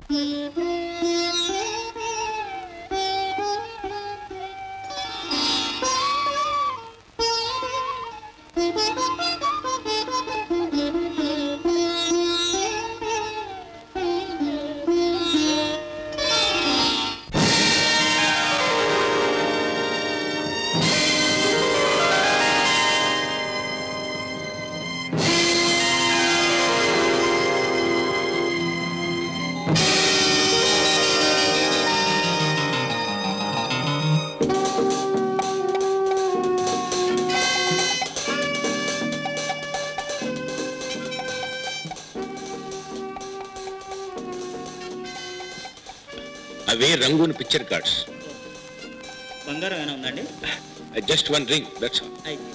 అవే Rangoon picture cards బంగారం ఏమైనా ఉందండి జస్ట్ వన్ రింగ్ దట్స్ అయితే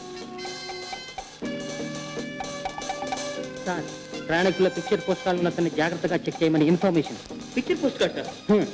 సార్ ప్రయాణికుల పిక్చర్ పోస్టాలు ఉన్న అతన్ని జాగ్రత్తగా చెక్ చేయమని information picture post card sir hmm.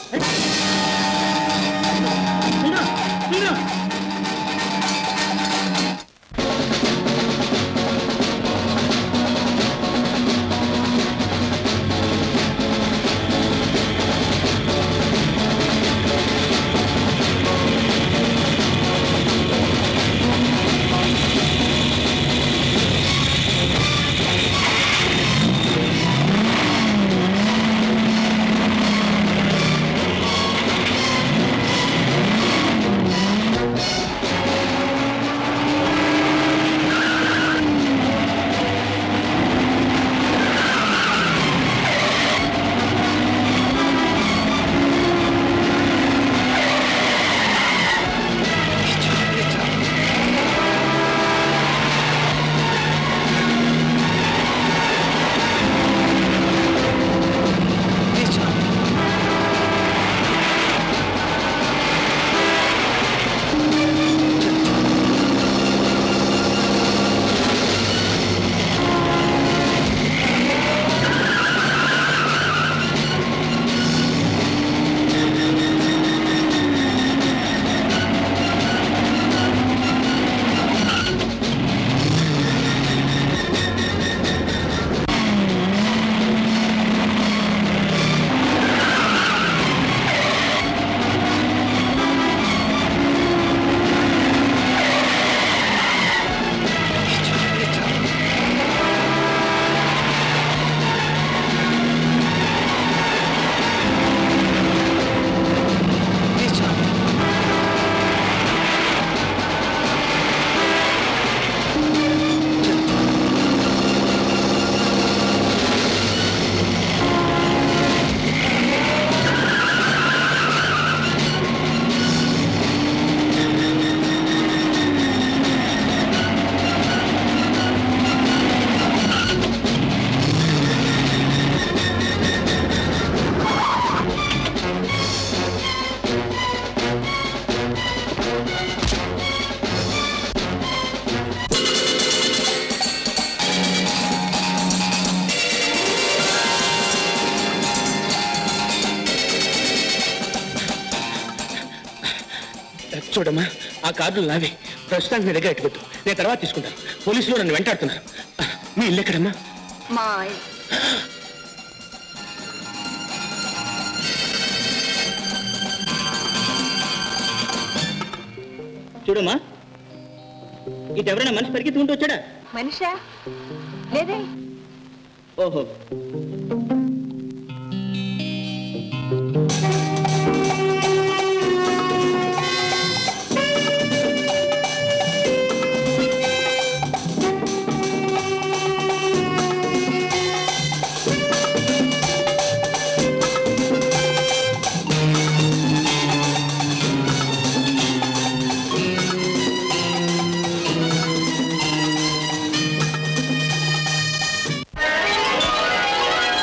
చూడమ్మా ఆ కార్డులు నావే ప్రస్తుతానికి మీ దగ్గర ఎట్టుకోద్దు నేను తర్వాత తీసుకుంటాను పోలీసులు నన్ను వెంటాడుతున్నారు మీ ఇల్లు ఎక్కడమ్మా మా చూడమ్మా ఇటు ఎవరైనా మనిషి పరిగెత్తుకుంటూ వచ్చాడా మనిషా లేదే ఓహో ఆ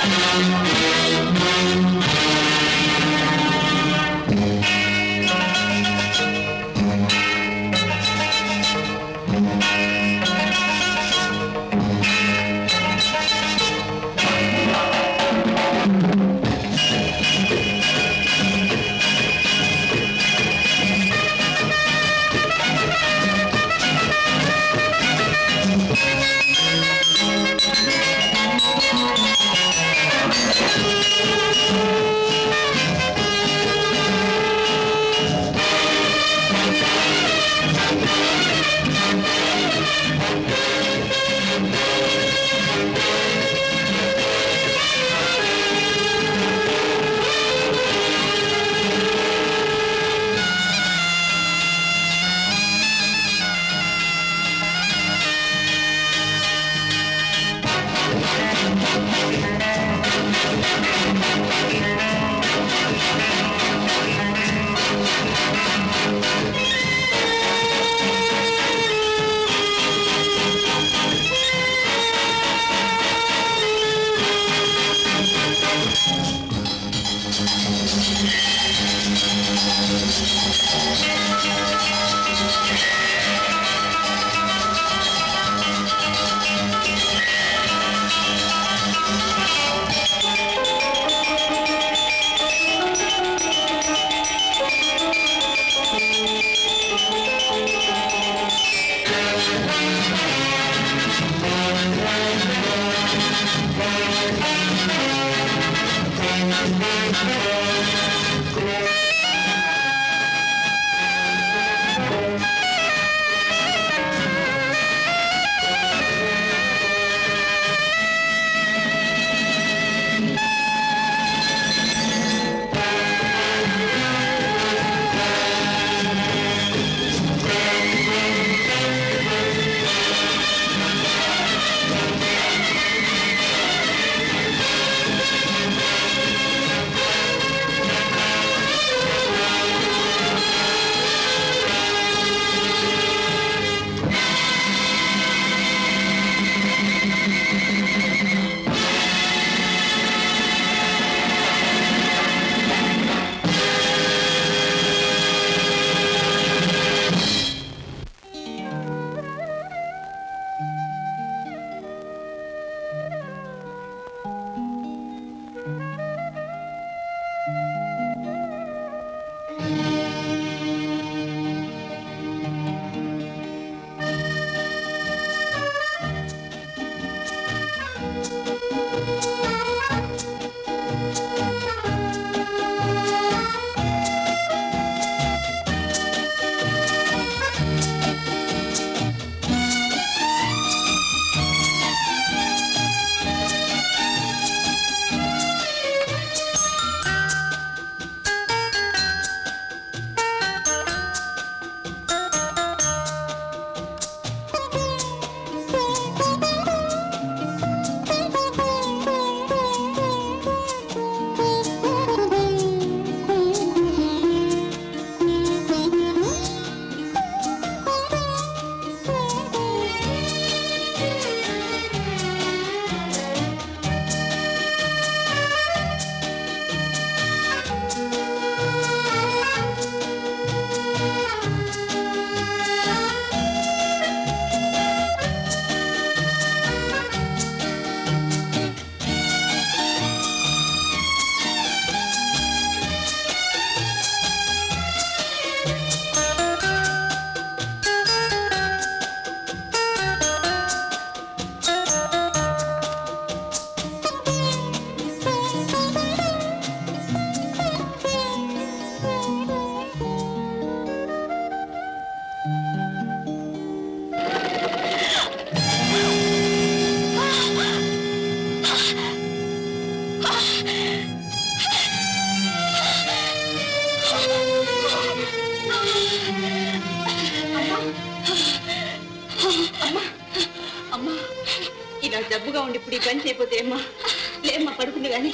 అమ్మా ఇలా జబ్బుగా ఉండి ఇప్పుడు ఈ పని చేయకపోతే ఏమ్మా లేమ్మా పడుకుంది కానీ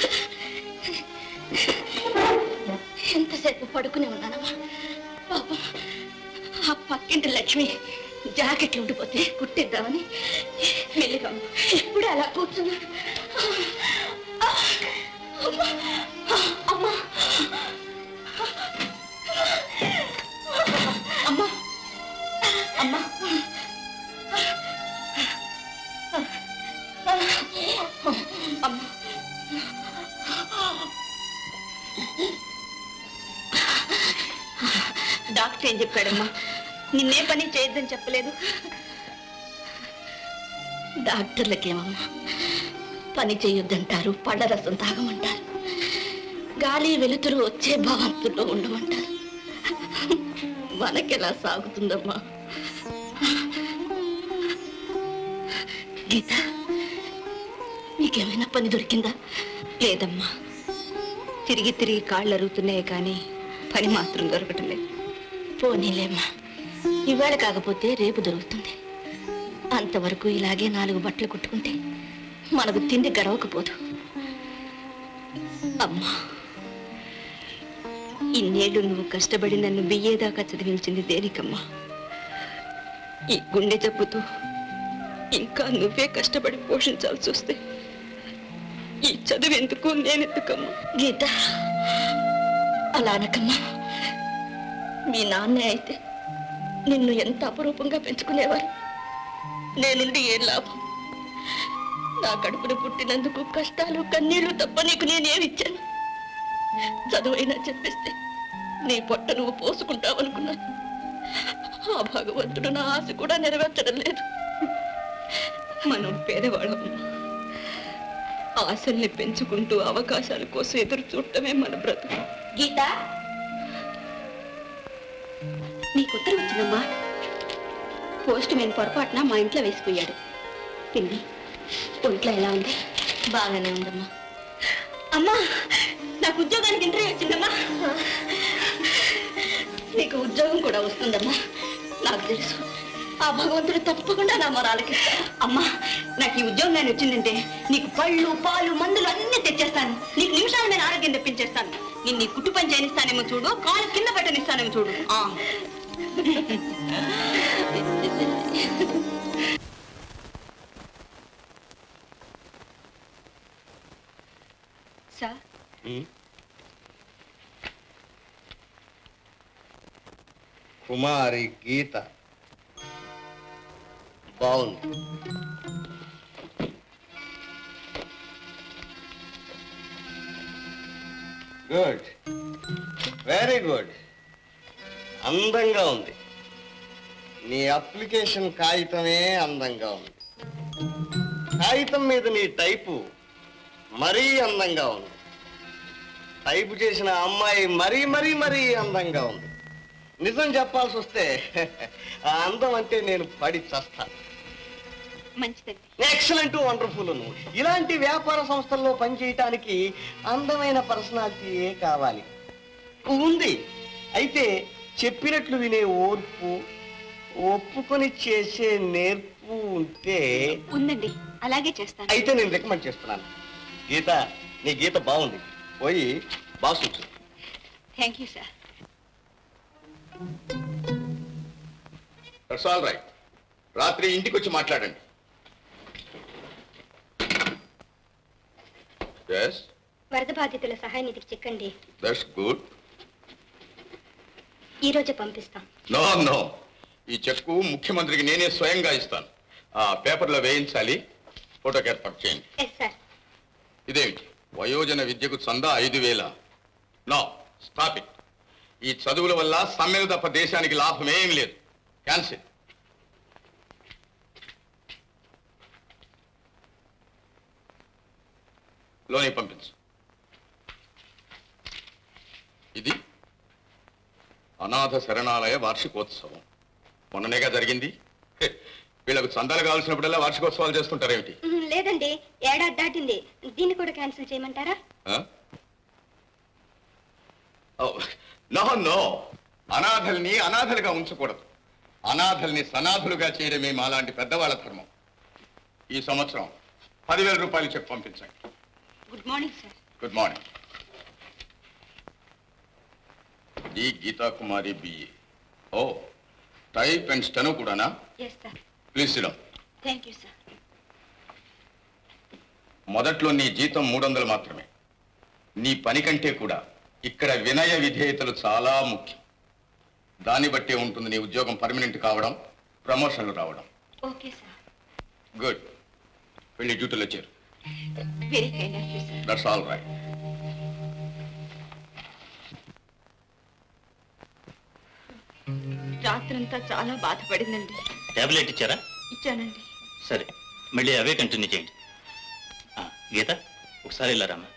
ఎంతసేపు పడుకునే ఉన్నానమ్మా పాపం ఆ పక్కింటి లక్ష్మి జాకెట్లు ఉండిపోతే కుట్టిద్దామని మెల్లిగా ఇప్పుడు అలా కూర్చున్నా అమ్మా అమ్మా అమ్మా అమ్మా డాక్టర్ ఏం చెప్పాడమ్మా నిన్నే పని చేయొద్దని చెప్పలేదు డాక్టర్లకేమమ్మా పని చేయొద్దంటారు పళ్ళ రసం తాగమంటారు గాలి వెలుతురు వచ్చే భావంతుల్లో ఉండమంటారు మనకెలా సాగుతుందమ్మా గీత నీకేమైనా పని దొరికిందా లేదమ్మా తిరిగి తిరిగి కాళ్ళు అరుగుతున్నాయి కానీ పని మాత్రం దొరకటం లేదు పోనీలేమ్మా ఇవాళ కాకపోతే రేపు దొరుకుతుంది అంతవరకు ఇలాగే నాలుగు బట్టలు కుట్టుకుంటే మనకు తిండి గడవకపోదు అమ్మా ఇన్నేళ్లు నువ్వు కష్టపడి నన్ను బియ్యేదాకా చదివించింది దేనికమ్మా ఈ గుండె జబ్బుతో ఇంకా నువ్వే కష్టపడి పోషించాల్సి వస్తే ఈ చదువు ఎందుకు నేనెందుకమ్మా గీత అలా అనకమ్మా మీ నాన్నే అయితే నిన్ను ఎంత అపురూపంగా పెంచుకునేవారు నేనుండి ఏం లాభం నా కడుపున పుట్టినందుకు కష్టాలు కన్నీళ్లు తప్ప నీకు నేనేమిచ్చాను చదువైనా చెప్పిస్తే నీ పొట్ట నువ్వు పోసుకుంటావనుకున్నాను ఆ భగవంతుడు నా ఆశ కూడా నెరవేర్చడం లేదు మనం పేదవాళ్ళం ఆశల్ని పెంచుకుంటూ అవకాశాల కోసం ఎదురు చూడటమే మన బ్రతుకు గీత నీకు ఉత్తరం వచ్చిందమ్మా పోస్ట్ మ్యాన్ పొరపాటున మా ఇంట్లో వేసిపోయాడు పిన్ని ఒంట్లో ఎలా ఉంది బాగానే ఉందమ్మా అమ్మా నాకు ఉద్యోగానికి ఇంటర్వ్యూ వచ్చిందమ్మా నీకు ఉద్యోగం కూడా వస్తుందమ్మా నాకు తెలుసు ఆ భగవంతుడు తప్పకుండా నా మొరాలకి అమ్మా నాకు ఈ ఉద్యోగాన్ని వచ్చిందంటే నీకు పళ్ళు పాలు మందులు అన్ని తెచ్చేస్తాను నీకు నిమిషాల మీద ఆరోగ్యం తెప్పించేస్తాను నేను నీ కుట్టు పని చేయనిస్తానేమో చూడు కాలు కింద పెట్టనిస్తానేమో చూడు ఆ. సార్ కుమారి గీత బాగుంది గుడ్ వెరీ గుడ్ అందంగా ఉంది నీ అప్లికేషన్ కాగితమే అందంగా ఉంది కాగితం మీద నీ టైపు మరీ అందంగా ఉంది టైపు చేసిన అమ్మాయి మరీ మరీ మరీ అందంగా ఉంది నిజం చెప్పాల్సి వస్తే ఆ అందం అంటే నేను పడి చస్తా మంచిదండి ఎక్సలెంట్ వండర్ఫుల్ నువ్వు ఇలాంటి వ్యాపార సంస్థల్లో పనిచేయటానికి అందమైన పర్సనాలిటీయే కావాలి ఉంది అయితే చెప్పినట్లు వినే ఓర్పు ఒప్పుకొని చేసే నేర్పు ఉంటే ఉందండి అలాగే చేస్తాను అయితే నేను రికమెండ్ చేస్తున్నాను గీత నీ గీత బాగుంది పోయి boss thank you sir that's all right రాత్రి ఇంటికి వచ్చి మాట్లాడండి ఎస్ వరద బాధితుల సహాయ నిధికి చెక్కండి దట్స్ గుడ్ ఈ రోజే పంపిస్తాం నో నో ఈ చెక్కు ముఖ్యమంత్రికి నేనే స్వయంగా ఇస్తాను ఆ పేపర్లో వేయించాలి ఫోటోకి ఏర్పాటు చేయండి ఎస్ సార్ ఇదేమిటి వయోజన విద్యకు చందా ఐదు వేల నో స్టాప్ ఇట్ ఈ చదువుల వల్ల సమ్మెలు తప్ప దేశానికి లాభం ఏం లేదు క్యాన్సిల్ లోని పంపించు ఇది అనాథ శరణాలయ వార్షికోత్సవం మొన్ననేగా జరిగింది హె, వీళ్ళకు చందాలు కావాల్సినప్పుడల్లా వార్షికోత్సవాలు చేస్తుంటారేమిటి ఉహుం, లేదండి ఏడాది దాటింది దీన్ని కూడా క్యాన్సిల్ చేయమంటారా నో నో అనాథల్ని అనాథలుగా ఉంచకూడదు అనాథల్ని సనాథులుగా చేయడమే మాలాంటి పెద్దవాళ్ళ ధర్మం ఈ సంవత్సరం పదివేల రూపాయలు చెక్ పంపించండి good morning sir good morning D Geetha Kumari BA ఓ టైప్ అండ్ స్టెనో కూడానా yes sir please sit down thank you sir మొదట్లో నీ జీతం మూడు వందలు మాత్రమే నీ పని కంటే కూడా ఇక్కడ వినయ విధేయతలు చాలా ముఖ్యం దాన్ని బట్టే ఉంటుంది నీ ఉద్యోగం పర్మనెంట్ కావడం ప్రమోషన్లు రావడం ఓకే సార్ గుడ్ వెళ్ళి డ్యూటీలో చేరు very kind of you sir that's all right రాత్రంతా చాలా బాధపడిందండి టాబ్లెట్ ఇచ్చారా ఇచ్చానండి సరే మళ్ళీ అవే కంటిన్యూ చేయండి ఆ, గీత ఒకసారి ఇలా రామా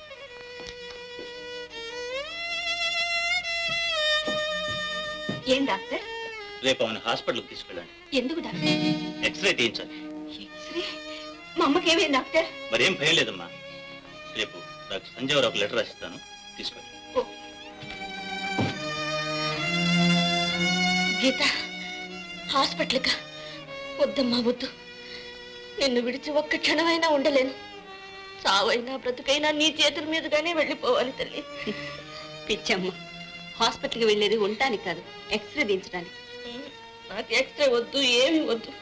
ఏం డాక్టర్ రేపు ఆమెను హాస్పిటల్కి తీసుకెళ్ళండి ఎందుకు డాక్టర్ ఎక్స్రే తీయించాలి ఎక్స్రే మా అమ్మకి ఏమైంది డాక్టర్ మరేం భయం లేదమ్మా రేపు డాక్టర్ సంజయ్ ఒక లెటర్ రాసిస్తాను తీసుకెళ్ళి ఓ. గీత హాస్పిటల్కా వద్దమ్మా వద్దు నిన్ను విడిచి ఒక్క క్షణమైనా ఉండలేను చావైనా బ్రతుకైనా నీ చేతుల మీదుగానే వెళ్ళిపోవాలి తల్లి పిచ్చమ్మ హాస్పిటల్కి వెళ్ళేది ఉండటానికి కాదు ఎక్స్రే దించడానికి నాకు ఎక్స్రే వద్దు ఏమి వద్దు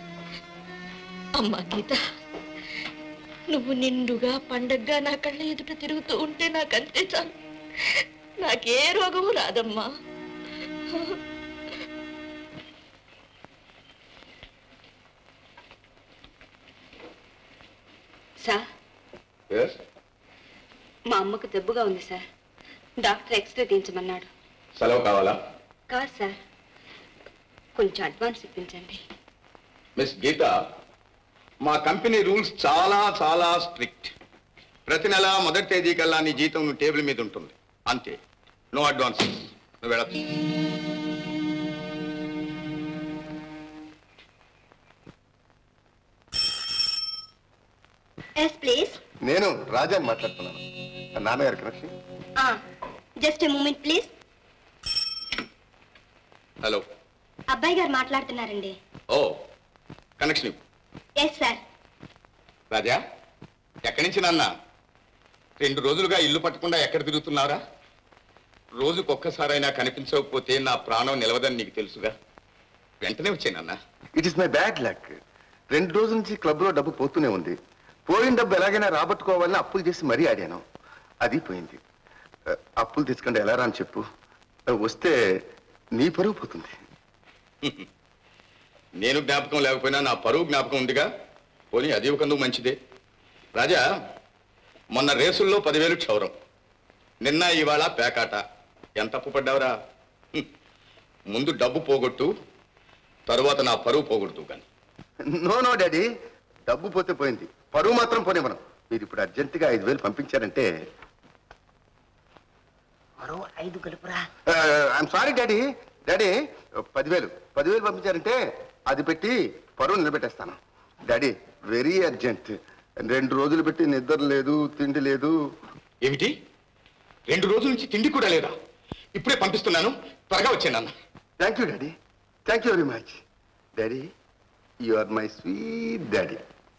అమ్మా గీత నువ్వు నిండుగా పండగగా నా కళ్ళ ఎదుట తిరుగుతూ ఉంటే నాకు అంతే చాలు నాకే రోగము రాదమ్మా సార్ Yes? మా అమ్మకు జబ్బుగా ఉంది సార్ డాక్టర్ ఎక్స్రే తీయించమన్నాడు సెలవు కావాలా కాదు సార్ కొంచెం అడ్వాన్స్ ఇప్పించండి మిస్ గీత మా కంపెనీ రూల్స్ చాలా చాలా స్ట్రిక్ట్ ప్రతి నెల మొదటి తేదీ కల్లా నీ జీతం నువ్వు టేబుల్ మీద ఉంటుంది అంతే నో అడ్వాన్సెస్ నువ్వు వెళ్ళచ్చు ఎస్ ప్లీజ్ నేను రాజాని మాట్లాడుతున్నాను నాన్నగారి connection just moment please hello అబ్బాయి గారు మాట్లాడుతున్నారండి ఓ కనెక్షన్ ఇవ్వు. ఎస్ సార్ రాజా ఎక్కడి నుంచి నాన్న రెండు రోజులుగా ఇల్లు పట్టకుండా ఎక్కడ తిరుగుతున్నారా రోజుకు ఒక్కసారైనా కనిపించకపోతే నా ప్రాణం నిలవదని నీకు తెలుసుగా వెంటనే వచ్చానన్నా it is my bad luck రెండు రోజుల నుంచి క్లబ్ లో డబ్బు పోతూనే ఉంది పోయిన డబ్బు ఎలాగైనా రాబట్టుకోవాలని అప్పులు చేసి మరీ ఆడాను అది పోయింది ఆ, అప్పులు తీసుకుంటే ఎలా రా అని చెప్పు ఆ, వస్తే నీ పరువు పోతుంది నేను జ్ఞాపకం లేకపోయినా నా పరువు జ్ఞాపకం ఉందిగా పోనీ అది ఒకందుకు మంచిదే రాజా మొన్న రేసుల్లో పదివేలు క్షౌరం నిన్న ఇవాళ పేకాట ఎంత అప్పు పడ్డావురా హ్మ్. ముందు డబ్బు పోగొట్టు తరువాత నా పరువు పోగొడుతూ కానీ నో నో డాడీ డబ్బు పోతే పోయింది పరువు మాత్రం పోనీ మనం మీరు ఇప్పుడు అర్జెంటుగా ఐదు వేలు పంపించారంటే మరో ఐదు కలుపురా ఐఎమ్ సారీ డాడీ డాడీ పదివేలు పదివేలు పంపించారంటే అది పెట్టి పరువు నిలబెట్టేస్తాను డాడీ వెరీ అర్జెంట్ రెండు రోజులు పెట్టి నిద్ర లేదు తిండి లేదు ఏమిటి రెండు రోజుల నుంచి తిండి కూడా లేదా ఇప్పుడే పంపిస్తున్నాను త్వరగా వచ్చాను thank you daddy thank you very much daddy you are my sweet daddy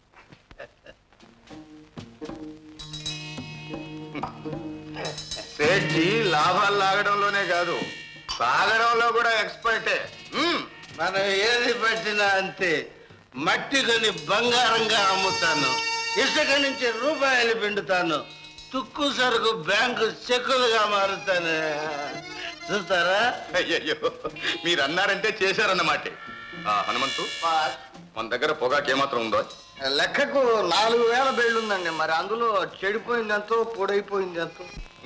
సేఠి లాభాలు లాగడంలోనే కాదు సాగడంలో కూడా ఎక్స్పర్టే మనం ఏది పట్టినా అంతే మట్టి కొని బంగారంగా అమ్ముతాను ఇసుక నుంచి రూపాయలు పిండుతాను తుక్కు సరుకు బ్యాంకు చెక్కులుగా మారుతాను చూస్తారా అయ్యయ్యో మీరు అన్నారంటే చేశారన్నమాట ఆ, హనుమంతు మన దగ్గర పొగాకు ఏమాత్రం ఉందో లెక్కకు నాలుగు వేల బెళ్ళు ఉందండి మరి అందులో చెడిపోయింది ఎంతో పొడైపోయింది ఎంతో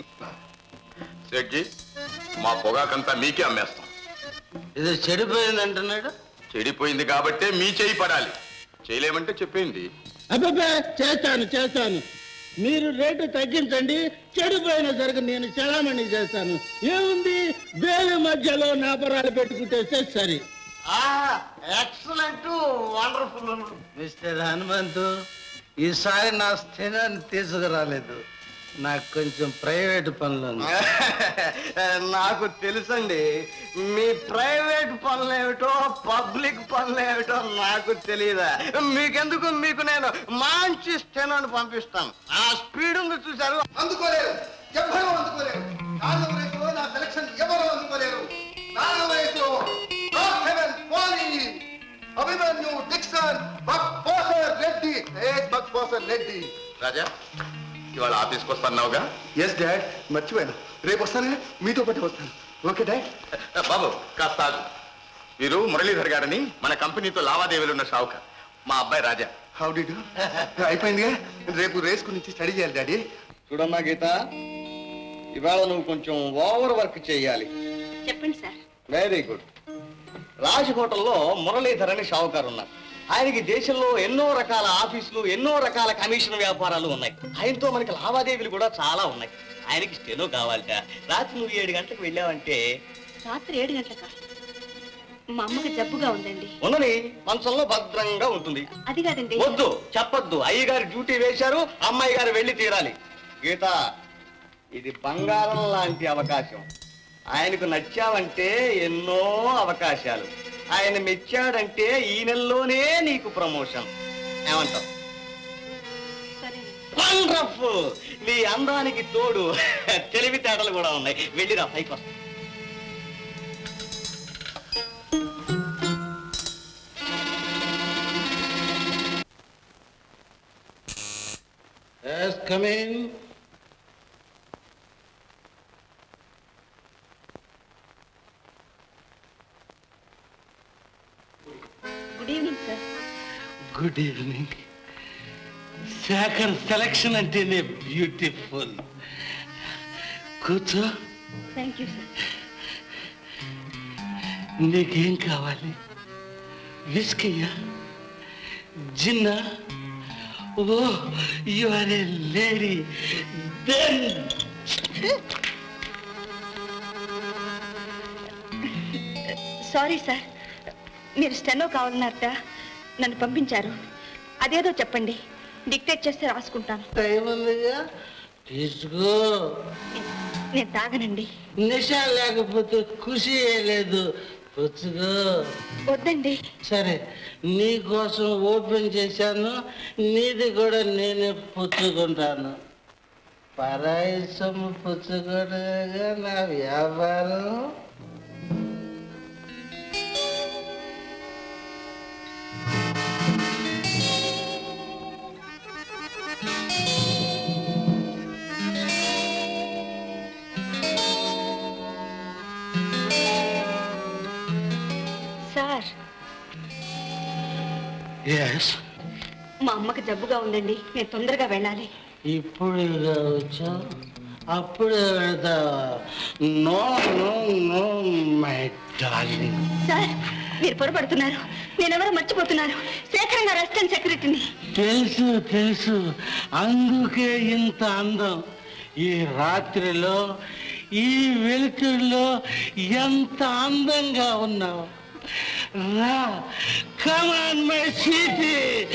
సేట్జీ మా పొగాకంతా మీకే అమ్మేస్తాం ఇది చెడిపోయింది అంటున్నాడు చెడిపోయింది కాబట్టే మీ చేయి పడాలి చేయలేమంటే చెప్పింది అబ్బాబే చేస్తాను చేస్తాను మీరు రేటు తగ్గించండి చెడిపోయిన సరికి నేను చలామణి చేస్తాను ఏముంది వేలు మధ్యలో నాపరాలు పెట్టుకుంటే సరి ఎక్సలెంట్ వండర్ఫుల్ మిస్టర్ హనుమంతు ఈసారి నా స్థిరాన్ని తీసుకురాలేదు నాకు కొంచెం ప్రైవేట్ పనులు ఉన్నాయి. నాకు తెలుసండి మీ ప్రైవేట్ పనులు ఏమిటో పబ్లిక్ పనులు ఏమిటో నాకు తెలియదా మీకెందుకు మీకు నేను మంచి స్టెనోని పంపిస్తాను ఆ స్పీడ్ ఉంది చూసారు అందుకోలేరు ఎవ్వరూ అందుకోలేరు నాలుగవ రేసులో నా సెలక్షన్ ఎవరు అందుకోలేరు నాలుగవ రేసులో టాప్ సెవెన్ పోలీ అభిమన్యు డిక్సన్ బక్ పోసర్ రెడ్డి ఏజ్ బక్ పోసర్ రెడ్డి రాజా ఇవాళ ఆఫీస్కి వస్తున్నావుగా ఎస్ డాడ్ మర్చిపోయాను రేపు వస్తానే మీతో పాటు వస్తాను ఓకే డాడ్ బాబు కాస్త ఆగు. వీరు మురళీధర్ గారని మన కంపెనీతో లావాదేవీలు ఉన్న షావుక మా అబ్బాయి రాజా హౌ డి డూ అయిపోయిందిగా రేపు రేస్ గురించి స్టడీ చేయాలి డాడీ చూడమ్మా గీత ఇవాళ నువ్వు కొంచెం ఓవర్ వర్క్ చేయాలి చెప్పండి సార్ వెరీ గుడ్ రాజ్ హోటల్లో మురళీధర్ అని షావుకారు ఉన్నారు ఆయనకి దేశంలో ఎన్నో రకాల ఆఫీసులు ఎన్నో రకాల కమిషన్ వ్యాపారాలు ఉన్నాయి ఆయనతో మనకి లావాదేవీలు కూడా చాలా ఉన్నాయి ఆయనకి స్టెనో కావాలట రాత్రి నువ్వు ఏడు గంటలకు వెళ్ళావంటే రాత్రి ఏడు గంటలకా మా అమ్మకి జబ్బుగా ఉందండి ఉన్నది మంచంలో భద్రంగా ఉంటుంది అది కాదండి వద్దు చెప్పొద్దు అయ్యగారు డ్యూటీ వేశారు అమ్మాయి గారు వెళ్ళి తీరాలి గీత ఇది బంగారం లాంటి అవకాశం ఆయనకు నచ్చావంటే ఎన్నో అవకాశాలు ఆయన మెచ్చాడంటే ఈ నెలలోనే నీకు ప్రమోషన్ ఏమంటావు సరే వండర్ఫుల్ నీ అందానికి తోడు తెలివితేటలు కూడా ఉన్నాయి వెళ్ళిరా పైకి వస్తా Yes, come in. Good evening sir good evening Shekar selection అంటేనే బ్యూటిఫుల్ కూర్చో థ్యాంక్ యూ సార్ నీకేం కావాలి విస్కయ్యా జిన్నా oh you are a lady then sorry sir మీరు స్టెనో కావాలన్నారట నన్ను పంపించారు అదేదో చెప్పండి డిక్టేట్ చేస్తే రాసుకుంటాను టైం ఉందిగా తీసుకో నేను తాగనండి నిష లేకపోతే ఖుషి లేదు పుచ్చుకో వద్దండి సరే నీ కోసం ఓపెన్ చేశాను నీది కూడా నేనే పుచ్చుకుంటాను పరాయి సొమ్ము పుచ్చుకోవడమేగా నా వ్యాపారం సార్ ఎస్ మా అమ్మకి జబ్బుగా ఉందండి నేను తొందరగా వెళ్ళాలి ఇప్పుడు వచ్చా అప్పుడే వెళ్తావా no no no my darling sir మీరు పొరపడుతున్నారు నేనెవరో మర్చిపోతున్నారు శేఖర్ గారు అసిస్టెంట్ సెక్రటరీని తెలుసు తెలుసు అందుకే ఇంత అందం ఈ రాత్రిలో ఈ వెలుతురులో ఎంత అందంగా ఉన్నావు రా కమాన్ మై సిటీ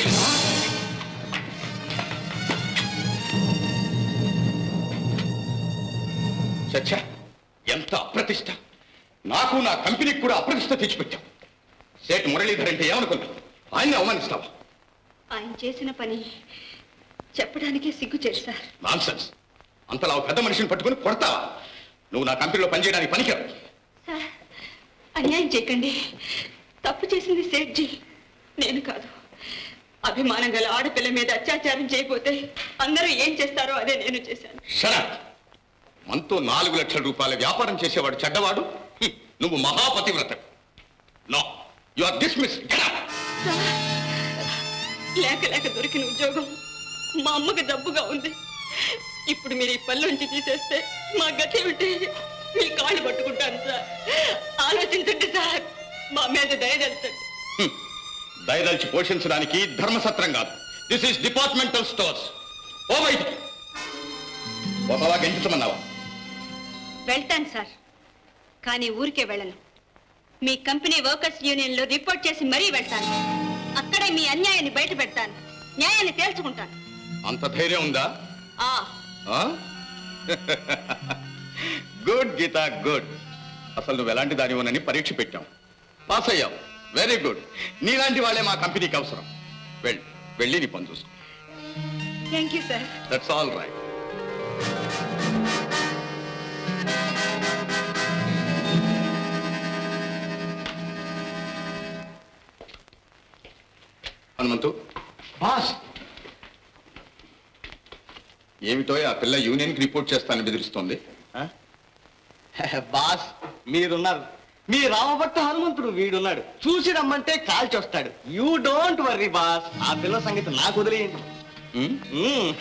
చచ్చా ఎంత అప్రతిష్ట నాకు నా కంపెనీకి కూడా అప్రతిష్ట తెచ్చిపెట్టావు సేట్ మురళీధర్ అంటే ఏమనుకున్నావు ఆయన్ని అవమానిస్తావా ఆయన చేసిన పని చెప్పడానికే సిగ్గు చేరు సార్ నాన్సెన్స్ అంతలా ఒక పెద్ద మనిషిని పట్టుకుని కొడతావా నువ్వు నా కంపెనీలో పనిచేయడానికి పనికిరావు సార్ అన్యాయం చేయకండి తప్పు చేసింది సేట్జీ నేను కాదు అభిమానం గల ఆడపిల్ల మీద అత్యాచారం చేయకపోతే అందరూ ఏం చేస్తారో అదే నేను చేశాను షరత్ మనతో నాలుగు లక్షల రూపాయల వ్యాపారం చేసేవాడు చెడ్డవాడు హ్మ్, నువ్వు మహాపతివ్రత no you are dismiss sir, లేక లేక దొరికిన ఉద్యోగం మా అమ్మకి డబ్బుగా ఉంది ఇప్పుడు మీరు ఈ పనిలోంచి తీసేస్తే మా గతి ఏమిటి మీ కాళ్ళు పట్టుకుంటాను సార్ ఆలోచించండి సార్ మా మీద దయదలుచండి దయదలిచి పోషించడానికి ధర్మసత్రం కాదు this is departmental stores oh బయటికి ఒకలా గెంటించమన్నావా వెళ్తాను సార్ కానీ ఊరికే వెళ్ళను మీ కంపెనీ వర్కర్స్ యూనియన్లో రిపోర్ట్ చేసి మరీ వెళ్తాను అక్కడే మీ అన్యాయాన్ని బయట పెడతాను న్యాయాన్ని తేల్చుకుంటాను అంత ధైర్యం ఉందా ఆ గుడ్ గీత గుడ్ అసలు నువ్వు ఎలాంటి దానివోనని పరీక్ష పెట్టాం పాస్ అయ్యావు వెరీ గుడ్ నీలాంటి వాళ్ళే మా కంపెనీకి అవసరం వెళ్ళి వెళ్ళి నీ పని చూసుకో thank you sir that's all right Hanumanthu boss ఏమిటో ఆ పిల్ల యూనియన్కి రిపోర్ట్ చేస్తానని బెదిరిస్తోంది బాస్ మీరున్నారు మీ రామభట్ట హనుమంతుడు వీడున్నాడు చూసి రమ్మంటే కాల్చి వస్తాడు యూ డోంట్ వర్రీ బాస్ ఆ పిల్ల సంగతి నాకు వదిలేయండి ఉమ్? మ్మ్.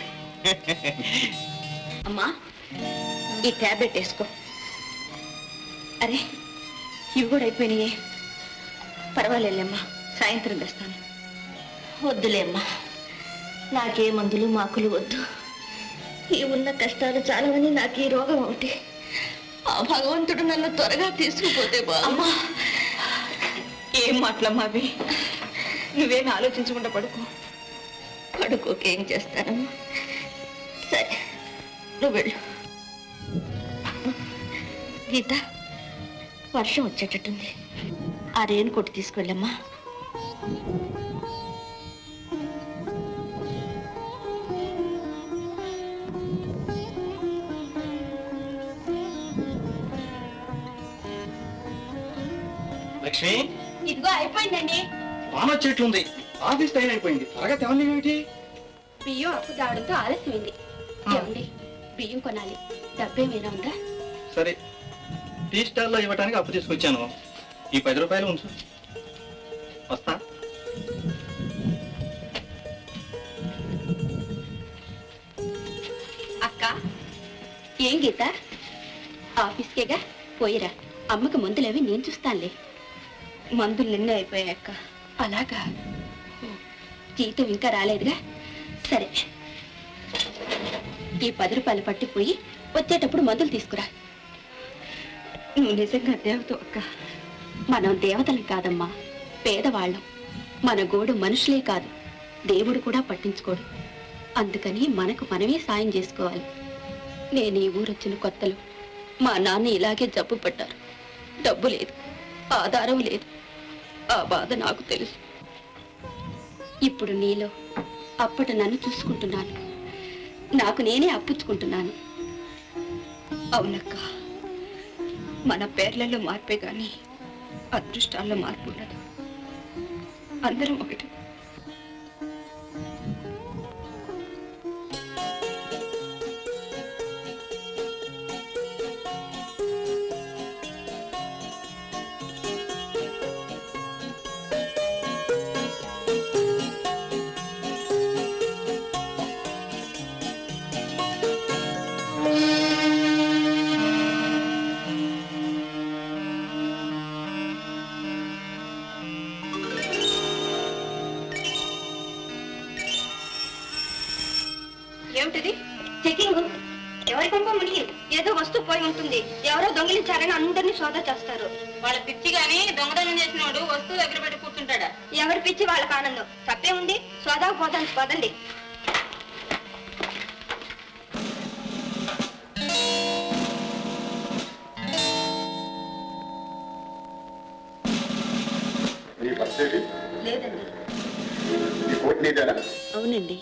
అమ్మా ఈ ట్యాబ్లెట్ వేసుకో అరే ఇవి కూడా అయిపోయినాయే పర్వాలేమ్మా సాయంత్రం తెస్తాను వద్దులేమ్మా నాకే మందులు మాకులు వద్దు ఈ ఉన్న కష్టాలు చాలవని నాకు ఈ రోగం ఒకటి ఆ భగవంతుడు నన్ను త్వరగా తీసుకుపోతే బామ్మా ఏం మాటలమ్మా అవి నువ్వేం ఆలోచించకుండా పడుకో పడుకోకేం చేస్తానమ్మా సరే నువ్వు వెళ్ళు గీత వర్షం వచ్చేటట్టుంది ఆ రేణు కొట్టి తీసుకెళ్ళమ్మా లక్ష్మి ఇదిగో అయిపోయిందండి వాన చెట్లుంది ఆఫీస్ టైం అయిపోయింది త్వరగా తెవని ఏమిటి బియ్యం అప్పు కావడంతో ఆలస్యమైంది ఏమండి బియ్యం కొనాలి డబ్బేమైనా ఉందా సరే టీ స్టాల్లో ఇవ్వడానికి అప్పు తీసుకొచ్చాను ఈ పది రూపాయలు ఉంచు వస్తా అక్క ఏం గీత ఆఫీస్కేగా పోయిరా అమ్మకి మందులవి నేను చూస్తానులే మందులు నిన్నే అయిపోయాయి అక్క అలాగా ఓ, జీతం ఇంకా రాలేదుగా సరే ఈ పది రూపాయలు పట్టిపోయి వచ్చేటప్పుడు మందులు తీసుకురా నువ్వు నిజంగా దేవత అక్క మనం దేవతలం కాదమ్మా పేదవాళ్ళం మన గోడు మనుషులే కాదు దేవుడు కూడా పట్టించుకోడు అందుకని మనకు మనమే సాయం చేసుకోవాలి నేను ఈ ఊరొచ్చిన కొత్తలో మా నాన్న ఇలాగే జబ్బు పడ్డారు డబ్బు లేదు ఆధారం లేదు ఆ బాధ నాకు తెలుసు ఇప్పుడు నీలో అప్పటి నన్ను చూసుకుంటున్నాను నాకు నేనే అప్పుచ్చుకుంటున్నాను అవునక్క మన పేర్లలో మార్పే గాని అదృష్టాల్లో మార్పు ఉండదు అందరం ఒకటి ఏమిటిది చెకింగ్ ఎవరి కొంప మునిగి ఏదో వస్తువు పోయి ఉంటుంది ఎవరో దొంగిలించారని అందరినీ సోదా చేస్తారు వాళ్ళ పిచ్చి గాని దొంగతనం చేసినోడు వస్తువు దగ్గర పెట్టి కూర్చుంటాడా ఎవరి పిచ్చి వాళ్ళకి ఆనందం తప్పే ఉంది సోదా పోదాం పదండి నీ బస్ ఏది? లేదండి నీ కోట్ నీదేనా అవునండి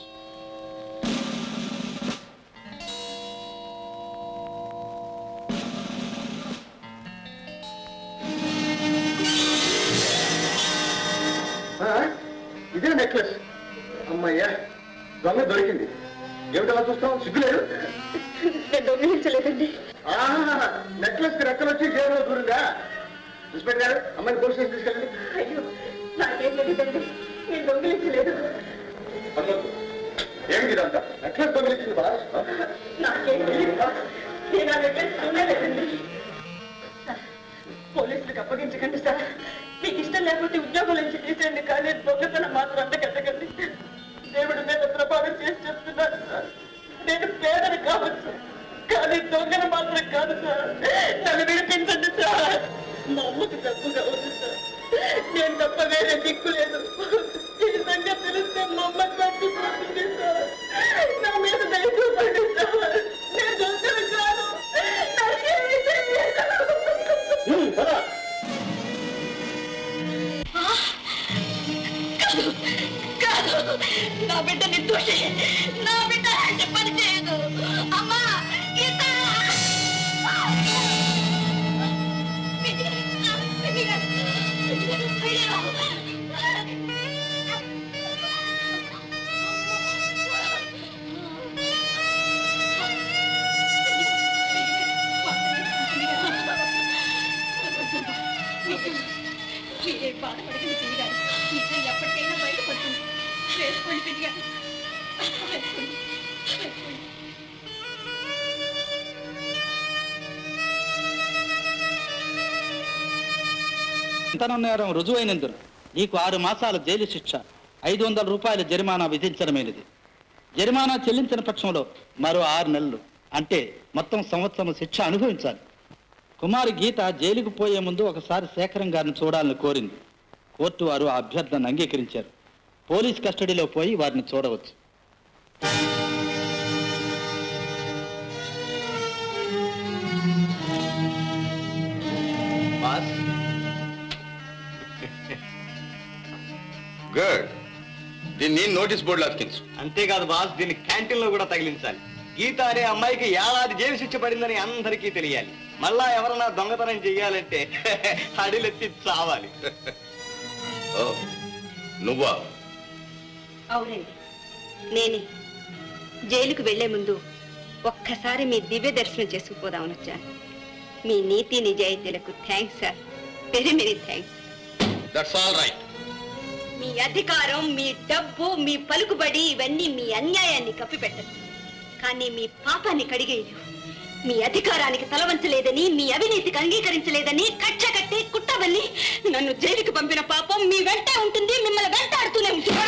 ఆ, ఇదే నెక్లెస్ అమ్మయ్యా దొంగ దొరికింది ఏమిటి అలా చూస్తాం సిగ్గులేదు నేను దొంగిలించలేదండి నెక్లెస్ కి రెక్కలు వచ్చి జైల్లో దూరిందా ఇన్స్పెక్టర్ గారు అమ్మాయిని పోలీస్ స్టేషన్ తీసుకెళ్ళండి అయ్యో నాకేం తెలియదండి నేను దొంగిలించలేదు పర్లేదు. ఏమిటి ఇదంతా నెక్లెస్ దొంగిలించింది బాస్ నాకేం తెలియదు నేను ఆ దగ్గర చూడలేదండి పోలీసులకు అప్పగించకండి సార్ మీకు ఇష్టం లేకపోతే ఉద్యోగం నుంచి తీసేయండి కానీ దొంగతనం మాత్రం అంతకెట్టకండి దేవుడి మీద ప్రభావం చేసి చెప్తున్నాను సార్ నేను పేదను కావచ్చు కానీ దొంగను మాత్రం కాదు సార్ నన్ను విడిపించండి సార్ మా అమ్మకు డబ్బు కావచ్చు సార్ నేను తప్ప వేరే దిక్కు లేదు ఈ సంగతి తెలిస్తే మా అమ్మ చచ్చిపోతుంది సార్ నా మీద దయచూపండి సార్ నేను దొంగను కాదు నాకేమీ తెలియదు. కాదు నా బిడ్డ నిర్దోషి నా బిడ్డ అలాంటి పని చేయదు అమ్మా గీత మీరే బాధపడకండి పిల్లిగారు నిజం ఎప్పటికైనా బయటపడుతుంది వేసుకోండి పిల్లిగారు వేసుకోండి వేసుకోండి చింతనం నేరం రుజువైనందున నీకు ఆరు మాసాల జైలు శిక్ష ఐదు వందల రూపాయల జరిమానా విధించడమైనది జరిమానా చెల్లించిన పక్షంలో మరో ఆరు నెలలు అంటే మొత్తం సంవత్సరం శిక్ష అనుభవించాలి కుమారి గీత జైలుకు పోయే ముందు ఒకసారి శేఖరం గారిని చూడాలని కోరింది కోర్టు వారు ఆ అభ్యర్థనను అంగీకరించారు పోలీస్ కస్టడీలో పోయి వారిని చూడవచ్చు బాస్ గుడ్ దీన్ని నోటీస్ బోర్డులో అతికించు అంతేకాదు బాస్ దీన్ని క్యాంటీన్ లో కూడా తగిలించాలి గీత అనే అమ్మాయికి ఏడాది జైలు శిక్ష పడిందని అందరికీ తెలియాలి మళ్ళా ఎవరన్నా దొంగతనం చెయ్యాలంటే అడిలెత్తి చావాలి ఓ, నువ్వా అవునండి నేనే జైలుకు వెళ్లే ముందు ఒక్కసారి మీ దివ్య దర్శనం చేసుకుపోదామని వచ్చాను మీ నీతి నిజాయితీలకు thanks sir very very thanks that's all right మీ అధికారం మీ డబ్బు మీ పలుకుబడి ఇవన్నీ మీ అన్యాయాన్ని కప్పిపెట్టదు కానీ మీ పాపాన్ని కడిగేయు మీ అధికారానికి తలవంచలేదని మీ అవినీతికి అంగీకరించలేదని కక్ష కట్టి కుట్టవల్లి నన్ను జైలుకి పంపిన పాపం మీ వెంటే ఉంటుంది మిమ్మల్ని వెంటాడుతూనే ఉంటుంది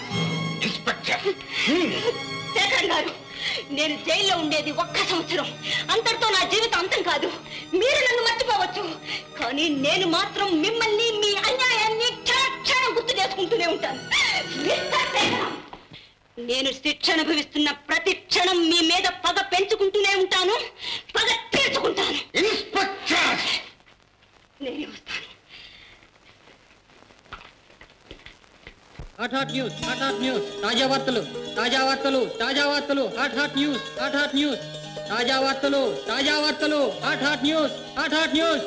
శేఖర్ గారు నేను జైల్లో ఉండేది ఒక్క సంవత్సరం అంతటితో నా జీవితం అంతం కాదు మీరు నన్ను మర్చిపోవచ్చు కానీ నేను మాత్రం మిమ్మల్ని మీ అన్యాయాన్ని క్షణ క్షణం గుర్తు చేసుకుంటూనే ఉంటాను మిస్టర్ శేఖరం, నేను శిక్ష అనుభవిస్తున్న ప్రతి క్షణం మీ మీద పగ పెంచుకుంటూనే ఉంటాను పగ తీర్చుకుంటాను నేనే వస్తాను hot hot news hot hot news తాజా వార్తలు తాజా వార్తలు తాజా వార్తలు hot hot news hot hot news తాజా వార్తలు తాజా వార్తలు hot hot news hot hot news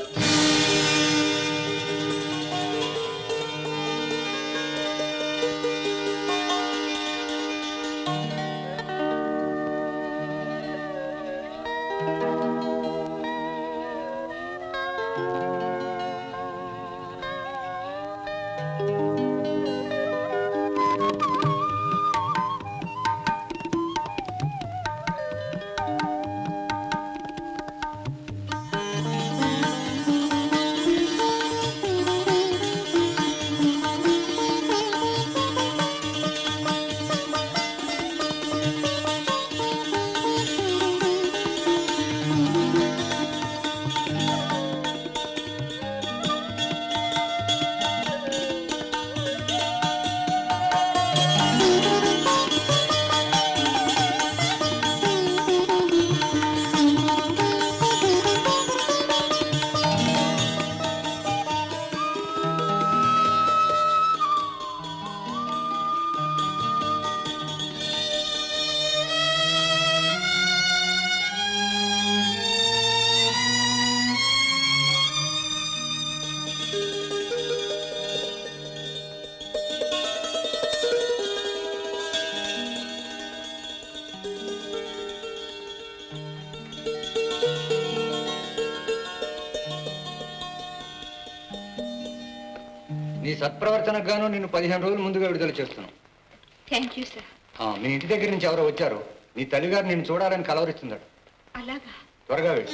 నీ సత్ప్రవర్తనకు గాను నిన్ను పదిహేను రోజుల ముందుగా విడుదల చేస్తున్నాం థ్యాంక్ యూ సార్ ఆ, మీ ఇంటి దగ్గర నుంచి ఎవరో వచ్చారు నీ తల్లిగారు నిన్ను చూడాలని కలవరిస్తుందట అలాగా త్వరగా వెళ్ళు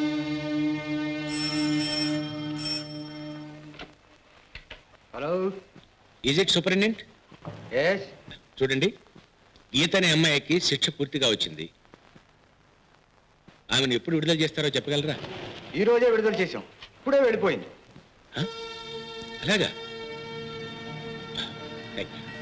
hello is it superintendent yes చూడండి గీత అనే అమ్మాయికి శిక్ష పూర్తిగా వచ్చింది ఆమెను ఎప్పుడు విడుదల చేస్తారో చెప్పగలరా ఈ రోజే విడుదల చేశాం ఇప్పుడే వెళ్ళిపోయింది అలాగా థ్యాంక్ యూ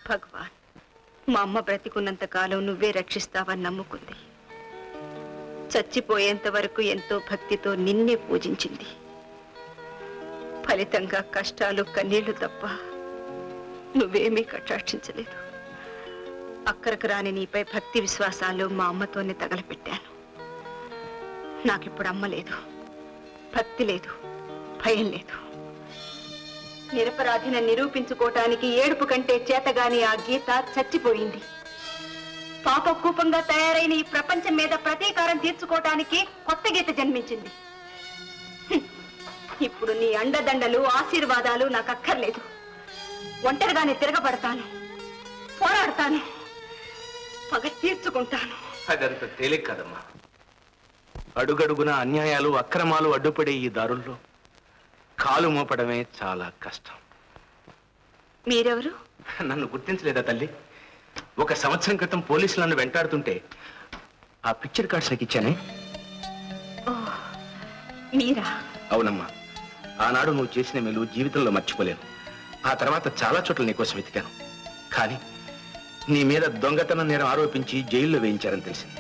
భగవాన్ మా అమ్మ బ్రతికున్నంత కాలం నువ్వే రక్షిస్తావని నమ్ముకుంది చచ్చిపోయేంత వరకు ఎంతో భక్తితో నిన్నే పూజించింది ఫలితంగా కష్టాలు కన్నీళ్లు తప్ప నువ్వేమీ కటాక్షించలేదు అక్కరకు రాని నీపై భక్తి విశ్వాసాలు మా అమ్మతోనే తగలపెట్టాను నాకిప్పుడు అమ్మ లేదు భక్తి లేదు భయం లేదు నిరపరాధిని నిరూపించుకోవటానికి ఏడుపు కంటే చేతగాని ఆ గీత చచ్చిపోయింది పాప కూపంగా తయారైన ఈ ప్రపంచం మీద ప్రతీకారం తీర్చుకోవటానికి కొత్త గీత జన్మించింది హ్మ్. ఇప్పుడు నీ అండదండలు ఆశీర్వాదాలు నాకు అక్కర్లేదు ఒంటరిగానే తిరగబడతాను పోరాడతాను పగ తీర్చుకుంటాను అదంత తేలిక కదమ్మా అడుగడుగున అన్యాయాలు అక్రమాలు అడ్డుపడే ఈ దారుల్లో కాలు మోపడమే చాలా కష్టం మీరెవరు నన్ను గుర్తించలేదా తల్లి ఒక సంవత్సరం క్రితం పోలీసులు నన్ను వెంటాడుతుంటే ఆ పిక్చర్ కార్డ్స్ నాకు ఇచ్చానే ఓ మీరా అవునమ్మా ఆనాడు నువ్వు చేసిన మేలు జీవితంలో మర్చిపోలేను ఆ తర్వాత చాలా చోట్ల నీకోసం వెతికాను కానీ నీ మీద దొంగతనం నేరం ఆరోపించి జైల్లో వేయించారని తెలిసింది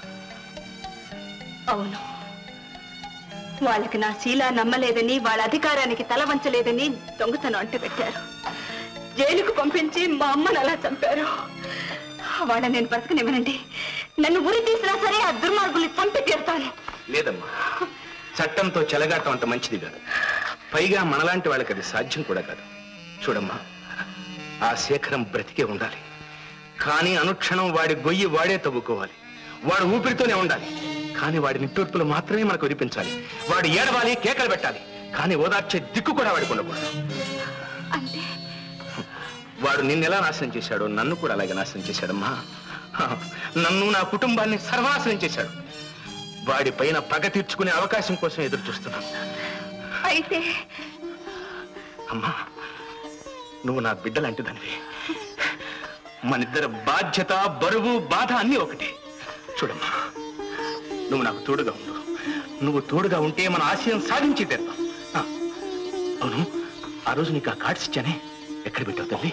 అవును వాళ్ళకి నా శీలా నమ్మలేదని వాళ్ళ అధికారానికి తల వంచలేదని దొంగతనం అంటు పెట్టారు జైలుకు పంపించి మా అమ్మను అలా చంపారు వాళ్ళ నేను బ్రతకనివ్వనండి నన్ను ఉరి తీసినా సరే ఆ దుర్మార్గుల్ని చంపి తీరుతాను లేదమ్మా చట్టంతో చెలగాటం అంత మంచిది కాదు పైగా మనలాంటి వాళ్ళకి అది సాధ్యం కూడా కాదు చూడమ్మా ఆ శేఖరం బ్రతికే ఉండాలి కానీ అనుక్షణం వాడి గొయ్యి వాడే తవ్వుకోవాలి వాడు ఊపిరితోనే ఉండాలి కానీ వాడి నిట్టూర్పులు మాత్రమే మనకు వినిపించాలి వాడు ఏడవాలి కేకలు పెట్టాలి కానీ ఓదార్చే దిక్కు కూడా వాడికి ఉండకూడదు అంటే వాడు నిన్నెలా నాశనం చేశాడో నన్ను కూడా అలాగే నాశనం చేశాడమ్మా హ, నన్ను నా కుటుంబాన్ని సర్వనాశనం చేశాడు వాడి పైన పగ తీర్చుకునే అవకాశం కోసం ఎదురు చూస్తున్నాను అయితే అమ్మా నువ్వు నా బిడ్డలాంటి దానివి మనిద్దరి బాధ్యత బరువు బాధ అన్నీ ఒకటే చూడమ్మా నువ్వు నాకు తోడుగా ఉండు నువ్వు తోడుగా ఉంటే మన ఆశయం సాధించి తెద్దాం ఆ, అవును ఆ రోజు నీకు ఆ కార్డ్స్ ఇచ్చానే ఎక్కడ పెట్టావు తల్లి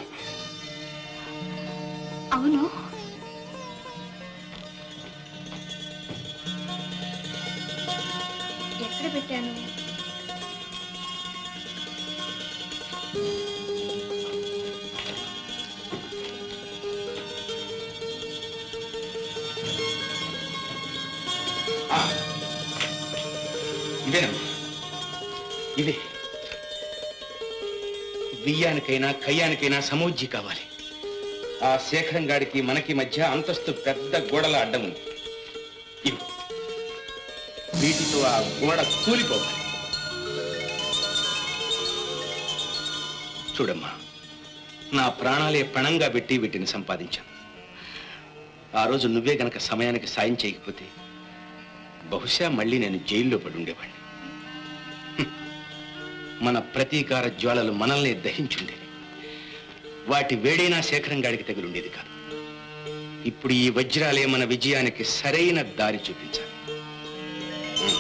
అవును ఎక్కడ పెట్టాను ఇదేనమ్మా ఇదే బియ్యానికైనా కయ్యానికైనా సమోజ్జి కావాలి ఆ శేఖరం గాడికి మనకి మధ్య అంతస్తు పెద్ద గోడల అడ్డం ఉంది ఇదిగో. వీటితో ఆ గోడ కూలిపోవాలి చూడమ్మా నా ప్రాణాలే పణంగా పెట్టి వీటిని సంపాదించాను ఆ రోజు నువ్వే గనక సమయానికి సాయం చేయకపోతే బహుశా మళ్ళీ నేను జైల్లో పడి ఉండేవాడిని హ్మ్. మన ప్రతీకార జ్వాలలు మనల్ని దహించుండేవి వాటి వేడైనా శేఖరం గాడికి తగిలుండేది కాదు ఇప్పుడు ఈ వజ్రాలే మన విజయానికి సరైన దారి చూపించాలి హ్మ్.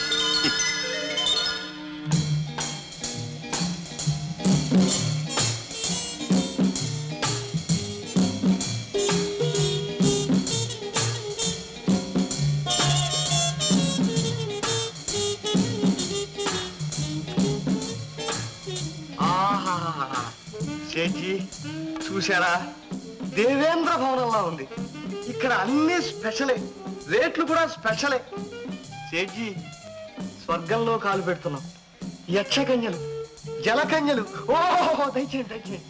ఆహాహాహా. సేఠి చూశారా దేవేంద్ర భవనంలా ఉంది ఇక్కడ అన్ని స్పెషలే రేట్లు కూడా స్పెషలే సేఠి స్వర్గంలో కాలు పెడుతున్నాం యక్షకన్యలు జలకన్యలు ఓహో దయచేయండి దయచేయండి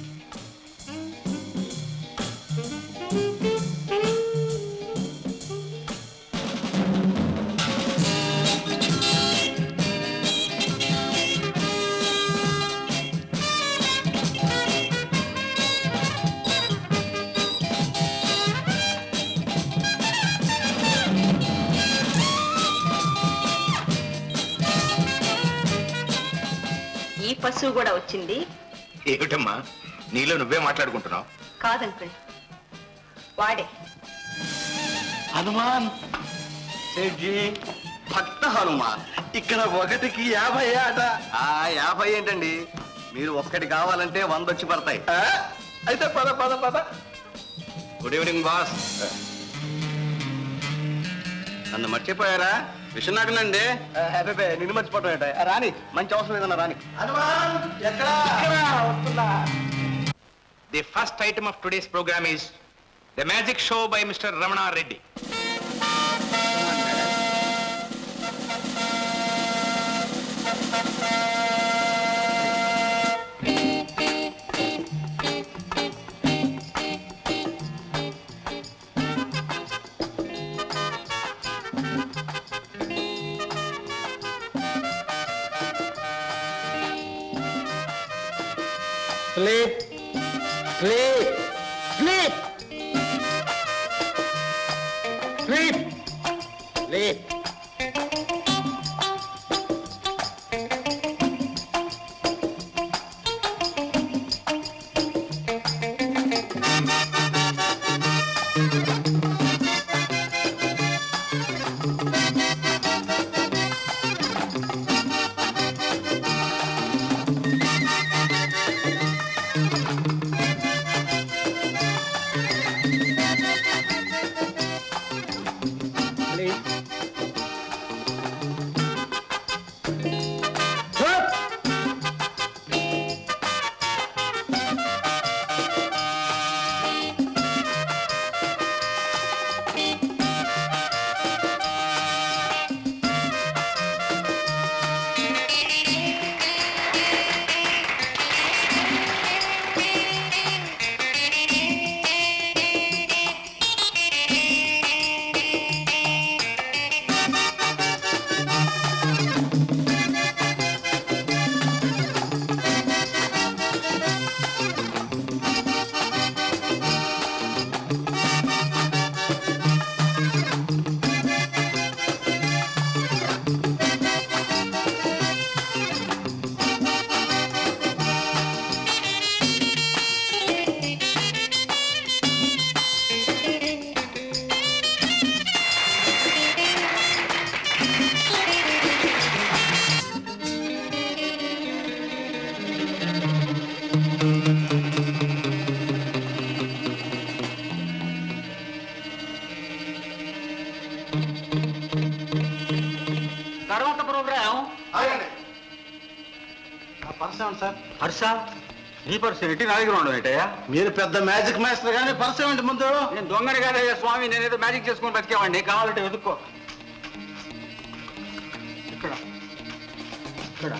ఈ పశువు కూడా వచ్చింది ఏమిటమ్మా నీలో నువ్వే మాట్లాడుకుంటున్నావు కాదంకుల్ వాడే హనుమాన్ సేఠ్జీ భక్త హనుమాన్ ఇక్కడ ఒకటికి యాభై ఆట ఆ యాభై ఏంటండి మీరు ఒక్కటి కావాలంటే వంద వచ్చి పడతాయి ఆ? అయితే పద పద పద గుడ్ ఈవినింగ్ బాస్ నన్ను మర్చిపోయారా విశ్వనాథనండి హ్యాపీ నిన్ను మర్చిపోవటం ఏంట రాని మంచి అవసరం ఏదన్నా రాని The first item of today's program is the magic show by Mr. Ramana Reddy. Sleep. Sleep. Sleep. Sleep. Sleep. Sleep. తర్వాత ప్రోగ్రామ్ పర్సన్ సార్ పర్సా నీ పర్సన్ ఏంటి నా దగ్గర ఉండవు ఏంటయ్యా మీరు పెద్ద మ్యాజిక్ మాస్టర్ కానీ పర్సన్ ఏంటి ముందు నేను దొంగని కాదయ్యా స్వామి నేనేదో మ్యాజిక్ చేసుకుని బతికేవాడిని కావాలంటే వెతుక్కో ఇక్కడ ఇక్కడ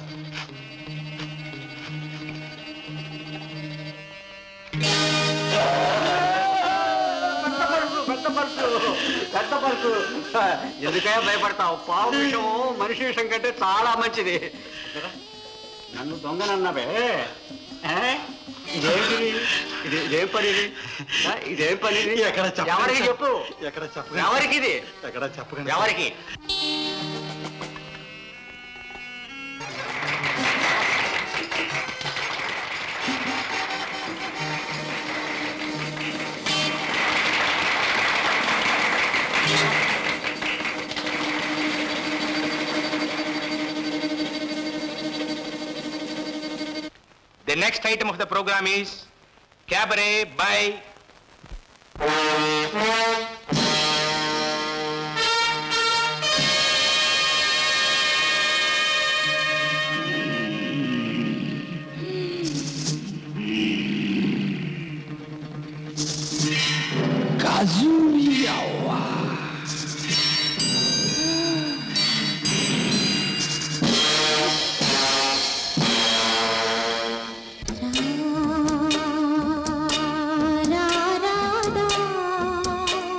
పెద్ద పర్సు పెద్ద పర్సు పెద్ద పర్సు ఎందుకయ్యా భయపడతావు పావు విషయం మనిషి విషయం కంటే చాలా మంచిది కదా? నన్ను దొంగనన్నావే ఏ? ఇదేంటిది ఇది ఇదేం పని ఇది ఆ, ఇదేం పని ఇది ఎక్కడ చెప్పండి ఎవరికి సార్. చెప్పు ఎక్కడ చెప్పకండి. ఎవరికి ఇది ఎక్కడ చెప్పకండి ఎవరికి The next item of the program is Cabaret by Kazumiyawa. रा रा रा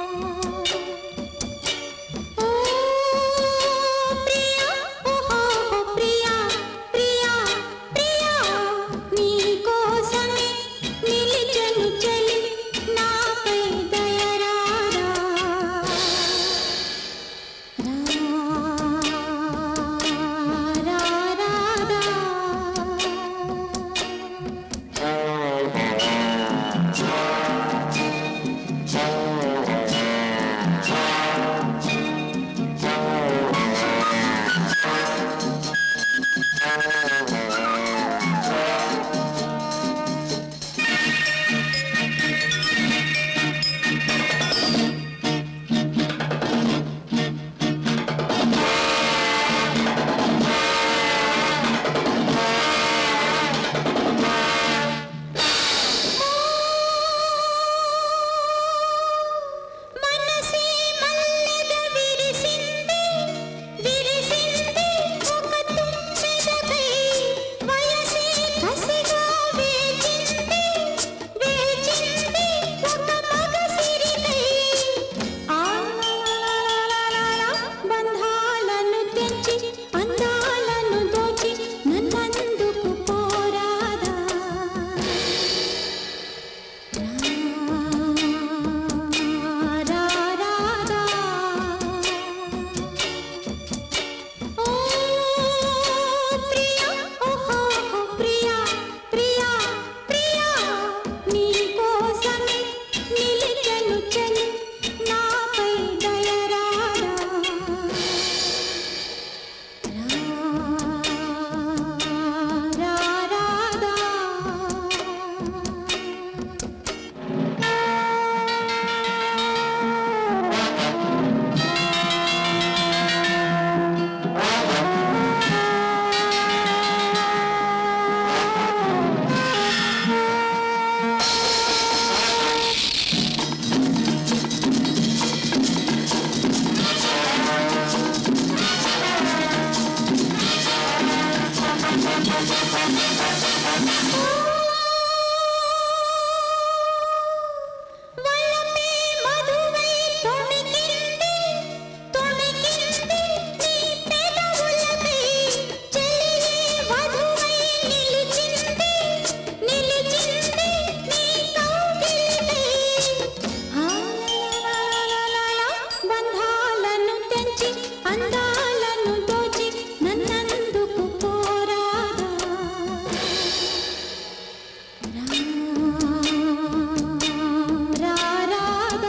బంధాలను తెంచి అందాలను దోచి నన్నందుకు కోరాగా రా రాగా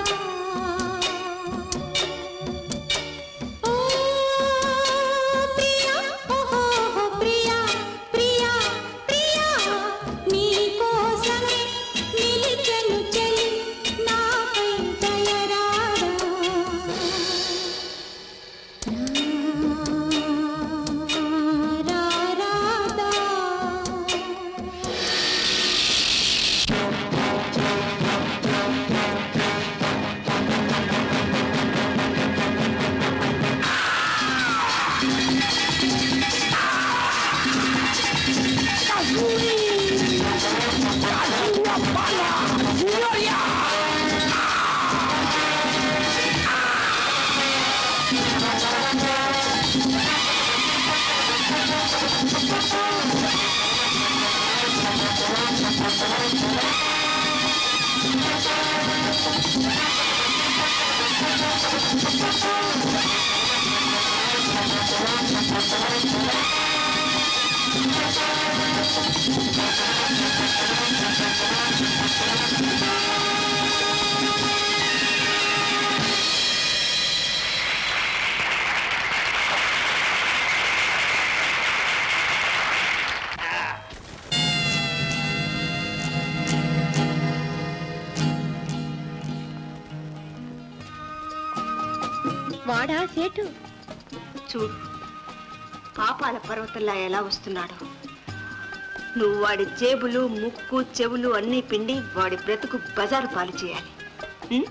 ఓ ప్రియా ఓహో ప్రియా ప్రియా ప్రియా నీ కోసమే నిలిచెను చెలి నాపై దయరారా రా రాదా వాడా సేటు చూడు పాపాల పర్వతంలా ఎలా వస్తున్నాడు నువ్వు వాడి జేబులు ముక్కు చెవులు అన్నీ పిండి వాడి బ్రతుకు బజారు పాలు చేయాలి ఉం?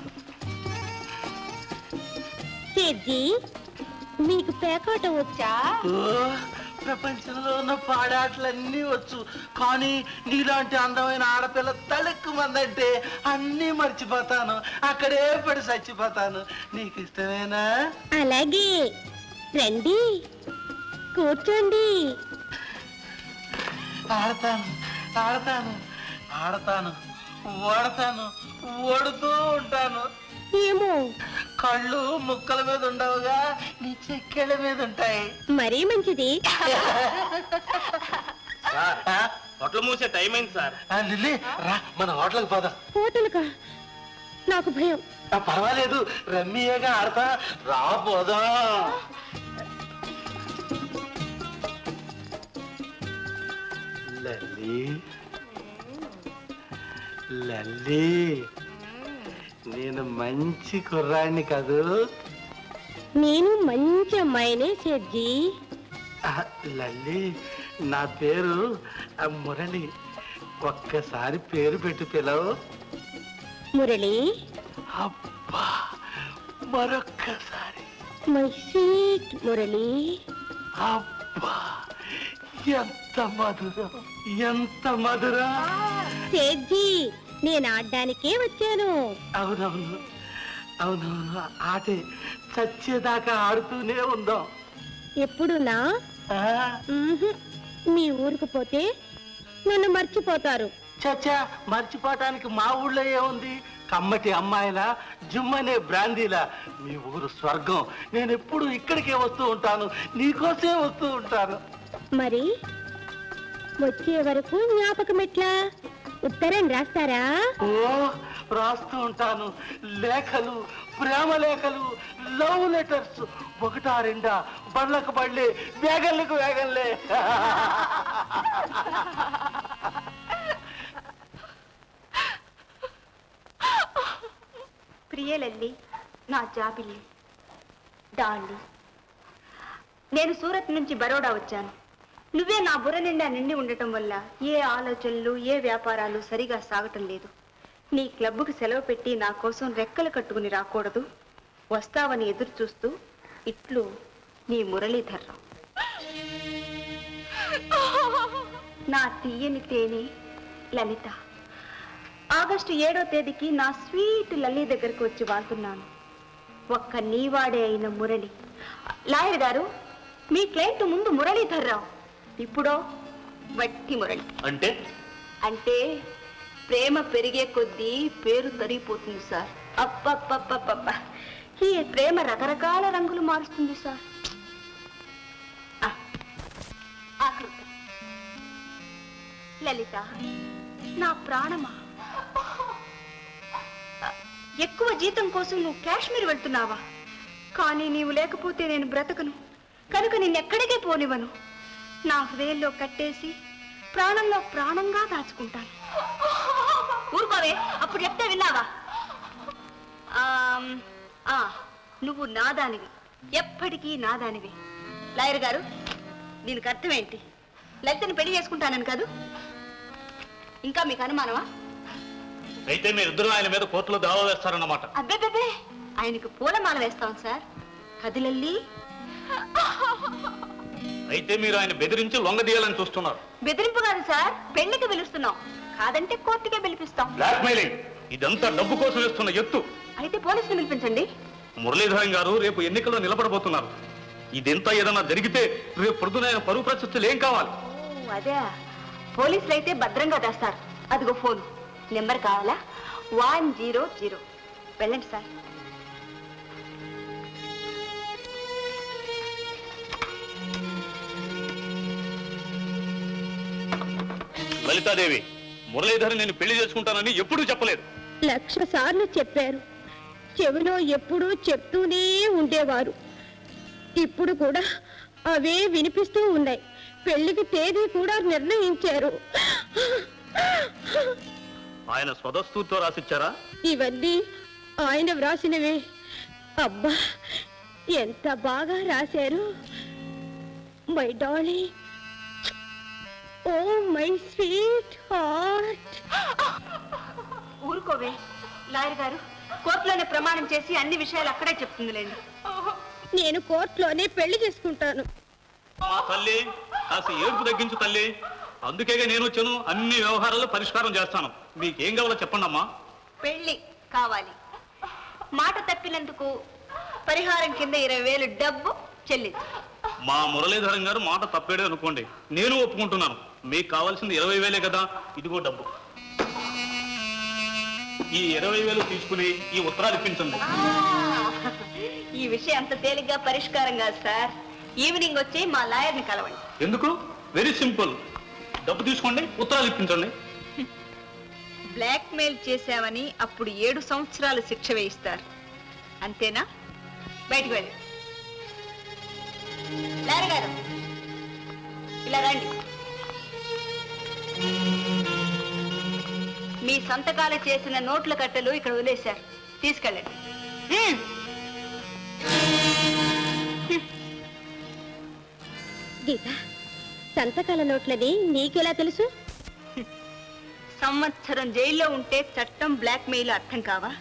సేద్జీ మీకు పేకాట వచ్చా ఓ, ప్రపంచంలో ఉన్న పాడాటలన్నీ వచ్చు కానీ నీలాంటి అందమైన ఆడపిల్ల తళుక్కు మందంటే అన్నీ మర్చిపోతాను అక్కడే పడి చచ్చిపోతాను నీకు ఇష్టమేనా అలాగే రండి కూర్చోండి ఆడతాను ఆడతాను ఆడతాను ఓడతాను ఓడుతూ ఉంటాను ఏమో కళ్ళు ముక్కల మీద ఉండవుగా నీ చెక్కెళ్ళ మీద ఉంటాయి మరీ మంచిది హోటల్ మూసే టైం అయింది సార్ ఆ, లిల్లీ రా మన హోటల్కి పోదాం హోటల్కా నాకు భయం ఆ, పర్వాలేదు రమ్మీయేగా ఆడతా రా పోదాం లల్లి లల్లి నేను మంచి కుర్రాడిని కదూ నేను మంచి అమ్మాయినే సేద్జీ ఆ, లల్లి నా పేరు ఆ, మురళి ఒక్కసారి పేరు పెట్టి పిలవు మురళి అబ్బా మరొక్కసారి మై స్వీట్ మురళి అబ్బా ఎంత మధురం ఎంత మధురం సేద్జీ నేను ఆడ్డానికే వచ్చాను అవునవును అవునవును ఆటే చచ్చేదాకా ఆడుతూనే ఉందాం ఎప్పుడునా ఆ, మ్మ్హ్. మీ ఊరికి పోతే నన్ను మర్చిపోతారు చచ్చా మర్చిపోవటానికి మా ఊళ్ళో ఏముంది కమ్మటి అమ్మాయిలా జుమ్మనే బ్రాందీలా మీ ఊరు స్వర్గం నేను ఎప్పుడు ఇక్కడికే వస్తూ ఉంటాను నీకోసమే వస్తూ ఉంటాను మరి వచ్చే వరకు జ్ఞాపకం ఎట్లా ఉత్తరం రాస్తారా ఓ రాస్తూ ఉంటాను లేఖలు ప్రేమ లేఖలు లవ్ లెటర్స్ ఒకటా రెండా బళ్ళకు బళ్ళే వేగన్లకు వేగన్లే ప్రియలల్లి నా జాబిలి డాండి నేను సూరత్ నుంచి బరోడా వచ్చాను నువ్వే నా బుర్ర నిండా నిండి ఉండటం వల్ల ఏ ఆలోచనలు ఏ వ్యాపారాలు సరిగా సాగటం లేదు నీ క్లబ్కు సెలవు పెట్టి నా కోసం రెక్కలు కట్టుకుని రాకూడదు వస్తావని ఎదురు చూస్తూ ఇట్లు నీ మురళీధర్రావు నా తీయని తేనె లలిత ఆగస్టు ఏడో తేదీకి నా స్వీట్ లలి దగ్గరకు వచ్చి వాళ్తున్నాను ఒక్క నీవాడే అయిన మురళి లాయర్ గారు మీ క్లయింట్ ముందు మురళీధర్రావు ఇప్పుడో వట్టి మురళి అంటే అంటే ప్రేమ పెరిగే కొద్దీ పేరు తరిగిపోతుంది సార్ అప్పప్పప్పప్ప ఈ ప్రేమ రకరకాల రంగులు మారుస్తుంది సార్ ఆ, ఆకృత. లలిత నా ప్రాణమా ఎక్కువ జీతం కోసం నువ్వు కాశ్మీర్ వెళ్తున్నావా కానీ నీవు లేకపోతే నేను బ్రతకను కనుక నిన్నెక్కడికే పోనివ్వను నా హృదయంలో కట్టేసి ప్రాణంలో ప్రాణంగా దాచుకుంటాను ఊరుకోవే అప్పుడు చెప్తే విన్నావా ఆమ్, ఆ, నువ్వు నాదానివి ఎప్పటికీ నాదానివి లాయర్ గారు దీనికి అర్థం ఏంటి లలితని పెళ్లి చేసుకుంటానని కాదు ఇంకా మీకు అనుమానమా అయితే మీరిద్దరూ ఆయన మీద కోర్టులో దావా వేస్తారన్నమాట అబ్బే ఆయనకు పూలమాల వేస్తాం సార్ కదిలల్లి అయితే మీరు ఆయన బెదిరించి లొంగదీయాలని చూస్తున్నారు బెదిరింపు కాదు సార్ పెళ్లికి పిలుస్తున్నాం కాదంటే కోర్టుకే పిలిపిస్తాం బ్లాక్మెయిలింగ్ ఇదంతా డబ్బు కోసం వేస్తున్న ఎత్తు అయితే పోలీసులు పిలిపించండి మురళీధరన్ గారు రేపు ఎన్నికల్లో నిలబడబోతున్నారు ఇదంతా ఏదైనా జరిగితే రేపు పొద్దున ఆయన పరువు ప్రశస్తులు ఏం కావాలి ఓ, అదే పోలీసులు అయితే భద్రంగా తెస్తారు అదిగో ఫోన్ నెంబర్ కావాలా వన్ జీరో జీరో వెళ్ళండి సార్ లలితాదేవి మురళీధరన్ నేను పెళ్లి చేసుకుంటానని ఎప్పుడూ చెప్పలేదు లక్ష సార్లు చెప్పారు చెవిలో ఎప్పుడూ చెప్తూనే ఉండేవారు ఇప్పుడు కూడా అవే వినిపిస్తూ ఉన్నాయి పెళ్లికి తేదీ కూడా నిర్ణయించారు ఆయన స్వదస్తూతో రాసిచ్చారా ఇవన్నీ ఆయన వ్రాసినవే అబ్బా ఎంత బాగా రాశారు my darling oh my sweetheart ఊరుకోవే లాయర్ గారు కోర్టులోనే ప్రమాణం చేసి అన్ని విషయాలు అక్కడే చెప్తుందిలేండి నేను కోర్టులోనే పెళ్లి చేసుకుంటాను మా తల్లి కాస్త ఏడుపు తగ్గించు తల్లి అందుకేగా నేను వచ్చాను అన్ని వ్యవహారాలు పరిష్కారం చేస్తాను మీకేం కావాలో చెప్పండి అమ్మా పెళ్లి కావాలి మాట తప్పినందుకు పరిహారం కింద ఇరవై వేలు డబ్బు చెల్లించు మా మురళీధరన్ గారు మాట తప్పేడే అనుకోండి నేను ఒప్పుకుంటున్నాను మీకు కావాల్సింది ఇరవై వేలే కదా ఇదిగో డబ్బు ఈ ఇరవై వేలు తీసుకుని ఈ ఉత్తరాలు ఇప్పించండి ఈ విషయం అంత తేలిగ్గా పరిష్కారం కాదు సార్ ఈవినింగ్ వచ్చి మా లాయర్ని కలవండి ఎందుకు వెరీ సింపుల్ డబ్బు తీసుకోండి ఉత్తరాలు ఇప్పించండి బ్లాక్ మెయిల్ చేశామని అప్పుడు ఏడు సంవత్సరాలు శిక్ష వేయిస్తారు అంతేనా బయటకు వెళ్ళి లాయర్ గారు ఇలా రండి మీ సంతకాలు చేసిన నోట్ల కట్టలు ఇక్కడ వదిలేశారు తీసుకెళ్ళండి హ్మ్. గీత సంతకాల నోట్లని నీకెలా తెలుసు సంవత్సరం జైల్లో ఉంటే చట్టం బ్లాక్ మెయిల్ అర్థం కావా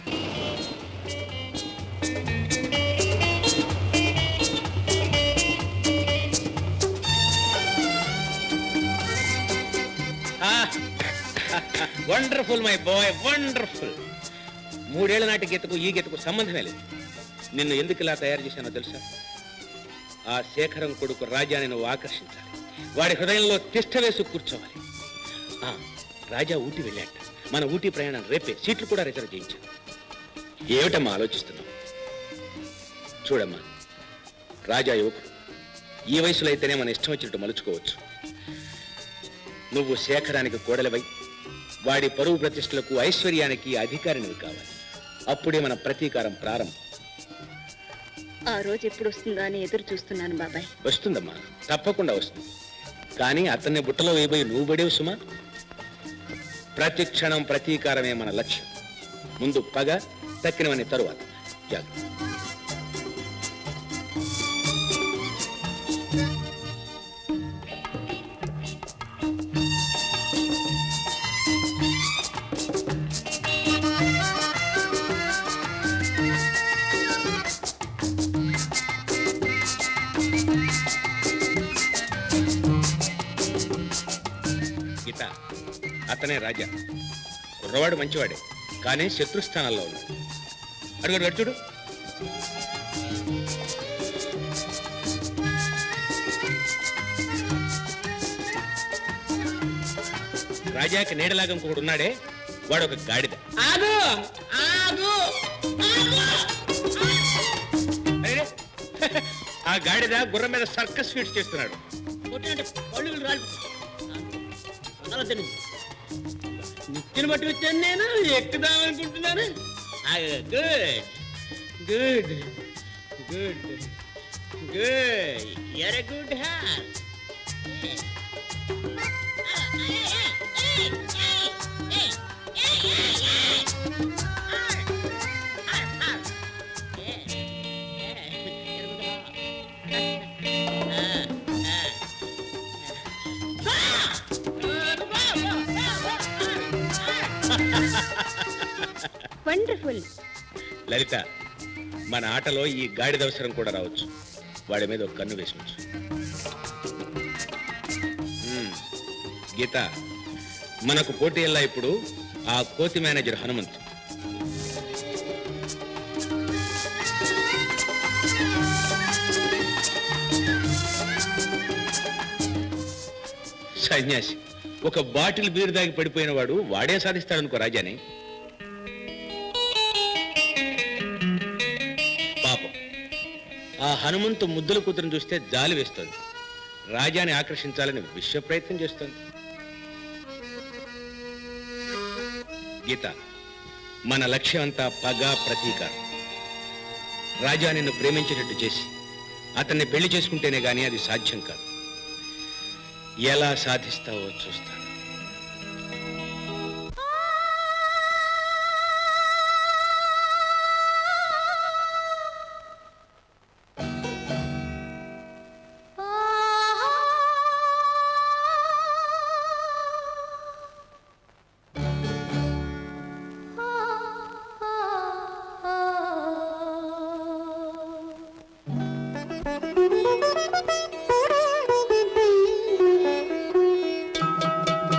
వండర్ఫుల్ మై బాయ్ వండర్ఫుల్ మూడేళ్ల నాటి గీతకు ఈ గీతకు సంబంధమే లేదు నిన్ను ఎందుకు ఇలా తయారు చేశానో తెలుసా ఆ శేఖరం కొడుకు రాజాని నువ్వు ఆకర్షించాలి వాడి హృదయంలో తిష్ట వేసి కూర్చోవాలి ఆ, రాజా ఊటీ వెళ్ళాట మన ఊటీ ప్రయాణం రేపే సీట్లు కూడా రిజర్వ్ చేయించాను ఏమిటమ్మా ఆలోచిస్తున్నావు చూడమ్మా రాజా యువకుడు ఈ వయసులో అయితేనే మన ఇష్టం వచ్చినట్టు మలుచుకోవచ్చు నువ్వు శేఖరానికి కోడలివై వాడి పరువు ప్రతిష్టలకు ఐశ్వర్యానికి అధికారినివి కావాలి అప్పుడే మన ప్రతీకారం ప్రారంభం ఆ రోజు ఎప్పుడు వస్తుందా అని ఎదురు చూస్తున్నాను బాబాయ్ వస్తుందమ్మా తప్పకుండా వస్తుంది కానీ అతన్ని బుట్టలో వేయబోయి నువ్వు పడేవు సుమా ప్రతి క్షణం ప్రతీకారమే మన లక్ష్యం ముందు పగ తక్కినవని తరువాత జాగ్రత్త గీత అతనే రాజా కుర్రవాడు మంచివాడే కానీ శత్రుస్థానాల్లో ఉన్నాడు అడుగు అడుగు చూడు రాజాకి నీడలాగా ఇంకొకడు ఉన్నాడే వాడు ఒక గాడిద ఆగు ఆగు అరే, ఆ గాడిద గుర్రం మీద సర్కస్ ఫీట్స్ చేస్తున్నాడు కొట్టినట్టు పళ్ళు రాలి అలా తిను నిచ్చెన బట్టి వచ్చాను నేను ఎక్కుదాం అనుకుంటున్నాను good good good good uh good హార్ వండర్ఫుల్ లలిత మన ఆటలో ఈ గాడిద అవసరం కూడా రావచ్చు వాడి మీద ఒక కన్ను వేసించు మ్మ్. గీత మనకు పోటీ ఎలా ఇప్పుడు ఆ కోతి మేనేజర్ హనుమంతు సన్యాసి ఒక బాటిల్ బీరు దాగి పడిపోయిన వాడు వాడే సాధిస్తాడనుకో రాజాని పాపం ఆ హనుమంతు ముద్దుల కూతురుని చూస్తే జాలి వేస్తోంది రాజాని ఆకర్షించాలని విశ్వ ప్రయత్నం చేస్తోంది గీత మన లక్ష్యం అంతా పగ ప్రతీకారం రాజా నిన్ను ప్రేమించేటట్టు చేసి అతన్ని పెళ్లి చేసుకుంటేనే గానీ అది సాధ్యం కాదు ఎలా సాధిస్తావో చూస్తాను ఆ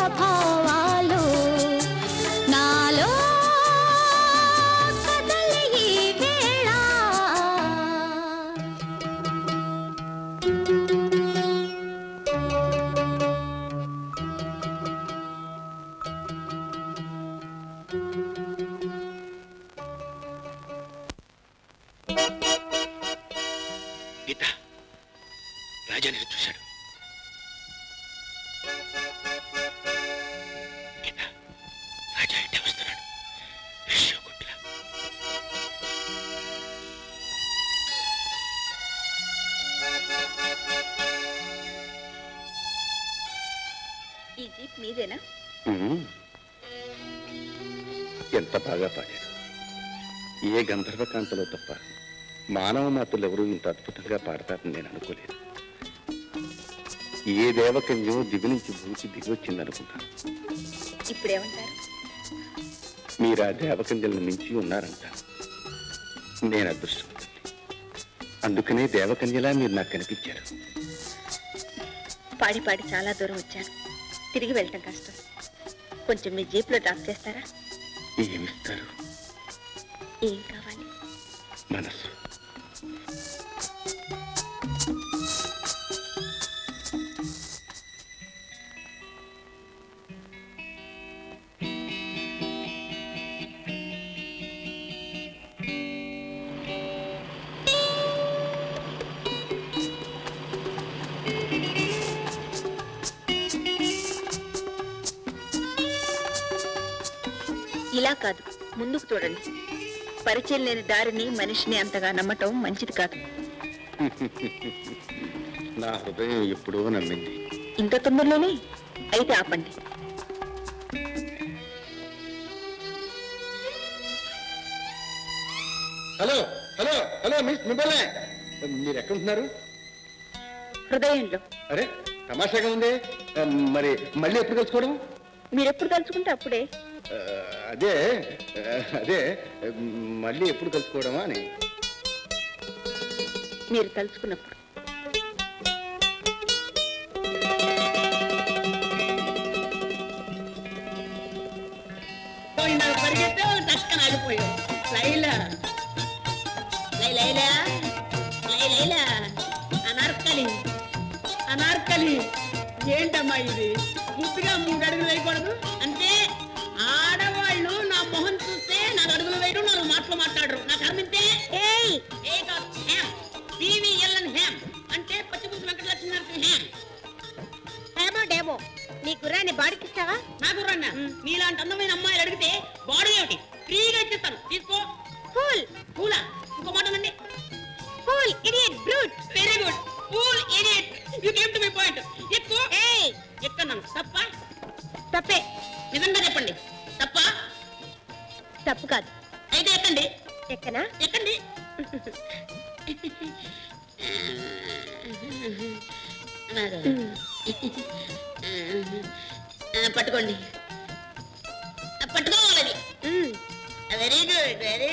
భావాలు నాలో కదలి ఈ వేళ గీత రాజా నేను చూశాడు గీత రాజా ఇట్టే వస్తున్నాడు విషయం కొట్ల ఈ జీప్ మీదేనా ఎంత బాగా పాడాడు ఏ గంధర్వకాంతలో తప్ప మానవ మాతలు ఎవరూ ఇంత అద్భుతంగా పాడతారని నేను అనుకోలేదు ఏ దేవకన్యో దివి నుంచి భూమికి దిగి వచ్చిందనుకున్నాను ఇప్పుడేమంటారు మీరు ఆ దేవకన్యలను మించి ఉన్నారంట నేను అదృష్టవంతుడిని అందుకనే దేవకన్యలా మీరు నాకు కనిపించారు పాడి పాడి చాలా దూరం వచ్చాను తిరిగి వెళ్ళటం కష్టం కొంచెం మీ జీప్లో డ్రాప్ చేస్తారా ఏమిస్తారు ఏం కావాలి మనసు ఇలా కాదు ముందుకు చూడండి పరిచయం లేని దారిని మనిషిని అంతగా నమ్మటం మంచిది కాదు నా హృదయం ఎప్పుడో నమ్మింది ఇంత తొందరలోనే అయితే ఆపండి హలో హలో హలో మిస్ మిమ్మల్ని మీరు ఎక్కడుంటున్నారు హృదయంలో అరే తమాషాగా ఉంది ఆ, మరి మళ్ళీ ఎప్పుడు కలుసుకోవడం మీరు ఎప్పుడు తలుచుకుంటే అప్పుడే ఆ, అదే ఆ, అదే మళ్ళీ ఎప్పుడు కలుసుకోవడమా అని మీరు తలుచుకున్నప్పుడు ఇందాక పరిగెత్తావు టక్కన ఆగిపోయావు లైలా లై లైలా లై లైలా అనార్కలి అనార్కలి ఏంటమ్మా ఇది ముద్దుగా మూడు అడుగులు వేయకూడదు అంటే ఆడవాళ్ళు నా మొహం చూస్తే నాలుగు అడుగులు వేయడం నాలుగు మాటలు మాట్లాడరు నాకు అర్థంతే ఏయ్ ఏ కాదు హ్యామ్ పివిఎల్ఎన్ హ్యామ్ అంటే పచ్చిపులుసు వెంకటలక్ష్మి నరసింహ హ్యామ్ ఏమో డేమో నీ గుర్రాన్ని బాడికిస్తావా నా గుర్రన్న మీలాంటి అందమైన అమ్మాయిలు అడిగితే బాడీ ఏమిటి ఫ్రీగా ఇచ్చేస్తాను తీసుకో ఫూల్ పూలా ఇంకో మాట అండి fool idiot brute very good fool idiot you came to my point ఎక్కువ ఏయ్ ఎక్కన్నాను తప్ప తప్పే నిజంగా చెప్పండి తప్ప తప్పు కాదు అయితే ఎక్కండి ఎక్కనా ఎక్కండి అలాగా. ఆ, పట్టుకోండి ఆ, పట్టుకోవాలి వెరీ గుడ్ వెరీ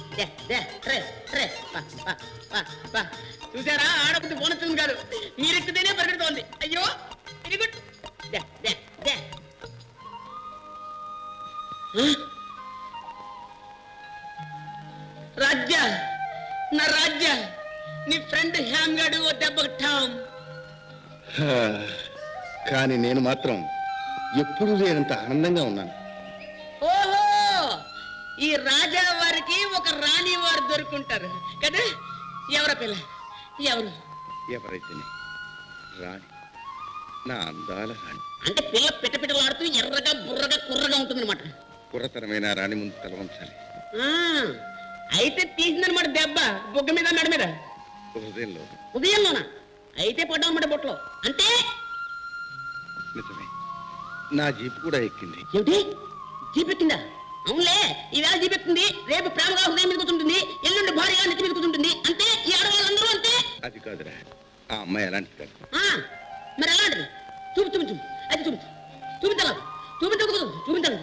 గుడ్ చూసారా ఆడబుద్ధి పోనొచ్చింది కాదు మీరెక్కితేనే పరిగెడుతోంది అయ్యో వెరీ గుడ్ దే, దే, దే. హ? రాజ్య నా రాజ్య నీ ఫ్రెండ్ హ్యామ్ గాడు ఓ దెబ్బకు ఠామ్ హా, కానీ నేను మాత్రం ఎప్పుడూ లేనంత ఆనందంగా ఉన్నాను ఓహో ఈ రాజా వారికి ఒక రాణి వారు దొరుకుంటారు కదా ఎవర పిల్ల ఎవరు ఎవరైతేనే రాణి నా అందాల రాణి అంటే పిల్ల పిట్ట పిట్టలాడుతూ ఎర్రగా బుర్రగా కుర్రగా ఉంటుందన్నమాట కుర్రతరమైన రాణి ముందు తలవంచాలి ఆ, అయితే తీసిందనమాట దెబ్బ బొగ్గ మీద నడు మీద హృదయంలో ఉదయంలోనా అయితే పడ్డామన్నమాట బొట్లో అంటే నిజమే నా జీపు కూడా ఎక్కింది ఏమిటి జీప్ ఎక్కిందా అవునులే ఈవేళ జీప్ ఎక్కుతుంది రేపు ప్రేమగా హృదయం మీద కూర్చుంటుంది ఎల్లుండి భారీగా నెత్తి మీద కూర్చుంటుంది అంతే ఈ ఆడవాళ్ళందరూ అంతే అది కాదురా ఆ అమ్మాయి ఎలాంటిది కాదు ఆ, మరి ఎలాంటిది చూపు చూపించు అది చూపించు చూపించాలి చూపించకూడదు చూపించాలి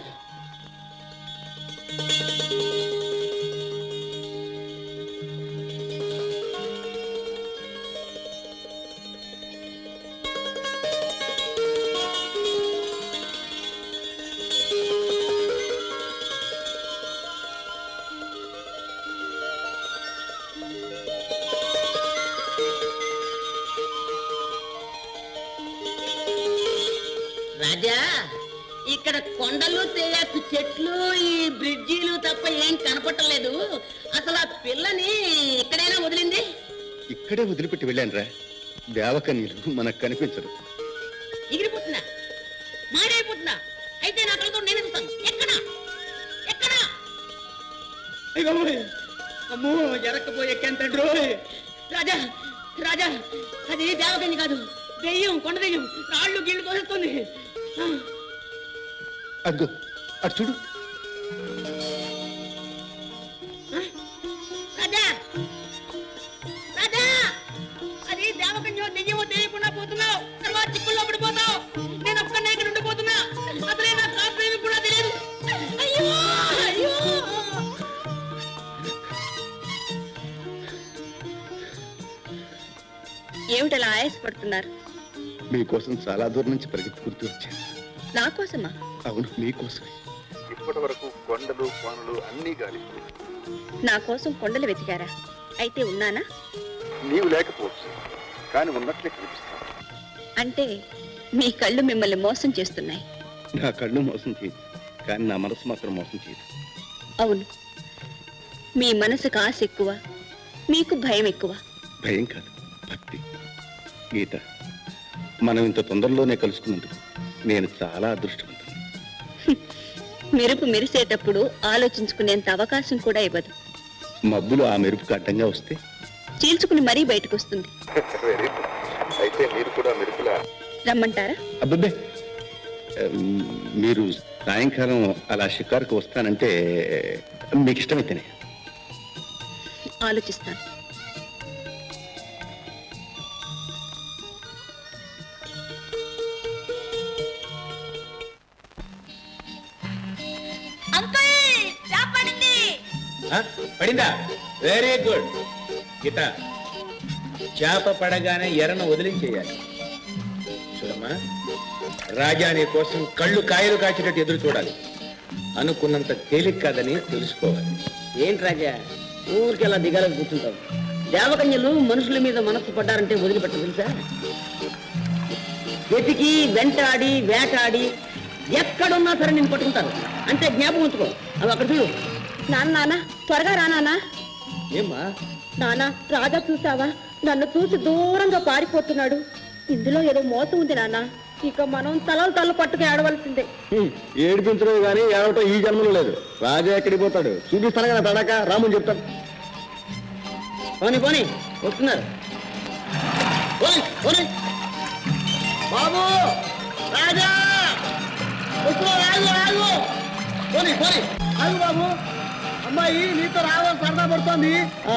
రాజా ఇక్కడ కొండలు తేయాకు చెట్లు ఈ బ్రిడ్జీలు తప్ప ఏం కనపట్టలేదు అసలు ఆ పిల్లని ఎక్కడైనా వదిలింది ఇక్కడే వదిలిపెట్టి వెళ్ళాను రా దేవకన్యలు మనకు కనిపించరు ఎగిరిపోతున్నా మాడైపోతున్నా అయితే నా కళ్ళతో నేను ఎదుగుతాను ఎక్కడ ఎక్కడ అయ్యో అమ్మో ఎరక్కపోయి ఎక్కేంతండ్రు రాజా రాజా అది దేవకన్య కాదు దెయ్యం కొండ దెయ్యం రాళ్ళు గీళ్ళు తోసేస్తుంది ఆ, అదిగో అటు చూడు రాజా రాజా అది దేవకన్యో దెయ్యమో తెలియకుండా పోతున్నావు తర్వాత చిక్కుల్లో పడిపోతావు నేను ఒక్కనే ఇక్కడ ఉండిపోతున్నా అసలే నా కాపురేమి కూడా తెలియదు అయ్యో అయ్యో ఏమిటలా ఆయాసపడుతున్నారు మీకోసం చాలా దూరం నుంచి పరిగెత్తుకుంటూ వచ్చాను నా కోసమా అవును మీకోసమే ఇప్పటి వరకు కొండలు కోనలు అన్నీ గాలి నా కోసం కొండలు వెతికారా అయితే ఉన్నానా నీవు లేకపోవచ్చు కానీ ఉన్నట్లే కనిపిస్తావు అంటే మీ కళ్ళు మిమ్మల్ని మోసం చేస్తున్నాయి నా కళ్ళు మోసం చేయదు కానీ నా మనసు మాత్రం మోసం చేయదు అవును మీ మనసుకు ఆశ ఎక్కువ మీకు భయం ఎక్కువ భయం కాదు భక్తి గీత మనం ఇంత తొందరలోనే కలుసుకున్నందుకు నేను చాలా అదృష్టవంతుడు మెరుపు మెరిసేటప్పుడు ఆలోచించుకునేంత అవకాశం కూడా ఇవ్వదు మబ్బులు ఆ మెరుపుకు అడ్డంగా వస్తే చీల్చుకుని మరీ బయటకు వస్తుంది అయితే మీరు కూడా మెరుపులా రమ్మంటారా అబ్బబ్బే ఉమ్, మీరు సాయంకాలం అలా షికారుకు వస్తానంటే మీకు ఇష్టమైతేనే ఆలోచిస్తాను అంకుల్ చాపడింది ఆ? పడిందా వెరీ గుడ్ గీత చేప పడగానే ఎర్రను వదిలించేయాలి చూడమ్మా రాజా నీ కోసం కళ్ళు కాయలు కాచేటట్టు ఎదురు చూడాలి అనుకున్నంత తేలిక కాదని తెలుసుకోవాలి ఏంటి రాజా ఊరికి అలా దిగాలని కూర్చుంటావు దేవకన్యలు మనుషుల మీద మనస్సు పడ్డారంటే వదిలిపెట్ట తెలుసా వెతికి వెంటాడి వేటాడి ఎక్కడున్నా సరే నేను పట్టుకుంటాను అంటే జ్ఞాపకం ఉంచుకో అవి అక్కడ చూడు నాన్న నాన్న త్వరగా రా నాన్న ఏమ్మా నాన్న రాజా చూసావా నన్ను చూసి దూరంగా పారిపోతున్నాడు ఇందులో ఏదో మోసం ఉంది నాన్న ఇక మనం తలలు తల పట్టుకు ఏడవలసిందే ఏడిపించడం కానీ ఏడవటం ఈ జన్మలో లేదు రాజా ఎక్కడికి పోతాడు చూపిస్తాను కదా తడాక రాముని చెప్తాను పోనీ పోనీ వస్తున్నారు పోనీ పోనీ బాబు రాజా వస్తున్నా రాజు రాజు పోనీ పోనీ ఆగు బాబు అమ్మాయి నీతో రావాలని సరదా పడుతోంది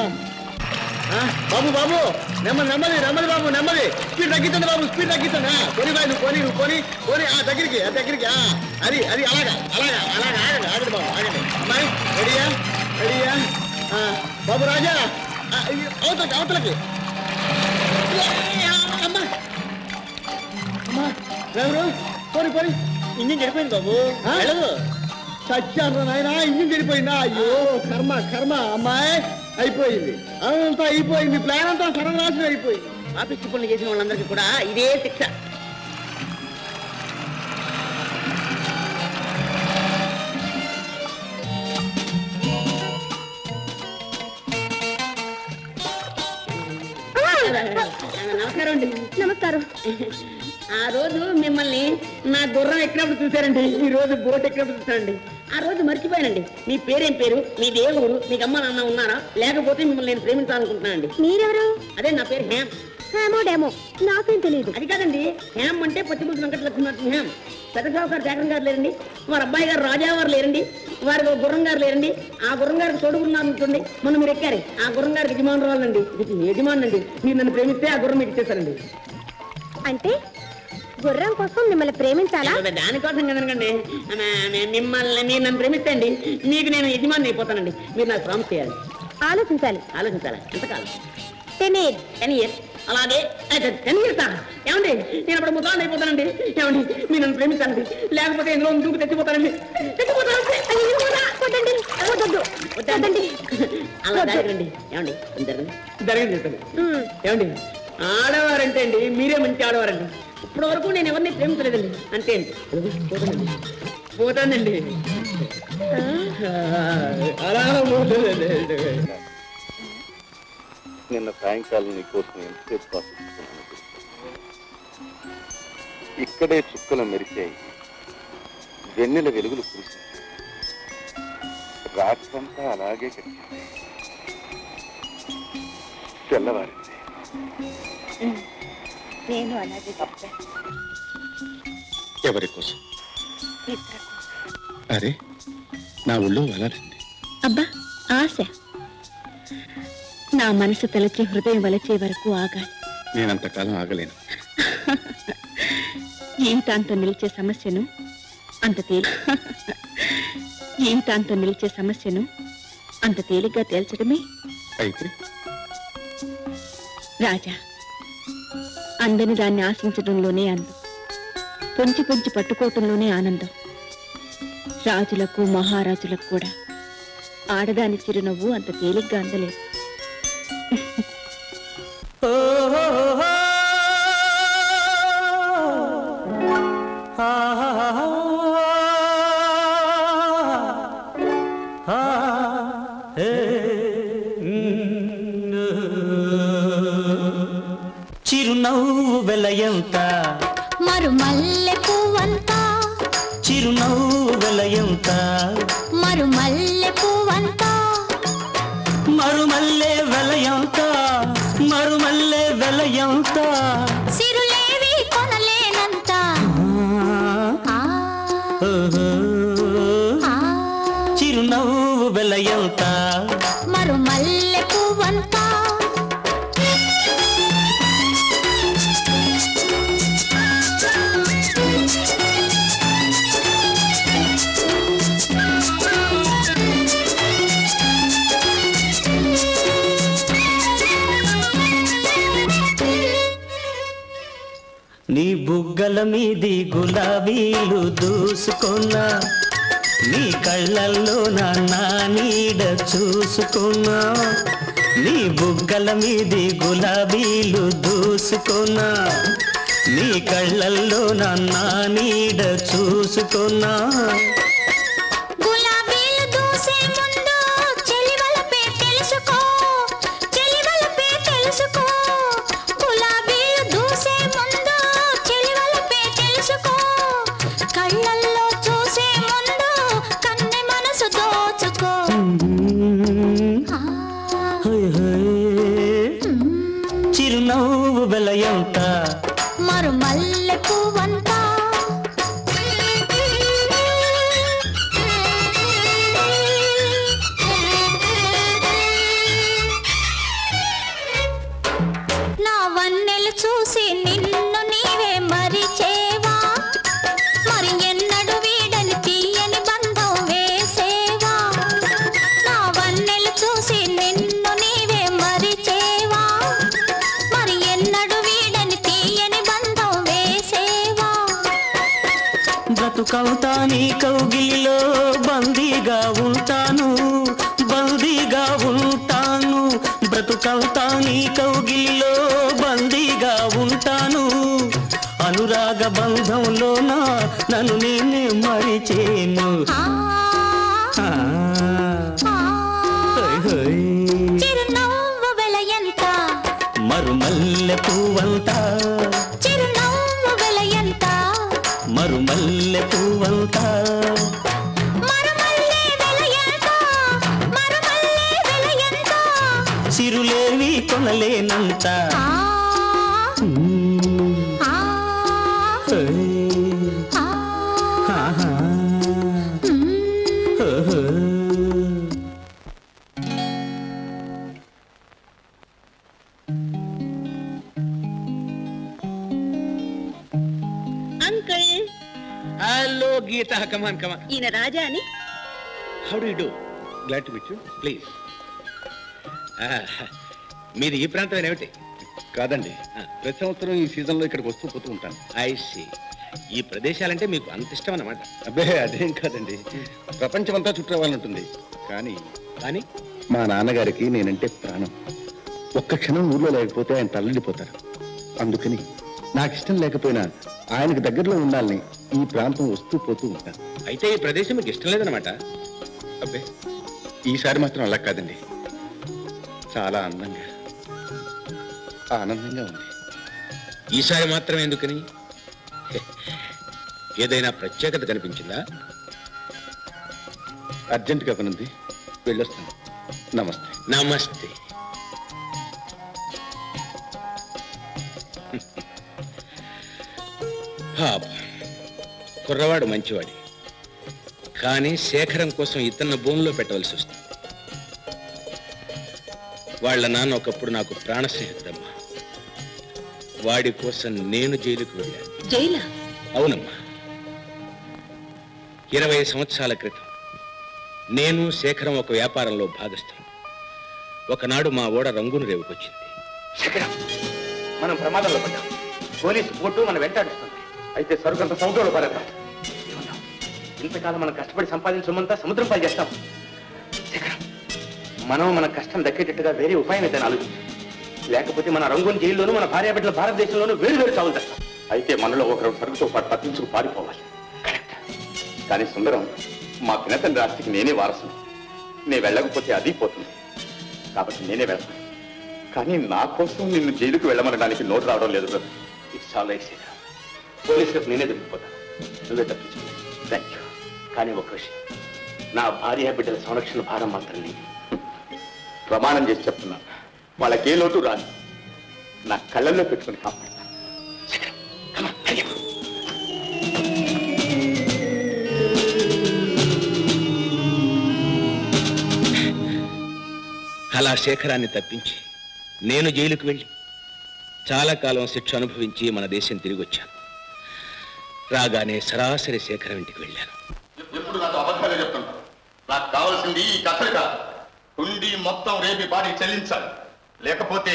బాబు బాబు నెమ్మది నెమ్మది నెమ్మది బాబు నెమ్మది స్పీడ్ తగ్గించండి బాబు స్పీడ్ తగ్గించండి ఆ, కొని బాయ్ నువ్వు కొని నువ్వు కొని కొని ఆ దగ్గరికి ఆ దగ్గరికి ఆ, అది అది అలాగా అలాగా అలాగా ఆగండి ఆగండి బాబు ఆగండి అమ్మాయి రెడీయా రెడీయా ఆ, బాబు రాజా ఆ, ఈ అవతలకి అవతలకి అమ్మా అమ్మా డ్రైవరు పోని పోని ఇంజిన్ చెడిపోయింది బాబు ఆ? వెళ్ళదు చచ్చాను నాయన ఇంజిన్ చెడిపోయిందా అయ్యో కర్మ కర్మ అమ్మాయి అయిపోయింది అంతా అయిపోయింది ప్లాన్ అంతా సర్వనాశనం అయిపోయింది ఆఫీస్ పనులు చేసిన వాళ్ళందరికీ కూడా ఇదే శిక్ష నమస్కారం అండి నమస్కారం ఆ రోజు మిమ్మల్ని నా గుర్రం ఎక్కినప్పుడు చూశారండి ఈ రోజు బోట్ ఎక్కినప్పుడు చూశారండి ఆ రోజు మర్చిపోయానండి మీ పేరేం పేరు మీది ఏ ఊరు మీకు అమ్మ నాన్న ఉన్నారా లేకపోతే మిమ్మల్ని నేను ప్రేమించాలనుకుంటున్నానండి మీరెవరు అదే నా పేరు హ్యామ్ హేమో డేమో నాకేం తెలియదు అది కాదండి హ్యామ్ అంటే పచ్చిపులుసు వెంకట లక్ష్మీ హ్యామ్ పెద్ద సావుకారు జగన్ గారు లేరండి వారి అబ్బాయి గారు రాజా వారు లేరండి వారికి ఒక గుర్రం గారు లేరండి ఆ గుర్రం గారికి తోడుకున్నారు అనుకోండి మొన్న మీరు ఎక్కారు ఆ గుర్రం గారికి యజమాని రావాలండి ఇది యజమాని అండి మీరు నన్ను ప్రేమిస్తే ఆ గుర్రం మీకు ఇచ్చేస్తారండి అంటే గుర్రం కోసం మిమ్మల్ని ప్రేమించాలా అదే దానికోసం కదనకండి మిమ్మల్ని మీరు నన్ను ప్రేమిస్తే మీకు నేను యజమాని అయిపోతానండి మీరు నాకు ప్రామిస్ చేయాలి ఆలోచించాలి ఆలోచించాలి ఎంతకాలం టెన్ ఇయర్స్ టెన్ ఇయర్స్ అలాగే టెన్ ఇయర్స్ ఏమండి నేను అప్పుడు ముద్దాన్ని అయిపోతానండి ఏమండి మీరు నన్ను ప్రేమించాలండి లేకపోతే ఇందులో దూకు తెచ్చిపోతానండి తెచ్చిపోతానండి అయ్యో, వద్దా? వద్దండి వద్దొద్దు వద్దండి అలా జరగండి ఏమండి కొంచెం జరగండి జరగండి చెప్పండి ఏమండి ఆడవారంటే అండి మీరే మంచి ఆడవారండి ఇప్పటి వరకు నేను ఎవరిని ప్రేమించలేదండి అంతే అండి పోతానండి పోతానండి ఆ, అలా పోతానండి నిన్న సాయంకాలం నీ కోసం ఎంతసేపు కాసుకున్నాను ఇక్కడే చుక్కలు మెరిశాయి వెన్నెల వెలుగులు కురిశాయి రాత్రంతా అలాగే గడిచింది తెల్లవారింది నేను అలాగే చెప్పాను ఎవరి కోసం మిత్ర కోసం. అరే నా ఒళ్ళు వలరింది అబ్బా ఆశ నా మనసు తలచి హృదయం వలచే వరకు ఆగాలి నేనంతకాలం ఆగలేను జీవితాంతం నిలిచే సమస్యను అంత తేలి జీవితాంతం నిలిచే సమస్యను అంత తేలిగ్గా తేల్చడమే అయితే రాజా అందని దాన్ని ఆశించడంలోనే అందం పొంచి పొంచి పట్టుకోవటంలోనే ఆనందం రాజులకు మహారాజులకు కూడా ఆడదాని చిరునవ్వు అంత తేలిగ్గా అందలేదు చిరునవ్వు వెలయంత మరు మల్లె పువ్వంతా చిరునవ్వు వెలయంత మరు మల్లె పువ్వంతా మరుమల్లె వెలయంత మరుమల్లె వెలయంత సిరులేవి కొనలేనంత ఆ, ఓహో. ఆ, చిరునవ్వు వెలయంత మరు మల్లె పువ్వంతా నీ బుగ్గల మీది గులాబీలు దూసుకున్నా నీ కళ్ళల్లో నా నా నీడ చూసుకున్నా నీ బుగ్గల మీది గులాబీలు దూసుకున్నా నీ కళ్ళల్లో నా నా నీడ చూసుకున్నా గులాబీలు దూసే ముందు చెలివలపే తెలుసుకో చెలివలపే తెలుసుకో గులాబీలు దూసే ముందు చెలివలపే తెలుసుకో కళ్ళల్లో చూసే ముందు కన్నె మనసు దోచుకో హోయ్ హోయ్. చిరునవ్వు వెలయంత మరు మల్లె పువ్వంతా నా వన్నెలు చూసి నిన్ను నీవే మరిచేవా మరి ఎన్నడు వీడని తీయని బంధం వేసేవా నా వన్నెలు చూసి నిన్ను నీవే మరిచేవా మరి ఎన్నడు వీడని తీయని బంధం వేసేవా బ్రతుకవుతా నీ కౌగిలిలో బందీగా ఉంటాను బందీగా ఉంటాను బ్రతుకవుతా నీ కౌగిలిలో బందీగా ఉంటాను అనురాగ బంధంలోన నన్ను నేనే మరిచేను ఆ. హోయ్ హోయ్. చిరునవ్వు వెలయంత మరుమల్లె పువ్వంతా చిరునవ్వు వెలయంత మరుమల్లె పువ్వంతా మరుమల్లే వెలయంత మరుమల్లే వెలయంత సిరులేవి కొనలేనంత ఆ, హోయ్. ఆ, ఆహా. ఓహో. అంకుల్ హలో గీత కమాన్ కమాన్ ఈయన రాజా అని how do do glad to meet you please మీది ఈ ప్రాంతం ఏమిటి కాదండి ప్రతి సంవత్సరం ఈ సీజన్లో ఇక్కడికి వస్తూ పోతూ ఉంటాను ఐ సి ఈ ప్రదేశాలంటే మీకు అంత ఇష్టం అన్నమాట అబ్బే అదేం కాదండి ప్రపంచమంతా చుట్టరావాలనుంటుంది కానీ కానీ మా నాన్నగారికి నేనంటే ప్రాణం ఒక్క క్షణం ఊళ్ళో లేకపోతే ఆయన తల్లడిపోతారు అందుకని నాకు ఇష్టం లేకపోయినా ఆయనకు దగ్గరలో ఉండాలని ఈ ప్రాంతం వస్తూ పోతూ ఉంటాను అయితే ఈ ప్రదేశం మీకు ఇష్టం లేదనమాట అబ్బే ఈసారి మాత్రం అలా కాదండి చాలా అందంగా ఆనందంగా ఉంది ఈసారి మాత్రం ఎందుకని హె, ఏదైనా ప్రత్యేకత కనిపించిందా అర్జెంటుగా పనుంది వెళ్ళొస్తాను నమస్తే నమస్తే పాప కుర్రవాడు మంచివాడి కానీ శేఖరం కోసం ఇతన్న భూమిలో పెట్టవలసి వస్తుంది వాళ్ళ నాన్న ఒకప్పుడు నాకు ప్రాణ స్నేహితుడమ్మా వాడి కోసం నేను జైలుకు వెళ్ళాను జైలా అవునమ్మా ఇరవై సంవత్సరాల క్రితం నేను శేఖరం ఒక వ్యాపారంలో భాగస్థులు ఒకనాడు మా ఓడ రంగును రేవుకొచ్చింది శేఖరం మనం ప్రమాదంలో పడ్డాం పోలీసు బోటు మనం వెంటాడుస్తుంది అయితే సరుకంత సముద్రంలో పడతాం ఇంతకాలం మనం కష్టపడి సంపాదించమంతా సముద్రం పై చేస్తాం శేఖరం మనం మన కష్టం దక్కేటట్టుగా వేరే ఉపాయం ఏదైనా ఆలోచించు లేకపోతే మన రంగుని జైల్లోనూ మన భార్యాబిడ్డల భారతదేశంలోనూ వేరు వేరు చావులు తెస్తాం అయితే మనలో ఒకరు సరుకుతో పాటు తప్పించుకు పారిపోవాలి కానీ సుందరం మా పినతండ్రి ఆస్తికి నేనే వారసుని నేను వెళ్ళకపోతే అది పోతుంది కాబట్టి నేనే వెళ్తాను కానీ నా కోసం నిన్ను జైలుకు వెళ్ళమనడానికి నోటు రావడం లేదు brother it's all right Sekharam పోలీసులకు నేనే దొరికిపోతాను నువ్వే తప్పించు థ్యాంక్ యూ కానీ ఒక విషయం నా భార్య బిడ్డల సంరక్షణ భారం మాత్రం నీది ప్రమాణం చేసి చెప్తున్నాను వాళ్ళకి ఏ లోటు రాదు నా కళ్ళల్లో పెట్టుకుని కాపాడు అలా శేఖరాన్ని తప్పించి నేను జైలుకు వెళ్ళి చాలా కాలం శిక్ష అనుభవించి మన దేశం తిరిగి వచ్చాను రాగానే సరాసరి శేఖరం ఇంటికి వెళ్ళాను ఎప్పుడు నాతో అబద్ధాలే చెప్తుంటావు నాకు కావాల్సింది ఈ కథలు కాదు హుండీ మొత్తం రేపి బాడీ చెల్లించాలి లేకపోతే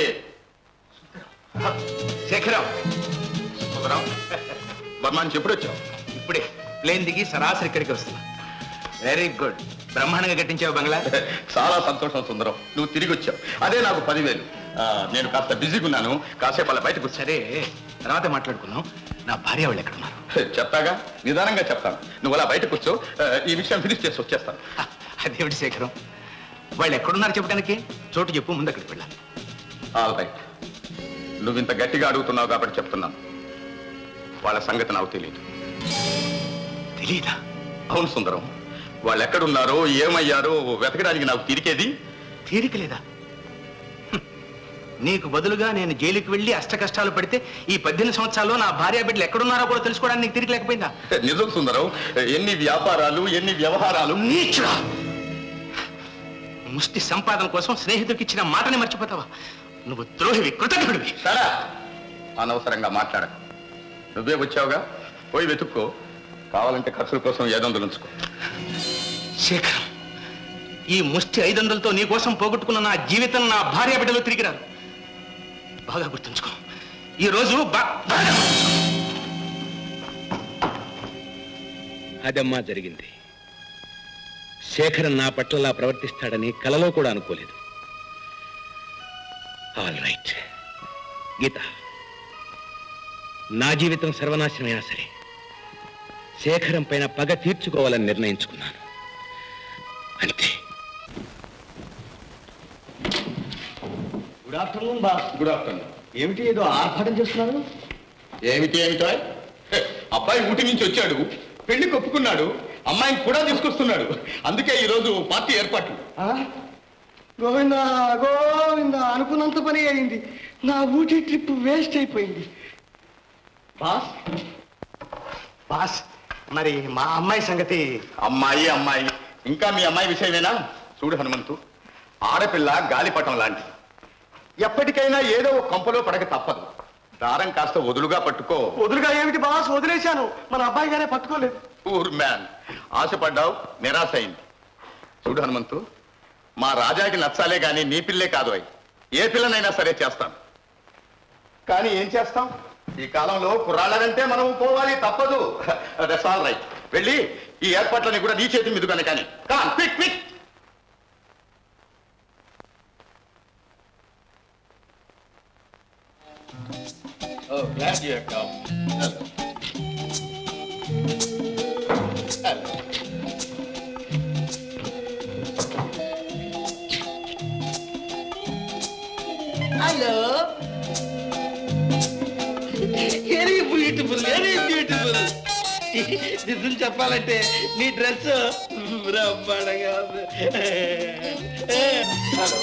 శేఖరం సుందరం బర్మాన్ ఎప్పుడు వచ్చావు ఇప్పుడే ప్లేన్ దిగి సరాసరి ఇక్కడికి వస్తున్నా వెరీ గుడ్ బ్రహ్మాండంగా కట్టించావు బంగ్లా చాలా సంతోషం సుందరం నువ్వు తిరిగి వచ్చావు అదే నాకు పదివేలు ఆ, నేను కాస్త బిజీగా ఉన్నాను కాసేపు అలా బయటకు సరే తర్వాత మాట్లాడుకుందాం నా భార్య వాళ్ళు ఎక్కడ ఉన్నారు చెప్తాగా నిదానంగా చెప్తాను నువ్వు అలా బయటకు వచ్చావు ఆ, ఈ విషయం ఫినిష్ చేసి వచ్చేస్తాను అదేమిటి శేఖరం వాళ్ళు ఎక్కడున్నారు చెప్పడానికి చోటు చెప్పు ముందు అక్కడికి వెళ్ళాలి ఆల్ రైట్ నువ్వు ఇంత గట్టిగా అడుగుతున్నావు కాబట్టి చెప్తున్నాను వాళ్ళ సంగతి నాకు తెలియదు తెలీదా అవును సుందరం వాళ్ళు ఎక్కడున్నారో ఏమయ్యారో వెతకడానికి నాకు తిరిగేది తీరిక లేదా హ్మ్. నీకు బదులుగా నేను జైలుకి వెళ్ళి అష్ట కష్టాలు పడితే ఈ పద్దెనిమిది సంవత్సరాల్లో నా భార్య బిడ్డలు ఎక్కడున్నారో కూడా తెలుసుకోవడానికి నీకు తిరిగి లేకపోయిందా నిజం సుందరం ఎన్ని వ్యాపారాలు ఎన్ని వ్యవహారాలు నీచుడా ముష్టి సంపాదన కోసం స్నేహితుడికి ఇచ్చిన మాటని మర్చిపోతావా నువ్వు ద్రోహివి కృతజ్ఞుడివి సరే అనవసరంగా మాట్లాడకు నువ్వే వచ్చావుగా పోయి వెతుక్కో కావాలంటే ఖర్చుల కోసం ఏదొందలు ఉంచుకో శేఖరం ఈ ముష్టి ఐదు వందలతో నీ కోసం పోగొట్టుకున్న నా జీవితం నా భార్య బిడ్డలు తిరిగిరారు బాగా గుర్తుంచుకో ఈ రోజు బా- బాగా అదమ్మా జరిగింది శేఖరన్ నా పట్లలా ప్రవర్తిస్తాడని కలలో కూడా అనుకోలేదు ఆల్ రైట్ గీత నా జీవితం సర్వనాశనమైనా సరే శేఖరం పైన పగ తీర్చుకోవాలని నిర్ణయించుకున్నాను అంతే good afternoon boss good afternoon ఏమిటి ఏదో ఆర్భాటం చేస్తున్నారు ఏమిటి ఏమిటో హే, అబ్బాయి ఊటి నుంచి వచ్చాడు పెళ్లి ఒప్పుకున్నాడు అమ్మాయిని కూడా తీసుకొస్తున్నాడు అందుకే ఈ రోజు పార్టీ ఏర్పాట్లు గోవింద గోవింద అనుకున్నంత పని అయింది నా ఊటీ ట్రిప్ వేస్ట్ అయిపోయింది బాస్ బాస్ మరి మా అమ్మాయి సంగతి అమ్మాయి అమ్మాయి ఇంకా మీ అమ్మాయి విషయమేనా చూడు హనుమంతు ఆడపిల్ల గాలిపటం లాంటి ఎప్పటికైనా ఏదో ఒక కొంపలో పడక తప్పదు దారం కాస్త వదులుగా పట్టుకో వదులుగా ఏమిటి బాస్ వదిలేశాను మన అబ్బాయి గారే పట్టుకోలేదు ఊర్ మ్యాన్ ఆశపడ్డావు నిరాశ అయింది చూడు హనుమంతు మా రాజాకి నచ్చాలే గాని నీ పిల్లే కాదు అయి ఏ పిల్లనైనా సరే చేస్తాను కానీ ఏం చేస్తాం ఈ కాలంలో కుర్రాళ్ళనంటే మనం పోవాలి తప్పదు దట్స్ ఆల్ రైట్ వెళ్ళి ఈ ఏర్పాట్లని కూడా నీ చేతి మీదుగానే కానీ కాన్ quick quick Oh, glad you have come. Hello. Hello. Hello very beautiful very beautiful నిజం చెప్పాలంటే నీ డ్రెస్ బ్రహ్మాండంగా ఉంది హలో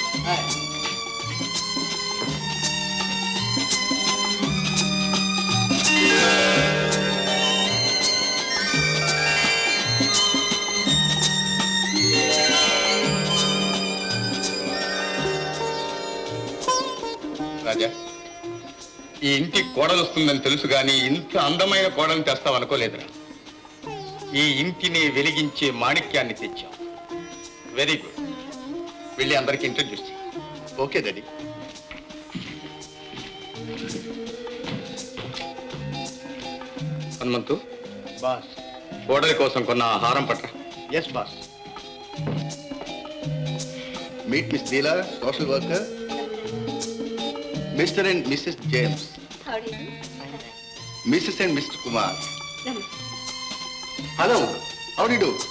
రాజా ఈ ఇంటి కోడలు వస్తుందని తెలుసు కానీ ఇంత అందమైన కోడలు తెస్తావు అనుకోలేదురా ఈ ఇంటిని వెలిగించే మాణిక్యాన్ని తెచ్చాం వెరీ గుడ్ వెళ్ళి అందరికి ఇంట్రడ్యూస్ చేయి ఓకే డాడీ హనుమంతు బాస్ కోడలి కోసం కొన్న ఆహారం పట్ల yes boss meet miss Leela social worker mister and missus James missus and mister Kumar hello how do do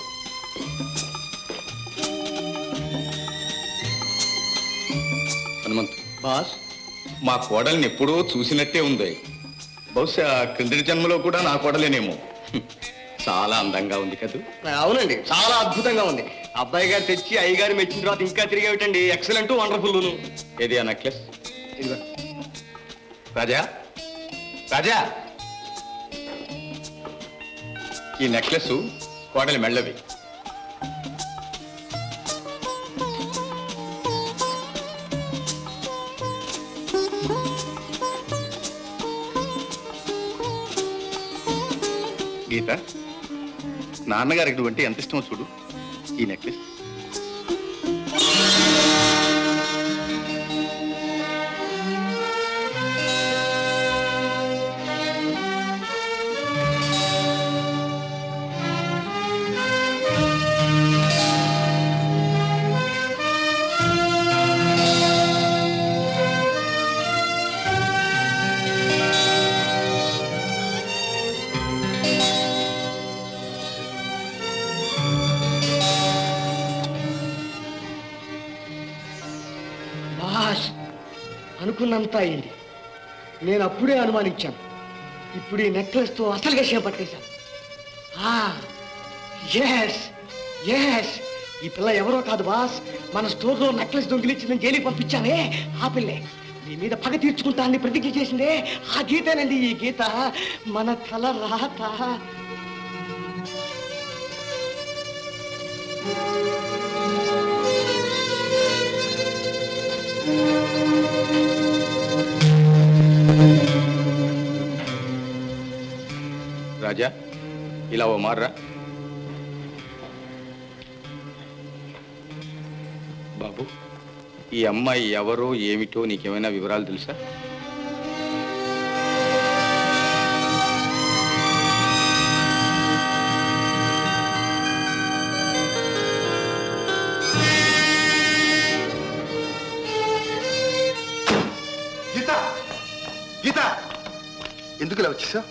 Hanumanthu boss మా కోడల్ని ఎప్పుడో చూసినట్టే ఉంది బహుశా క్రిందటి జన్మలో కూడా నా కోడలేనేమో హ్మ్. చాలా అందంగా ఉంది కదూ అవునండి చాలా అద్భుతంగా ఉంది అబ్బాయి గారు తెచ్చి అయ్యగారు మెచ్చిన తర్వాత ఇంకా తిరిగేటండి ఎక్సలెంట్ వండర్ఫుల్ ఏది ఆ నెక్లెస్ రాజా రాజా ఈ నెక్లెస్ కోడలి మెళ్ళవి గీత నాన్నగారికి నువ్వంటే ఎంత ఇష్టమో చూడు ఈ నెక్లెస్ బాస్ అనుకున్నంత అయింది నేను అప్పుడే అనుమానించాను ఇప్పుడు ఈ నెక్లెస్ తో అసలు విషయం పట్టేశాను ఎస్ ఎస్ ఈ పిల్ల ఎవరో కాదు బాస్ మన స్టోర్లో నెక్లెస్ దొంగిలించిందని జైలుకి పంపించానే ఆ పిల్లే నీ మీద పగ తీర్చుకుంటా అని ప్రతిజ్ఞ చేసిందే ఆ గీతేనండి ఈ గీత మన కల రాత రాజా ఇలా ఓ మార్రా బాబు ఈ అమ్మాయి ఎవరో ఏమిటో నీకేమైనా వివరాలు తెలుసా గీత గీత ఎందుకు ఇలా వచ్చేసావు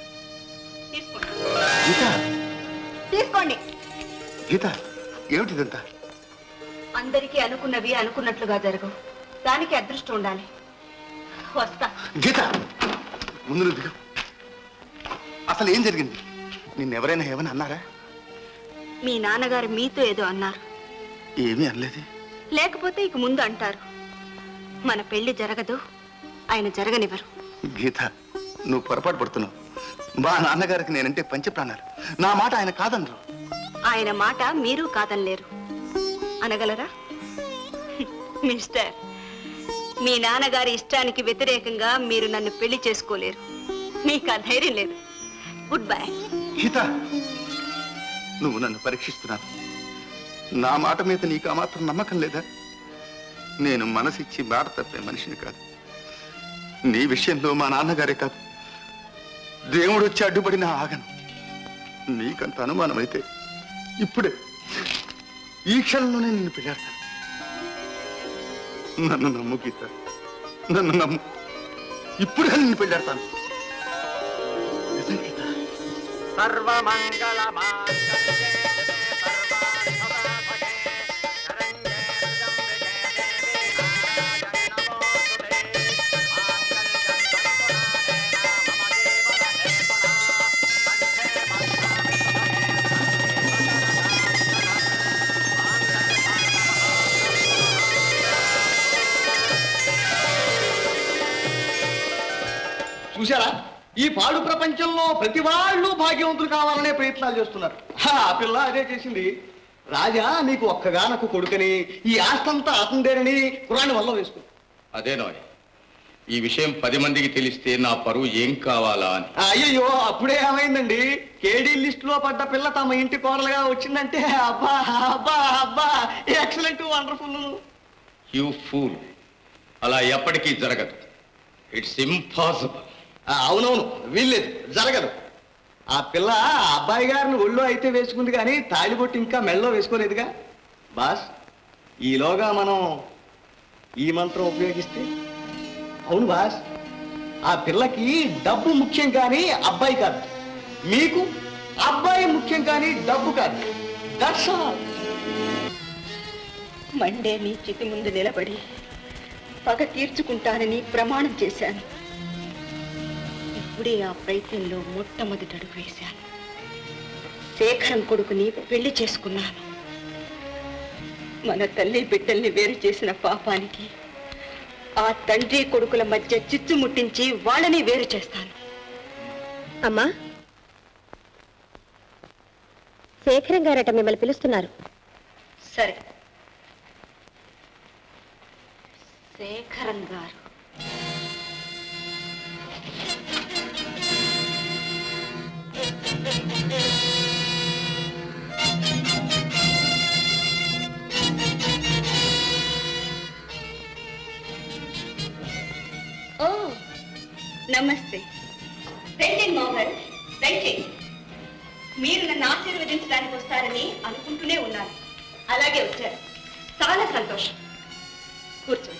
గీత తీసుకోండి గీత ఏమిటిదంతా అందరికీ అనుకున్నవి అనుకున్నట్లుగా జరగవు దానికి అదృష్టం ఉండాలి వస్తా గీత ముందు నువ్వు దిగు అసలు ఏం జరిగింది నిన్నెవరైనా ఏమని అన్నారా మీ నాన్నగారు మీతో ఏదో అన్నారు ఏమీ అనలేదే లేకపోతే ఇక ముందు అంటారు మన పెళ్లి జరగదు ఆయన జరగనివ్వరు గీత నువ్వు పొరపాటు పడుతున్నావు మా నాన్నగారికి నేనంటే పంచప్రాణాలు నా మాట ఆయన కాదనరు ఆయన మాట మీరు కాదనలేరు అనగలరా మిస్టర్ మీ నాన్నగారి ఇష్టానికి వ్యతిరేకంగా మీరు నన్ను పెళ్లి చేసుకోలేరు మీకు ఆ ధైర్యం లేదు గుడ్ బై గీత నువ్వు నన్ను పరీక్షిస్తున్నావు నా మాట మీద నీకు ఆ మాత్రం నమ్మకం లేదా నేను మనసిచ్చి మాట తప్పే మనిషిని కాదు నీ విషయంలో మా నాన్నగారే కాదు దేవుడు వచ్చి అడ్డుపడినా ఆగను నీకంత అనుమానం అయితే ఇప్పుడే ఈ క్షణంలోనే నిన్ను పెళ్ళాడతాను నన్ను నమ్ము గీత నన్ను నమ్ము ఇప్పుడు నిన్ను పెళ్ళాడతాను నిజం గీత సర్వమంగళ చూసారా ఈ పాడు ప్రపంచంలో ప్రతి వాళ్ళు భాగ్యవంతులు కావాలనే ప్రయత్నాలు చేస్తున్నారు హా, ఆ పిల్ల అదే చేసింది రాజా నీకు ఒక్కగానొక్క కొడుకని ఈ ఆస్తంతా అతందేనని కురాని వల్ల వేసుకుంది అదేనోయ్ ఈ విషయం పది మందికి తెలిస్తే నా పరువు ఏం కావాలా అని అయ్యయ్యో అప్పుడే ఏమైందండి కేడీ లిస్ట్ లో పడ్డ పిల్ల తమ ఇంటి కోడలుగా వచ్చిందంటే అబ్బా అబ్బా అబ్బా ఎక్సలెంట్ వండర్ఫుల్ యూ ఫూల్ అలా ఎప్పటికీ జరగదు ఇట్స్ ఇంపాసిబుల్ అవునవును వీల్లేదు జరగదు ఆ పిల్ల ఆ అబ్బాయి గారిని ఒళ్ళో అయితే వేసుకుంది కానీ తాళిబొట్టు ఇంకా మెళ్ళో వేసుకోలేదుగా బాస్ ఈలోగా మనం ఈ మంత్రం ఉపయోగిస్తే అవును బాస్ ఆ పిల్లకి డబ్బు ముఖ్యం కానీ అబ్బాయి కాదు మీకు అబ్బాయి ముఖ్యం కానీ డబ్బు కాదు దట్స్ ఆల్ మండే మీ చితి ముందు నిలబడి పగ తీర్చుకుంటానని ప్రమాణం చేశాను ఇప్పుడే ఆ ప్రయత్నంలో మొట్టమొదటి అడుగు వేశాను శేఖరం కొడుకుని పెళ్లి చేసుకున్నాను మన తల్లి బిడ్డల్ని వేరు చేసిన పాపానికి ఆ తండ్రి కొడుకుల మధ్య చిచ్చు ముట్టించి వాళ్ళని వేరు చేస్తాను అమ్మా శేఖరం గారట మిమ్మల్ని పిలుస్తున్నారు సరే శేఖరం గారు ఓ నమస్తే రండి మోహన్ రండి మీరు నన్ను ఆశీర్వదించడానికి వస్తారని అనుకుంటూనే ఉన్నాను అలాగే వచ్చారు చాలా సంతోషం కూర్చోండి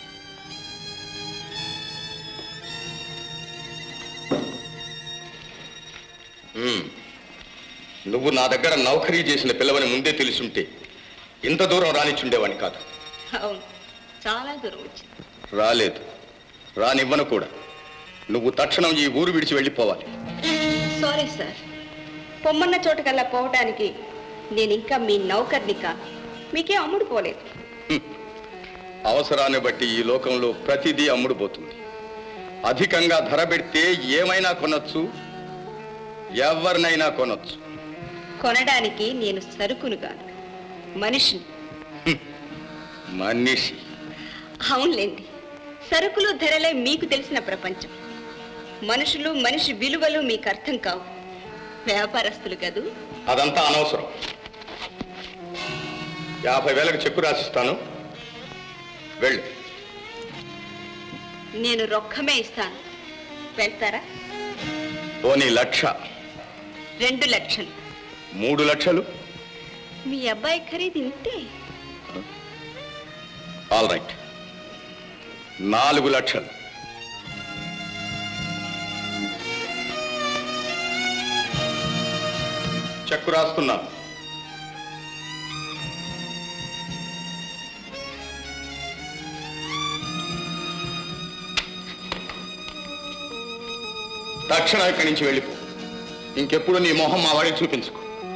మ్మ్. నువ్వు నా దగ్గర నౌకరీ చేసిన పిల్లవని ముందే తెలుసుంటే ఇంత దూరం రానిచ్చుండేవాడిని కాదు అవును చాలా దూరం వచ్చింది రాలేదు రానివ్వను కూడా నువ్వు తక్షణం ఈ ఊరు విడిచి వెళ్ళిపోవాలి సారీ సార్ పొమ్మన్న చోటుకల్లా పోవటానికి నేను ఇంకా మీ నౌకర్ని కాదు మీకే అమ్ముడు పోలేదు అవసరాన్ని బట్టి ఈ లోకంలో ప్రతిదీ అమ్ముడుపోతుంది అధికంగా ధర పెడితే ఏమైనా కొనొచ్చు ఎవరినైనా కొనొచ్చు కొనడానికి నేను సరుకును కాదు మనిషిని మనిషి అవునులేండి సరుకులు ధరలే మీకు తెలిసిన ప్రపంచం మనుషులు మనిషి విలువలు మీకు అర్థం కావు వ్యాపారస్తులు కదూ అదంతా అనవసరం యాభై వేలకు చెక్కు రాసిస్తాను వెళ్ళు నేను రొక్కమే ఇస్తాను వెళ్తారా పోనీ లక్ష రెండు లక్షలు మూడు లక్షలు మీ అబ్బాయి ఖరీదు ఇంతే ఆల్ రైట్ నాలుగు లక్షలు చెక్కు రాస్తున్నాను తక్షణం ఇక్కడి నుంచి వెళ్ళిపో ఇంకెప్పుడు నీ మొహం మా వాడికి చూపించుకో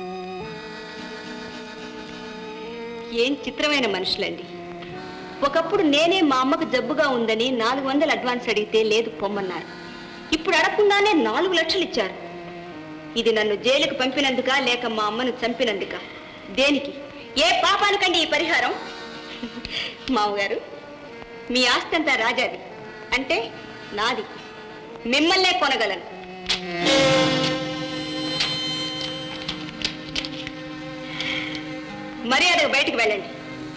ఏం చిత్రమైన మనుషులండి ఒకప్పుడు నేనే మా అమ్మకు జబ్బుగా ఉందని నాలుగు వందలు అడ్వాన్స్ అడిగితే లేదు పొమ్మన్నారు ఇప్పుడు అడగకుండానే నాలుగు లక్షలు ఇచ్చారు ఇది నన్ను జైలుకు పంపినందుక లేక మా అమ్మను చంపినందుక దేనికి ఏ పాపానికండి ఈ పరిహారం మామగారు మీ ఆస్తి అంతా రాజాది అంటే నాది మిమ్మల్నే కొనగలను మర్యాదగా బయటికి వెళ్ళండి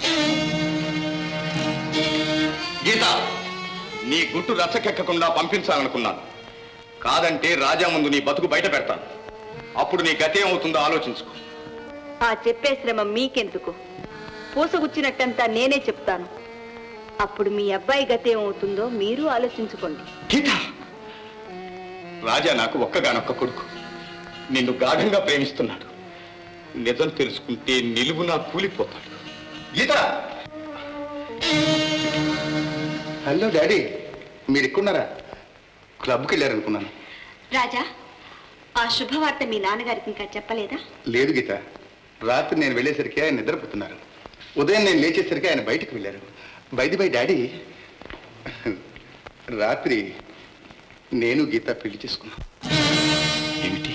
గీత నీ గుట్టు రచ్చకెక్కకుండా పంపించాలనుకున్నాను కాదంటే రాజా ముందు నీ బతుకు బయట పెడతాను అప్పుడు నీ గతి ఏమవుతుందో ఆలోచించుకో ఆ చెప్పే శ్రమ మీకెందుకు పూసగుచ్చినట్టంతా నేనే చెప్తాను అప్పుడు మీ అబ్బాయి గతి ఏమవుతుందో మీరు ఆలోచించుకోండి గీత రాజా నాకు ఒక్కగానొక్క కొడుకు నిన్ను గాఢంగా ప్రేమిస్తున్నాడు నిజం తెలుసుకుంటే నిలువునా కూలిపోతాడు గీత హలో డాడీ మీరు ఎక్కున్నారా క్లబ్కి వెళ్ళారనుకున్నాను రాజా ఆ శుభవార్త మీ నాన్నగారికి ఇంకా చెప్పలేదా లేదు గీత రాత్రి నేను వెళ్ళేసరికి ఆయన నిద్రపోతున్నారు ఉదయం నేను లేచేసరికి ఆయన బయటకు వెళ్ళారు బైది బై డాడీ రాత్రి నేను గీత పెళ్లి చేసుకున్నాను ఏమిటి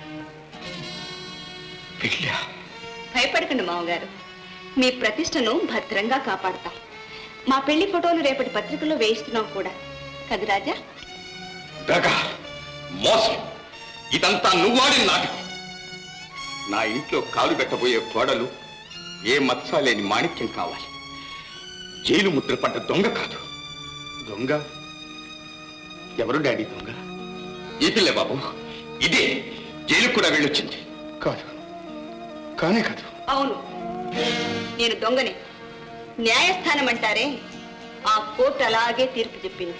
పెళ్ళా భయపడకండి మామగారు మీ ప్రతిష్టను భద్రంగా కాపాడతాం మా పెళ్లి ఫోటోలు రేపటి పత్రికలో వేయిస్తున్నాం కూడా కదు రాజా దగా మోసం ఇదంతా నువ్వాడిన నాటకం నా ఇంట్లో కాలు పెట్టబోయే కోడలు ఏ మచ్చ లేని మాణిక్యం కావాలి జైలు ముద్ర పడ్డ దొంగ కాదు దొంగ ఎవరు డాడీ దొంగ ఈ పిల్లే బాబు ఇదే జైలు కూడా వెళ్ళొచ్చింది కాదు కానే కాదు అవును నేను దొంగనే న్యాయస్థానం అంటారే ఆ కోర్టు అలాగే తీర్పు చెప్పింది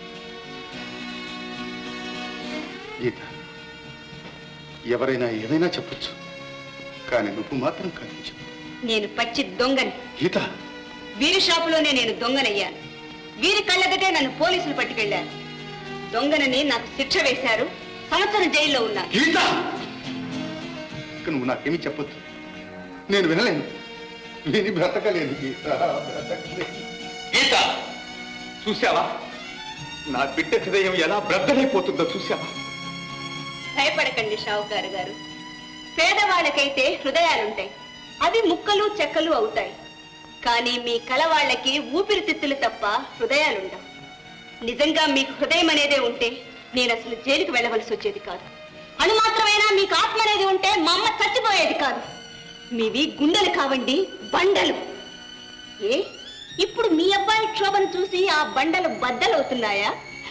గీత ఎవరైనా ఏమైనా చెప్పొచ్చు కానీ నువ్వు మాత్రం కాదు చెప్పు నేను పచ్చి దొంగని గీత వీరి షాపులోనే నేను దొంగనయ్యాను వీరి కళ్ళగటే నన్ను పోలీసులు పట్టుకెళ్లారు దొంగనని నాకు శిక్ష వేశారు సంవత్సరం జైల్లో ఉన్నా గీత ఇక నువ్వు నాకేమీ చెప్పొద్దు నేను వినలేను విని బ్రతకలేను గీత బ్రతకలేను గీత చూసావా నా బిడ్డ హృదయం ఎలా బ్రద్దలైపోతుందో చూసావా భయపడకండి షావుకారు గారు పేదవాళ్ళకైతే హృదయాలుంటాయి అవి ముక్కలు చెక్కలు అవుతాయి కానీ మీ కలవాళ్ళకి ఊపిరితిత్తులు తప్ప హృదయాలుండవు నిజంగా మీకు హృదయం అనేదే ఉంటే నేను అసలు జైలుకు వెళ్ళవలసి వచ్చేది కాదు అణు మాత్రమైనా మీకు ఆత్మ అనేది ఉంటే మా అమ్మ చచ్చిపోయేది కాదు మీవి గుండెలు కావండి బండలు ఏ ఇప్పుడు మీ అబ్బాయి క్షోభను చూసి ఆ బండలు బద్దలవుతున్నాయా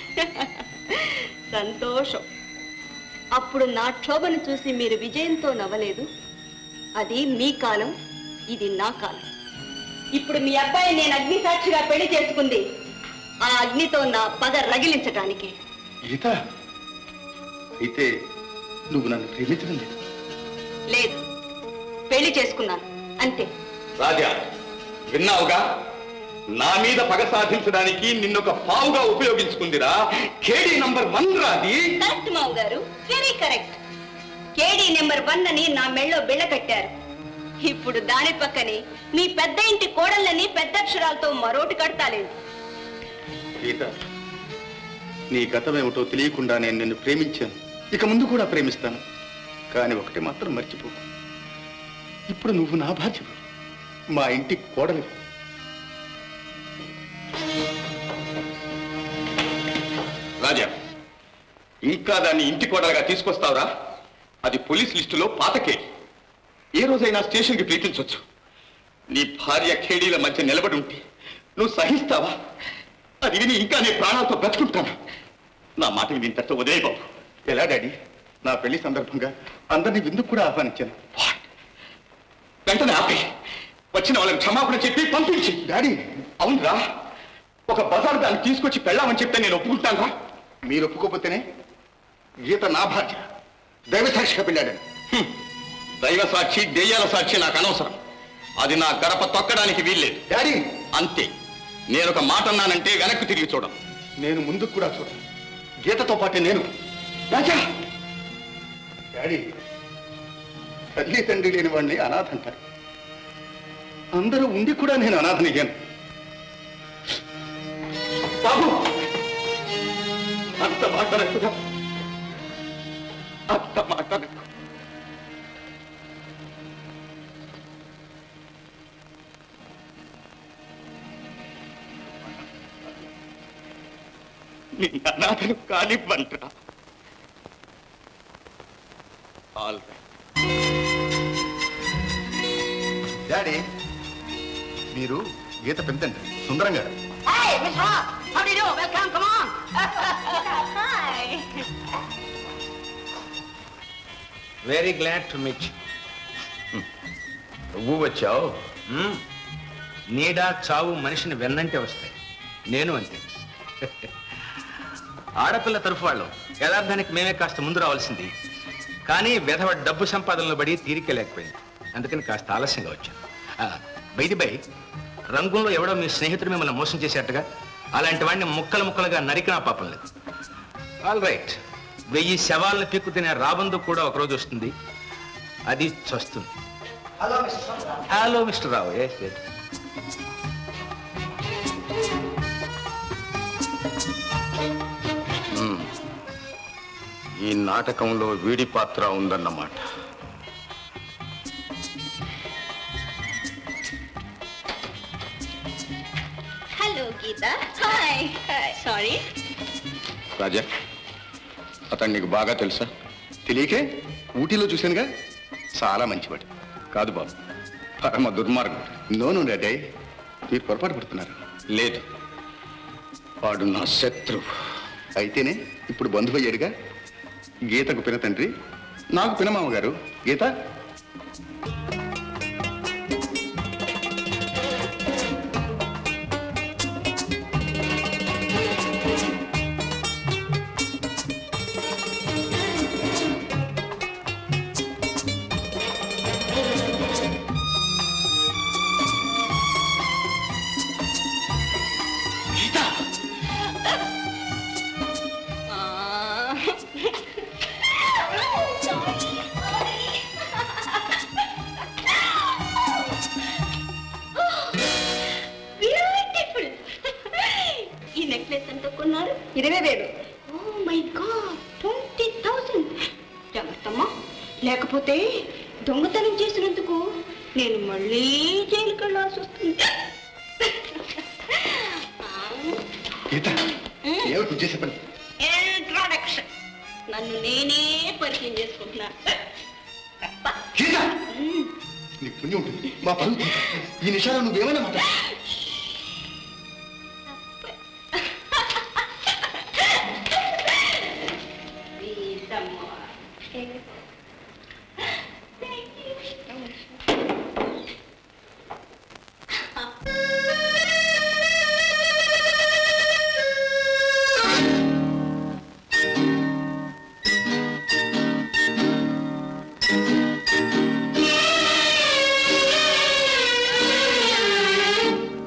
సంతోషం అప్పుడు నా క్షోభను చూసి మీరు విజయంతో నవ్వలేదు అది మీ కాలం ఇది నా కాలం ఇప్పుడు మీ అబ్బాయి నేను అగ్ని సాక్షిగా పెళ్లి చేసుకుంది ఆ అగ్నితో నా పగ రగిలించటానికి గీత అయితే నువ్వు నన్ను ప్రేమించడం లేదు లేదు పెళ్లి చేసుకున్నాను అంతే రాజా విన్నావుగా నా మీద పగ సాధించడానికి నిన్నొక పావుగా ఉపయోగించుకుందిరా కేడీ నంబర్ వన్ రాది కరెక్ట్ మావు గారు very correct KD number one అని నా మెళ్ళో బిళ్ళ కట్టారు ఇప్పుడు దాని పక్కనే మీ పెద్ద ఇంటి కోడళ్ళని పెద్ద అక్షరాలతో మరోటి కడతాలేండి గీత నీ గతమేమిటో తెలియకుండా నేను నిన్ను ప్రేమించాను ఇక ముందు కూడా ప్రేమిస్తాను కానీ ఒకటి మాత్రం మర్చిపోకు ఇప్పుడు నువ్వు నా బాధ్యత మా ఇంటి కోడలి రాజా ఇంకా దాన్ని ఇంటి కోడలుగా తీసుకొస్తావురా అది పోలీస్ లిస్టులో పాత కేడి ఏ రోజైనా స్టేషన్కి పిలిపించవచ్చు నీ భార్య ఖేడీల మధ్య నిలబడి ఉంటే నువ్వు సహిస్తావా అది విని ఇంకా నీ ప్రాణాలతో బ్రతుకుంటాను నా మాట విని ఇంతటితో వదిలే బాబు ఎలా డాడీ నా పెళ్లి సందర్భంగా అందరినీ విందుకు కూడా ఆహ్వానించాను వెంటనే ఆపి వచ్చిన వాళ్ళకి క్షమాపణ చెప్పి పంపించి డాడీ అవునరా ఒక బజార్ దాన్ని తీసుకొచ్చి పెళ్ళామని చెప్తే నేను ఒప్పుకుంటాను మీరు ఒప్పుకోకపోతేనే గీత నా భార్య దైవ సాక్షిగా పెళ్ళాడని దైవ సాక్షి దెయ్యాల సాక్షి నాకు అనవసరం అది నా గడప తొక్కడానికి వీల్లేదు డాడీ అంతే నేను ఒక మాట అన్నానంటే వెనక్కి తిరిగి చూడను నేను ముందుకు కూడా చూడను గీతతో పాటే నేను రాజా డాడీ తల్లి తండ్రి లేని వాడిని అనాథ అంటారు అందరూ ఉండి కూడా నేను అనాథనిగాను బాబు అంత మాట్లాడకురా అంత మాట్లాడకు నీ అనాథను కానివ్వంట్రా ఆల్ డాడీ మీరు గీత పెంతండి సుందరంగా Hey, Miss Ross, how do you do? Welcome, come on. Hi. Very glad to meet నువ్వు వచ్చావు నీడ చావు మనిషిని వెన్నంటే వస్తాయి నేను అంతే ఆడపిల్ల తరఫు వాళ్ళం యథార్థానికి మేమే కాస్త ముందు రావాల్సింది కానీ వెధవ డబ్బు సంపాదనలో పడి తీరిక లేకపోయింది అందుకని కాస్త ఆలస్యంగా వచ్చాను బైది బై రంగంలో ఎవడో మీ స్నేహితుడు మిమ్మల్ని మోసం చేసేట్టుగా అలాంటి వాడిని ముక్కలు ముక్కలుగా నరికినా పాపం లేదు ఆల్ రైట్ వెయ్యి శవాలను పీక్కు తినే రాబందు కూడా ఒకరోజు వస్తుంది అది చస్తుంది hello hello mister Rao yes yes hmm. ఈ నాటకంలో వీడి పాత్ర ఉందన్నమాట hello Geetha hi sorry Raja అతను నీకు బాగా తెలుసా తెలియకే ఊటీలో చూశానుగా చాలా మంచివాడు కాదు బాబు పరమ దుర్మార్గుడు నోను రెడ్డి మీరు పొరపాటు పడుతున్నారు లేదు వాడు నా శత్రువు అయితేనే ఇప్పుడు బంధువయ్యాడుగా గీతకు పిన తండ్రి నాకు పినమామ గారు గీత బ్యూటిఫుల్ ఈ నెక్లెస్ ఎంత కొన్నారు ఇరవై వేలు oh my god twenty thousand జాగ్రత్తమ్మా లేకపోతే దొంగతనం చేసినందుకు నేను మళ్ళీ జైలుకి వెళ్ళాల్సి వస్తుంది గీత ఏమిటి చేసే పని ఇంట్రొడక్షన్ నన్ను నేనే పరిచయం చేసుకుంటున్నా గీత నీకు పుణ్యం ఉంటుంది మా పనులు ఈ నిమిషాలు నువ్వేమైనా మాట ఆ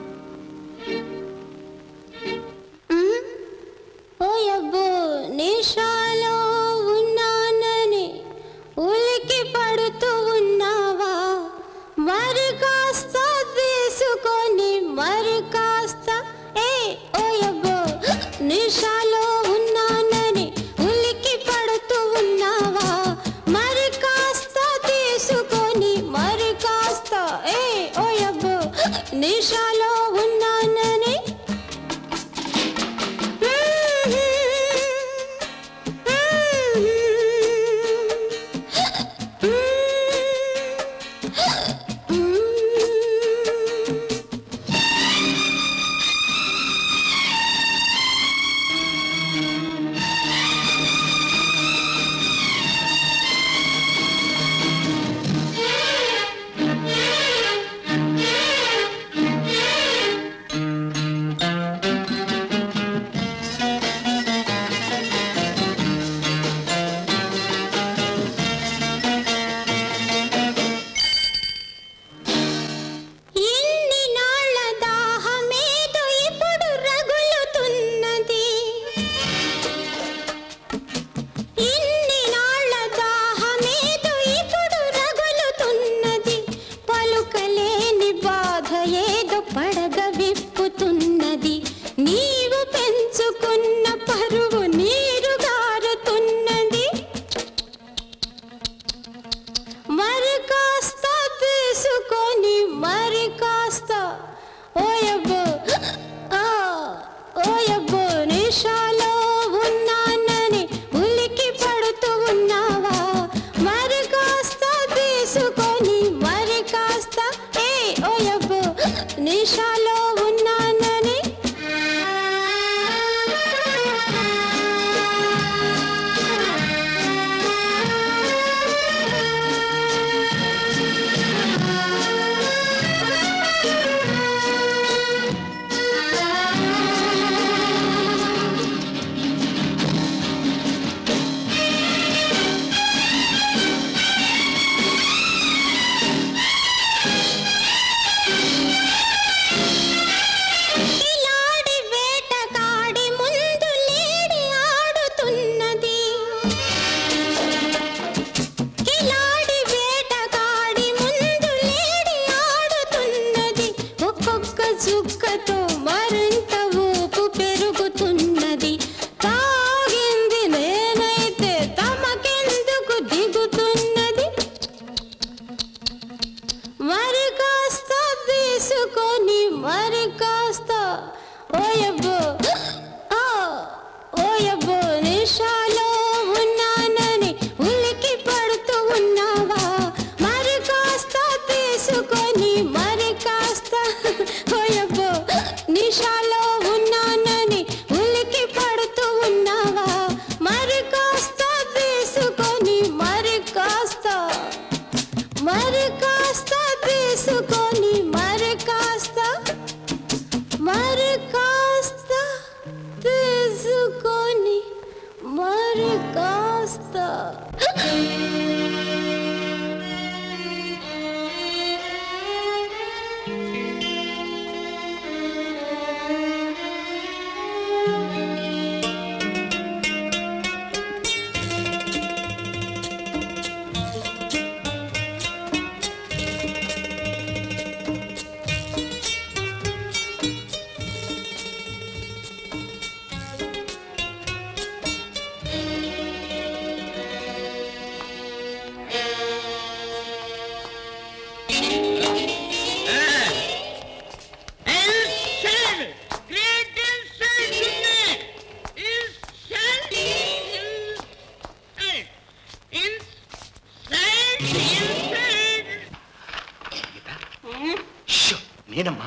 నేనమ్మా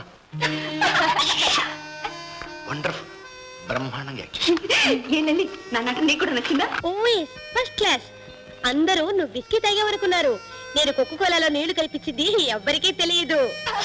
వండర్ఫుల్ బ్రహ్మాండంగా యాక్ట్ ఏంటండి నా నట నీకు కూడా నచ్చిందా ఓయ్ ఫస్ట్ క్లాస్ అందరూ నువ్వు విస్కీ తాగేవనుకున్నారు నేను కొక్కు కోలాలో నీళ్లు కల్పించింది ఎవ్వరికీ తెలియదు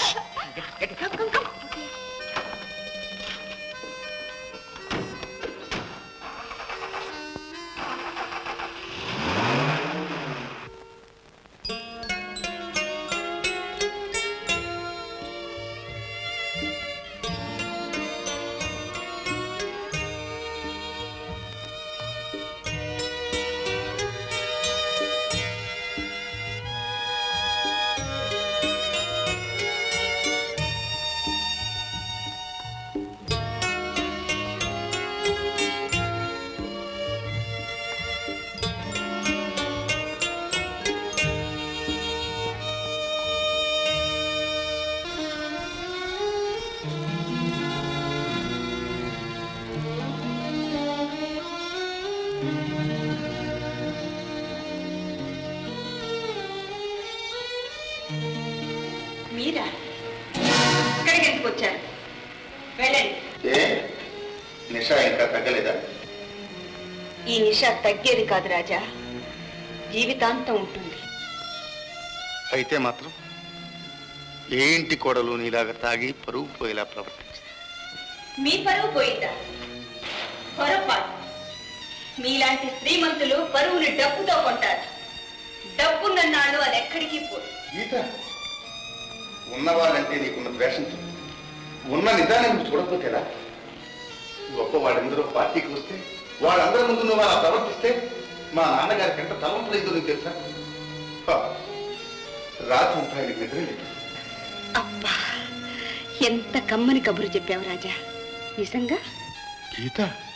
మీరా ఇక్కడికి ఎందుకు వచ్చారు వెళ్ళండి ఏ నిషా ఇంకా తగ్గలేదా ఈ నిష తగ్గేది కాదు రాజా జీవితాంతం ఉంటుంది అయితే మాత్రం ఏ ఇంటి కోడలు నీలాగా తాగి పరుగు పోయేలా ప్రవర్తించింది మీ పరువు పోయిందా పొరపాటు మీలాంటి శ్రీమంతులు పరువుని డబ్బుతో కొంటారు డబ్బున్నన్నాళ్ళు అది ఎక్కడికి పోదు గీత ఉన్నవాళ్ళంటే నీకున్న ద్వేషంతో ఉన్న నిదానం నువ్వు చూడకపోతేరా గొప్ప వాళ్ళందరూ పార్టీకి వస్తే వాళ్ళందరి ముందు నువ్వు అలా ప్రవర్తిస్తే మా నాన్నగారి కంట తలంపు లేదు నీకు తెలుసా హా, రాత్రి అంతా ఆయనకి నిద్ర లేదు అబ్బా ఎంత కమ్మని కబురు చెప్పావు రాజా నిజంగా గీత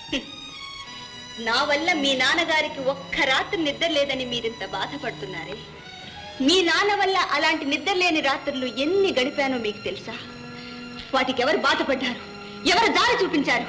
నా వల్ల మీ నాన్నగారికి ఒక్క రాత్రి నిద్ర లేదని మీరింత బాధపడుతున్నారే మీ నాన్న వల్ల అలాంటి నిద్ర లేని రాత్రులు ఎన్ని గడిపానో మీకు తెలుసా వాటికి ఎవరు బాధపడ్డారు ఎవరు దారి చూపించారు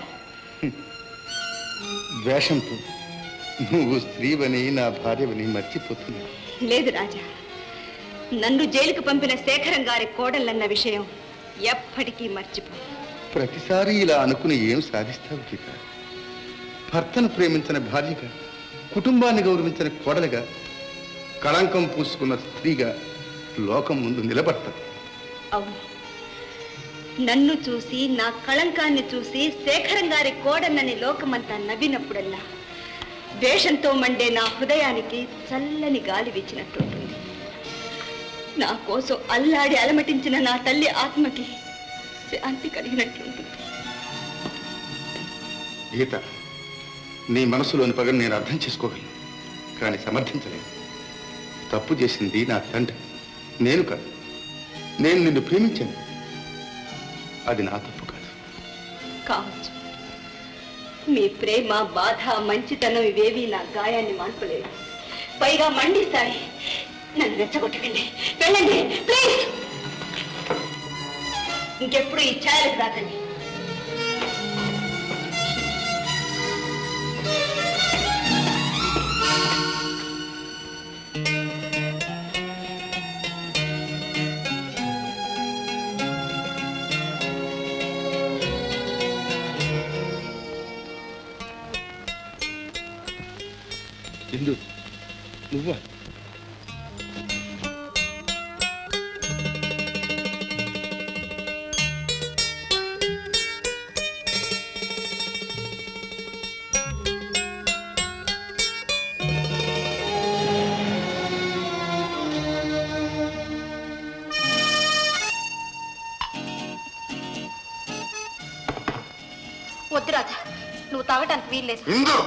ద్వేషంతో నువ్వు స్త్రీవని నా భార్యవని మర్చిపోతున్నావు లేదు రాజా నన్ను జైలుకు పంపిన శేఖరం గారి కోడళ్ళన్న విషయం ఎప్పటికీ మర్చిపో ప్రతిసారి ఇలా అనుకుని ఏం సాధిస్తావు గీత భర్తను ప్రేమించిన భార్యగా కుటుంబాన్ని గౌరవించిన కోడలుగా కళంకం పూసుకున్న స్త్రీగా లోకం ముందు నిలబడతావు అవును నన్ను చూసి నా కళంకాన్ని చూసి శేఖరం గారి కోడన్నని లోకమంతా నవ్వినప్పుడల్లా ద్వేషంతో మండే నా హృదయానికి చల్లని గాలి వీచినట్టుంటుంది నా కోసం అల్లాడి అలమటించిన నా తల్లి ఆత్మకి శాంతి కలిగినట్లుంటుంది గీత నీ మనసులోని పగను నేను అర్థం చేసుకోగలను కానీ సమర్థించలేను తప్పు చేసింది నా తండ్రి నేను కాదు నేను నిన్ను ప్రేమించాను అది నా తప్పు కాదు కావచ్చు మీ ప్రేమ బాధ మంచితనం ఇవేవి నా గాయాన్ని మాన్పలేదు పైగా మండిస్తాయి నన్ను రెచ్చగొట్టకండి వెళ్ళండి ప్లీజ్ ఇంకెప్పుడు ఈ ఛాయలకు రాకండి ఇందు నువ్వా వద్దు రాజా నువ్వు తాగటానికి వీల్లేదు ఇందు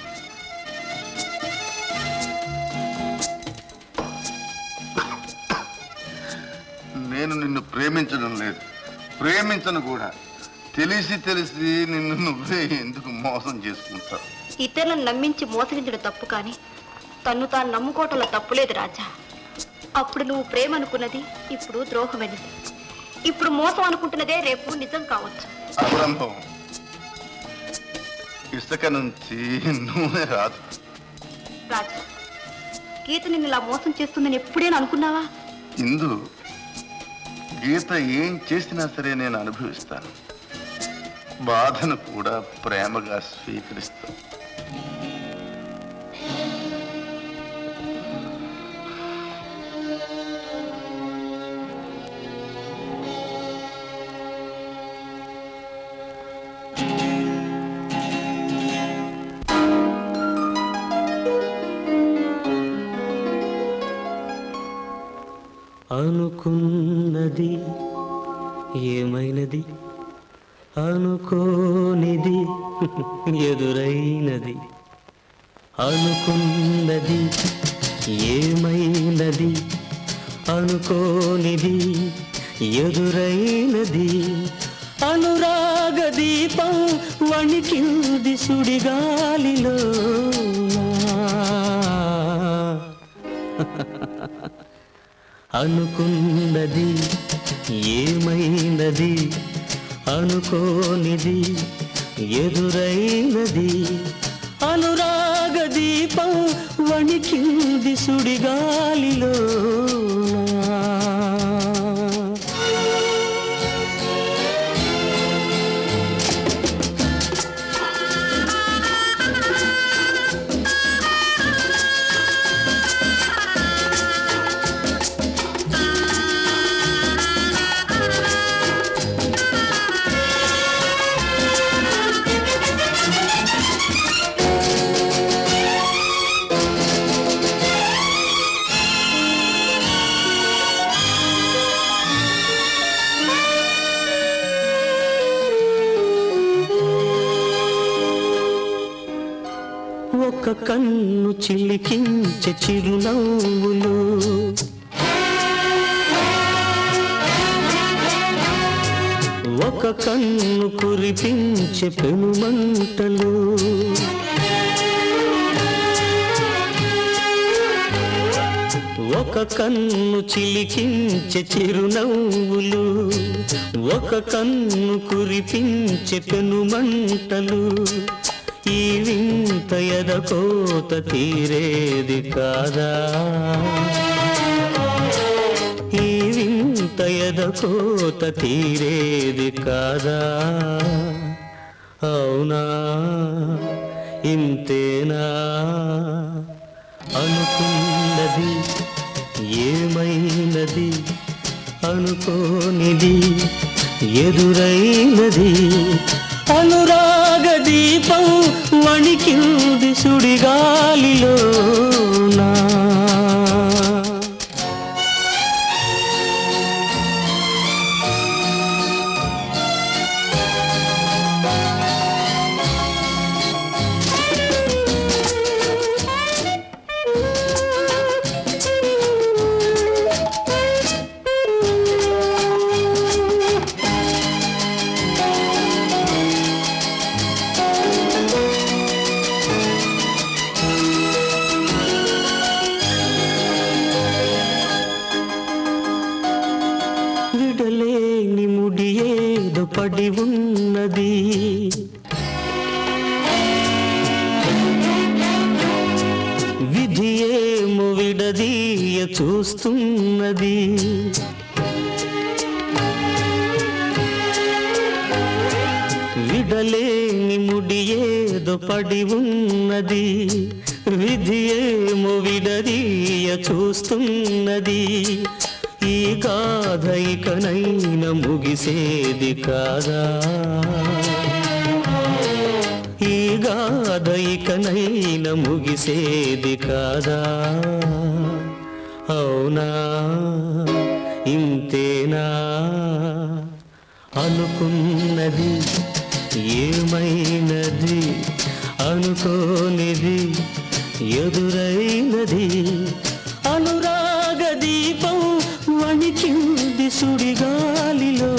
నేను నిన్ను ప్రేమించడం లేదు ప్రేమించను కూడా తెలిసి తెలిసి నిన్ను నువ్వే ఎందుకు మోసం చేసుకుంటావు ఇతరులను నమ్మించి మోసగించడం తప్పు కానీ తన్ను తాను నమ్ముకోవటంలో తప్పులేదు రాజా అప్పుడు నువ్వు ప్రేమ అనుకున్నది ఇప్పుడు ద్రోహమైనది ఇప్పుడు మోసం అనుకుంటున్నదే రేపు నిజం కావచ్చు అసంభవం ఇసుక నుంచి నూనె రాదు రాజా గీత నిన్ను ఇలా మోసం చేస్తుందని ఎప్పుడైనా అనుకున్నావా ఇందు గీత ఏం చేసినా సరే నేను అనుభవిస్తాను బాధను కూడా ప్రేమగా స్వీకరిస్తాను అనుకున్నది ఏమైనది అనుకోనిది ఎదురైనది అనుకున్నది ఏమైనది అనుకోనిది ఎదురైనది అనురాగ దీపం వణికింది సుడిగాలిలో అనుకున్నది ఏమైనది అనుకోనిది ఎదురైనది అనురాగ దీపం వణికింది సుడిగాలిలో ఒక కన్ను చిలికించే చిరునవ్వులు ఒక కన్ను కురిపించే పెనుమంటలు ఒక కన్ను చిలికించే చిరునవ్వులు ఒక కన్ను కురిపించే పెనుమంటలు ఈ వింత ఎదకోత తీరేది కాదా ఈ వింత ఎదకోత తీరేది కాదా అవునా ఇంతేనా అనుకున్నది ఏమైనది అనుకోనిది ఎదురైనది అనురాగ దీపం వణికింది సుడిగాలిలో నా విడలేని ముడి ఏదో పడి ఉన్నది విధి ఏమో విడదీయ చూస్తున్నది విడలేని ముడి ఏదో పడి ఉన్నది విధి ఏమో విడదీయ చూస్తున్నది ఈ గాథ ఇకనైన ముగిసేది కాదా ఈ గాథ ఇకనైన ముగిసేది కాదా అవునా ఇంతేనా అనుకున్నది ఏమైనది అనుకోనిది ఎదురైనది అనురాగ దీపం వణికింది సుడిగాలిలో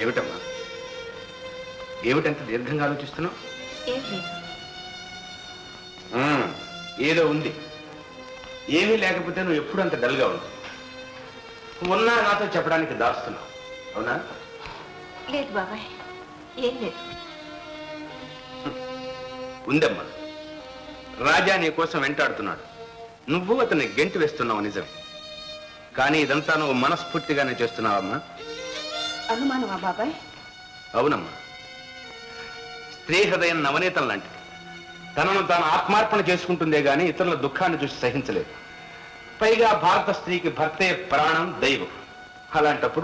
ఏమిటమ్మా ఏమిటంత దీర్ఘంగా ఆలోచిస్తున్నావు ఏం లేదు ఆ, ఏదో ఉంది ఏమీ లేకపోతే నువ్వు ఎప్పుడు అంత డల్గా ఉంటావు ఉన్నా నాతో చెప్పడానికి దాస్తున్నావు అవునా లేదు బాబాయ్ ఏం లేదు ఉందమ్మా రాజా నీ కోసం వెంటాడుతున్నాడు నువ్వు అతన్ని గెంటి వేస్తున్నావు నిజమే కానీ ఇదంతా నువ్వు మనస్ఫూర్తిగానే చేస్తున్నావమ్మా అనుమానమా బాబాయ్ అవునమ్మా స్త్రీ హృదయం నవనీతం లాంటిది తనను తాను ఆత్మార్పణ చేసుకుంటుందే గాని ఇతరుల దుఃఖాన్ని చూసి సహించలేదు పైగా భారత స్త్రీకి భర్తే ప్రాణం దైవం అలాంటప్పుడు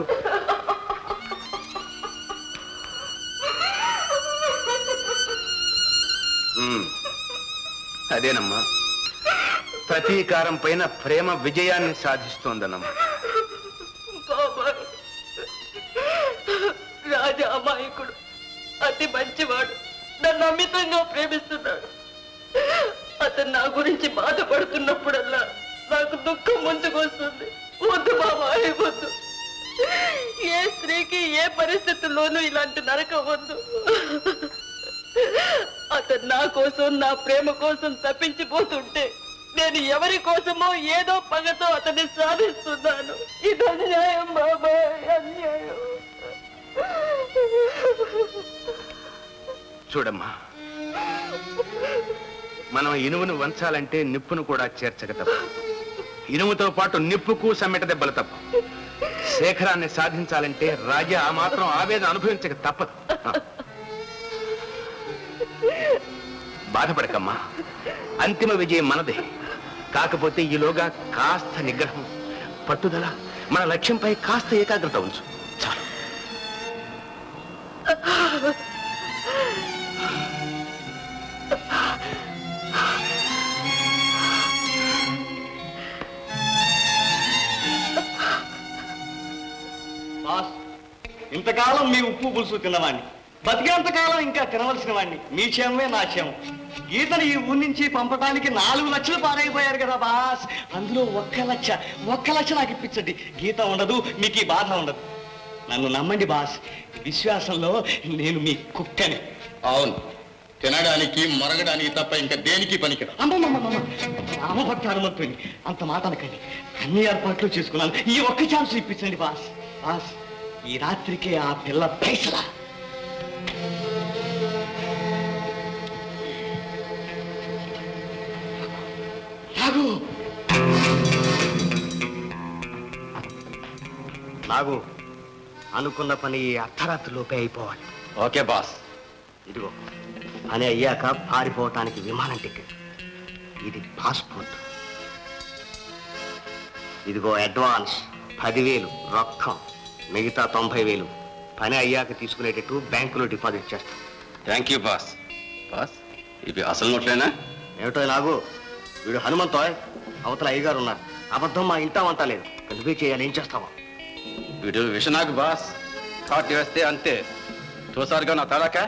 ఉమ్, అదేనమ్మా ప్రతీకారం పైన ప్రేమ విజయాన్ని సాధిస్తోందన్నమ్మా బాబాయ్ రాజా అమాయకుడు అతి మంచివాడు నన్ను అమితంగా ప్రేమిస్తున్నాడు అతను నా గురించి బాధపడుతున్నప్పుడల్లా నాకు దుఃఖం ముంచుకొస్తుంది వద్దు బాబాయ్ వద్దు ఏ స్త్రీకి ఏ పరిస్థితుల్లోనూ ఇలాంటి నరకం వద్దు అతను నా కోసం నా ప్రేమ కోసం తప్పించిపోతుంటే నేను ఎవరి కోసమో ఏదో పగతో అతన్ని సాధిస్తున్నాను ఇది అన్యాయం బాబాయ్ అన్యాయం చూడమ్మా మనం ఇనుమును వంచాలంటే నిప్పును కూడా చేర్చక తప్ప ఇనుముతో పాటు నిప్పుకు సమ్మెట దెబ్బలు తప్ప శేఖరాన్ని సాధించాలంటే రాజా ఆ మాత్రం ఆవేదన అనుభవించక తప్పదు ఆ. బాధపడకమ్మా అంతిమ విజయం మనదే కాకపోతే ఈలోగా కాస్త నిగ్రహం పట్టుదల మన లక్ష్యంపై కాస్త ఏకాగ్రత ఉంచు చాలు బాస్ ఇంతకాలం మీ ఉప్పు పులుసు తిన్నవాణ్ణి బతికేంతకాలం ఇంకా తినవలసిన వాణ్ణి మీ క్షేమమే నా క్షేమం గీతను ఈ ఊరి నుంచి పంపడానికి నాలుగు లక్షలు పారైపోయారు కదా బాస్ అందులో ఒక్క లక్ష ఒక్క లక్ష నాకు ఇప్పించండి గీత ఉండదు మీకు ఈ బాధ ఉండదు నన్ను నమ్మండి బాస్ విశ్వాసంలో నేను మీ కుక్కని అవును తినడానికి మరగడానికి తప్ప ఇంకా దేనికి పనికి అమ్మమ్మమ్మమ్మ రామభక్త హనుమంతుని అంత మాట అనకండి అన్ని ఏర్పాట్లు చేసుకున్నాను ఈ ఒక్క ఛాన్స్ ఇప్పించండి బాస్ బాస్ ఈ రాత్రికి ఆ పిల్ల పైసలా నాగు నాగు అనుకున్న పని ఈ అర్ధరాత్రిలోపే అయిపోవాలి ఓకే బాస్ ఇదిగో అని అయ్యాక పారిపోవటానికి విమానం టికెట్ ఇది పాస్పోర్ట్ ఇదిగో అడ్వాన్స్ పదివేలు రొక్కం మిగతా తొంభై వేలు పని అయ్యాక తీసుకునేటట్టు బ్యాంకులో డిపాజిట్ చేస్తాం థ్యాంక్ యూ బాస్ బాస్ ఇవి అసలు నోట్లేనా ఏమిటో నాగు వీడు హనుమంతో అవతల అయ్యగారు ఉన్నారు అబద్ధం మా ఇంటా అంతా లేదు నువ్వే చేయాలి ఏం చేస్తావా వీడు విషనాగ్ బాస్ కాట్ వేస్తే అంతే తోసారుగా నా తడాక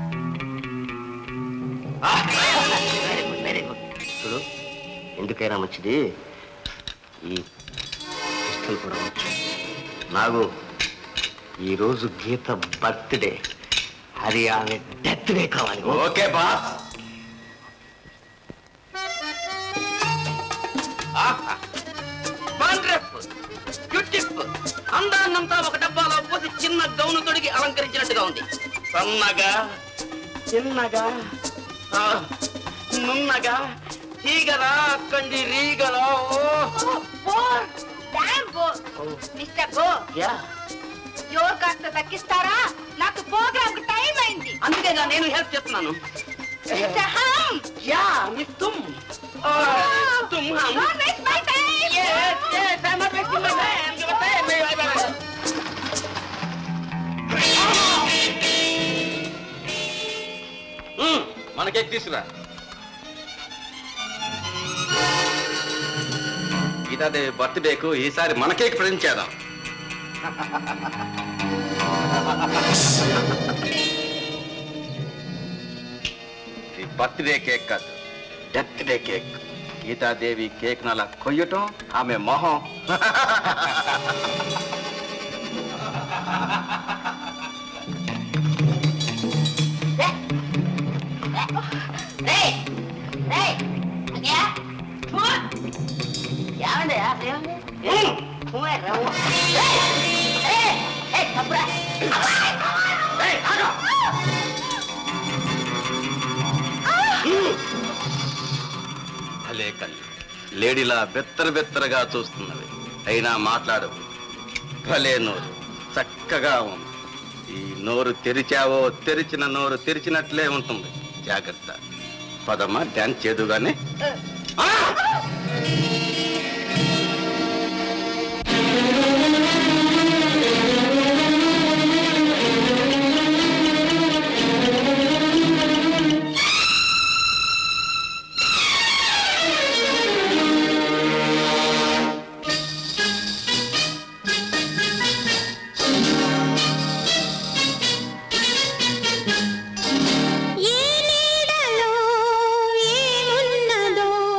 వెరీ గుడ్ చూడు ఎందుకైనా మంచిది ఈ పిస్టల్ కూడా వచ్చు నాగు ఈరోజు గీత బర్త్డే అది ఆమె డెత్ డే కావాలి ఓకే బాస్ వండర్ఫుల్ బ్యూటిఫుల్ అందాన్నంతా ఒక డబ్బాలో పోసి చిన్న గౌను తొడిగి అలంకరించినట్టుగా ఉంది సన్నగా చిన్నగా ఆ, నున్నగా తీగలా కండి రీగలా ఓ మిస్టర్ గో యా జోర్ కాస్త తగ్గిస్తారా నాకు ప్రోగ్రామ్ టైం అయింది అందుకేగా నేను హెల్ప్ చేస్తున్నాను మిస్టర్ హమ్ యా మిస్ తుమ్ ఆ, తుమ్ హమ్ Don't waste my time. Yes, yes, I'm not wasting my time. Your time, may I- may I- మ్మ్, మన కేక్ తీసుకురా గీతాదేవి బర్త్డేకు ఈసారి మన కేక్ ప్రజెంట్ చేద్దాం ఇది బర్త్డే కేక్ కాదు death day cake Geethadevi cake అలా కొయ్యటం ఆమె మొహం ఏమండి అసలు ఏమండి ఏయ్, ఊయ్, రా, ఊయ్. ఏయ్, ఏయ్, ఏయ్, తప్పురా. ఏయ్, ఆగు. భలే కళ్ళు లేడీలా బెత్తర బెత్తరగా చూస్తున్నవి అయినా మాట్లాడవు భలే నోరు చక్కగా ఉంది ఈ నోరు తెరిచావో తెరిచిన నోరు తెరిచినట్లే ఉంటుంది జాగ్రత్త పదమ్మా డ్యాన్స్ చేదుగానే ఏ నీడలో ఏమున్నదో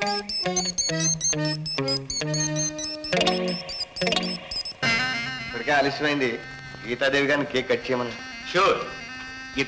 ఇప్పటికే ఆలస్యమైంది గీతాదేవి గారిని కేక్ కట్ చేయమని షూర్ గీత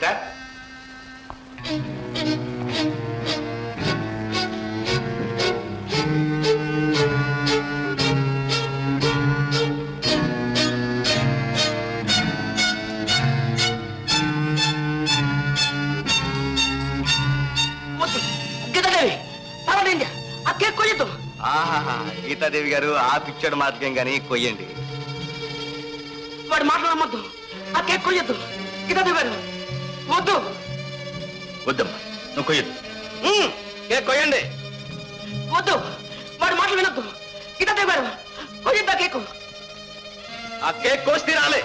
వద్దు గీతాదేవి పర్వాలేదు ఆ కేక్ కొయ్యొద్దు ఆహాహా గీతాదేవి గారు ఆ పిక్చర్ మాత్రం కానీ కొయ్యండి వాడు మాట్లాడమొద్దు ఆ కేక్ కొయ్యొద్దు గీతాదేవి గారు వద్దు వద్దమ్మా నువ్వు కొయ్యదు ఉమ్, కేక్ కొయ్యండి వద్దు వాడు మాటలు వినొద్దు గీతాదేవి గారు కొయ్యొద్దు ఆ కేకు ఆ కేక్ కోసి తీరాలి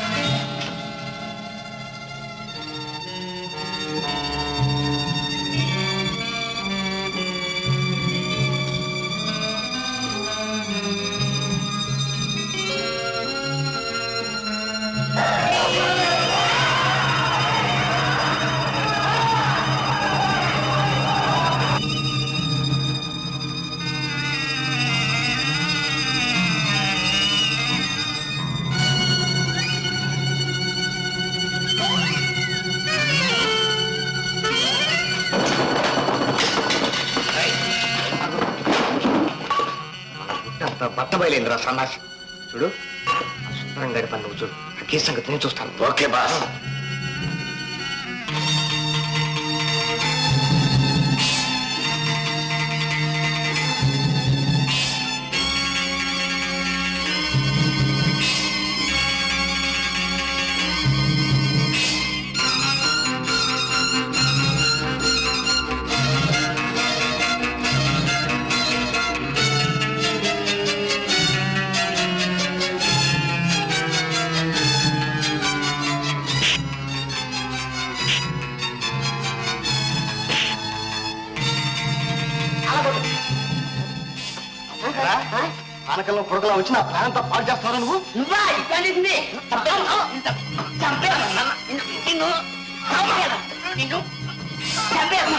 అంత బట్ట బయలేందిరా సన్నాసి చూడు ఆ సుందరం గడి పని నువ్వు చూడు ఆ కేసు సంగతి నేను చూస్తాను ఓకే బాస్ పానకంలో పుడకలా వచ్చి నా ప్రాణంతా పాడు చేస్తావా నువ్వు నువ్వా ఇట్లాంటిది చంపేయాలి నన్ను. నిన్ను నిన్ను చంపేయాలి. నిన్ను చంపేయాలి.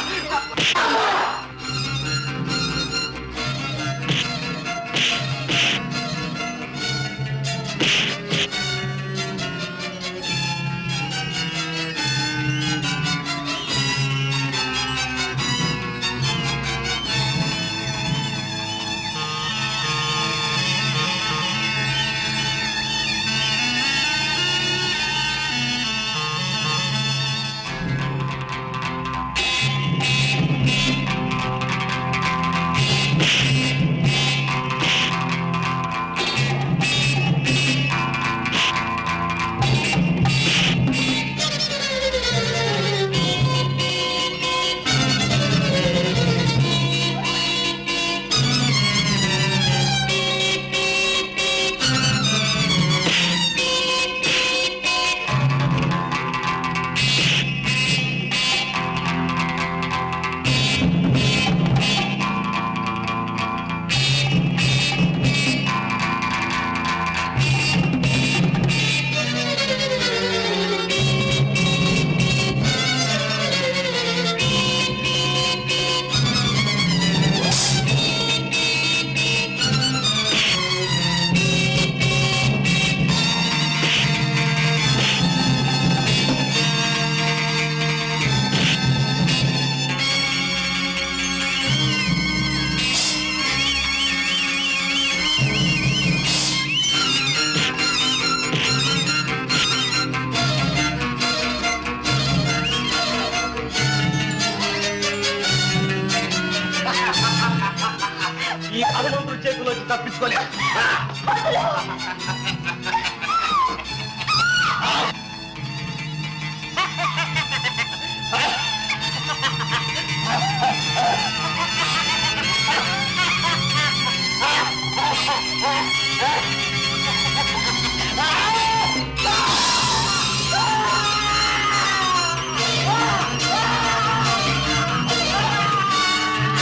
ఈ హనుమంతుడి చేతిలోంచి తప్పించుకోలేదు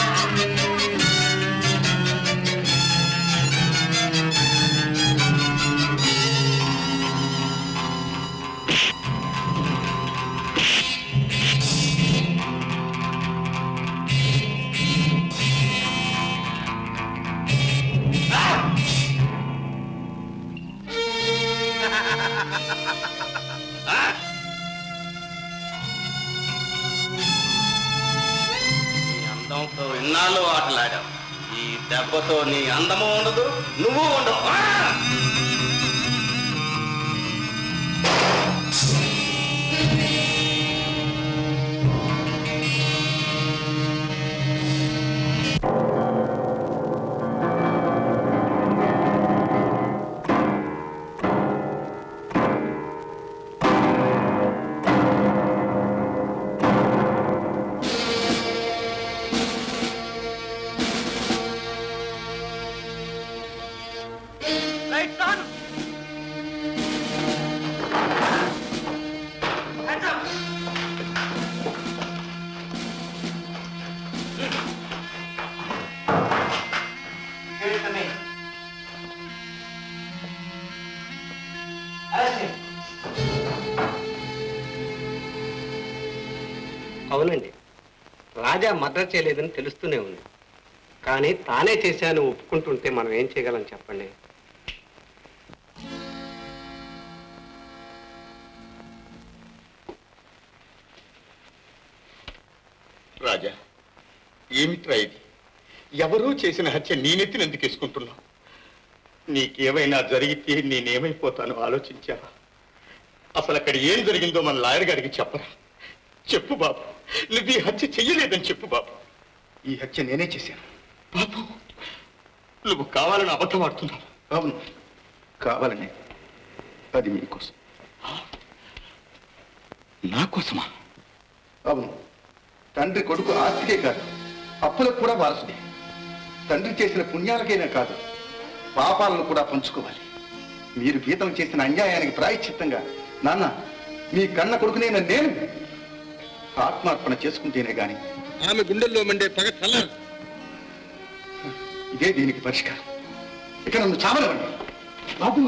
ఆ ఎన్నాళ్ళు ఆటలాడావు ఈ దెబ్బతో నీ అందము ఉండదు నువ్వు ఉండవు ఆ! Lights on. Hands up. Give it to me. Arrest him. అవునండి రాజా మర్డర్ చేయలేదని తెలుస్తూనే ఉంది కానీ తానే చేశాను ఒప్పుకుంటుంటే మనం ఏం చేయగలం చెప్పండి రాజా ఏమిట్రా ఇది ఎవరూ చేసిన హత్య నేనెత్తిన ఎందుకు వేసుకుంటున్నావు నీకేమైనా జరిగితే నేనేమైపోతానో ఆలోచించావా అసలు అక్కడ ఏం జరిగిందో మన లాయర్ గారికి చెప్పరా చెప్పు బాబు నువ్వు ఈ హత్య చెయ్యలేదని చెప్పు బాబు ఈ హత్య నేనే చేశాను బాబు నువ్వు కావాలని అబద్ధం ఆడుతున్నావు అవును కావాలని అది మీకోసం నా కోసమా అవును తండ్రి కొడుకు ఆస్తికే కాదు అప్పులకు కూడా వారసుడే తండ్రి చేసిన పుణ్యాలకైనా కాదు పాపాలను కూడా పంచుకోవాలి మీరు గీతం చేసిన అన్యాయానికి ప్రాయశ్చిత్తంగా నాన్న మీ కన్న కొడుకునైన నేను ఆత్మార్పణ చేసుకుంటేనే గాని ఆమె గుండెల్లో మండే పగ చల్లారు ఇదే దీనికి పరిష్కారం ఇక నన్ను చావనివ్వండి బాబు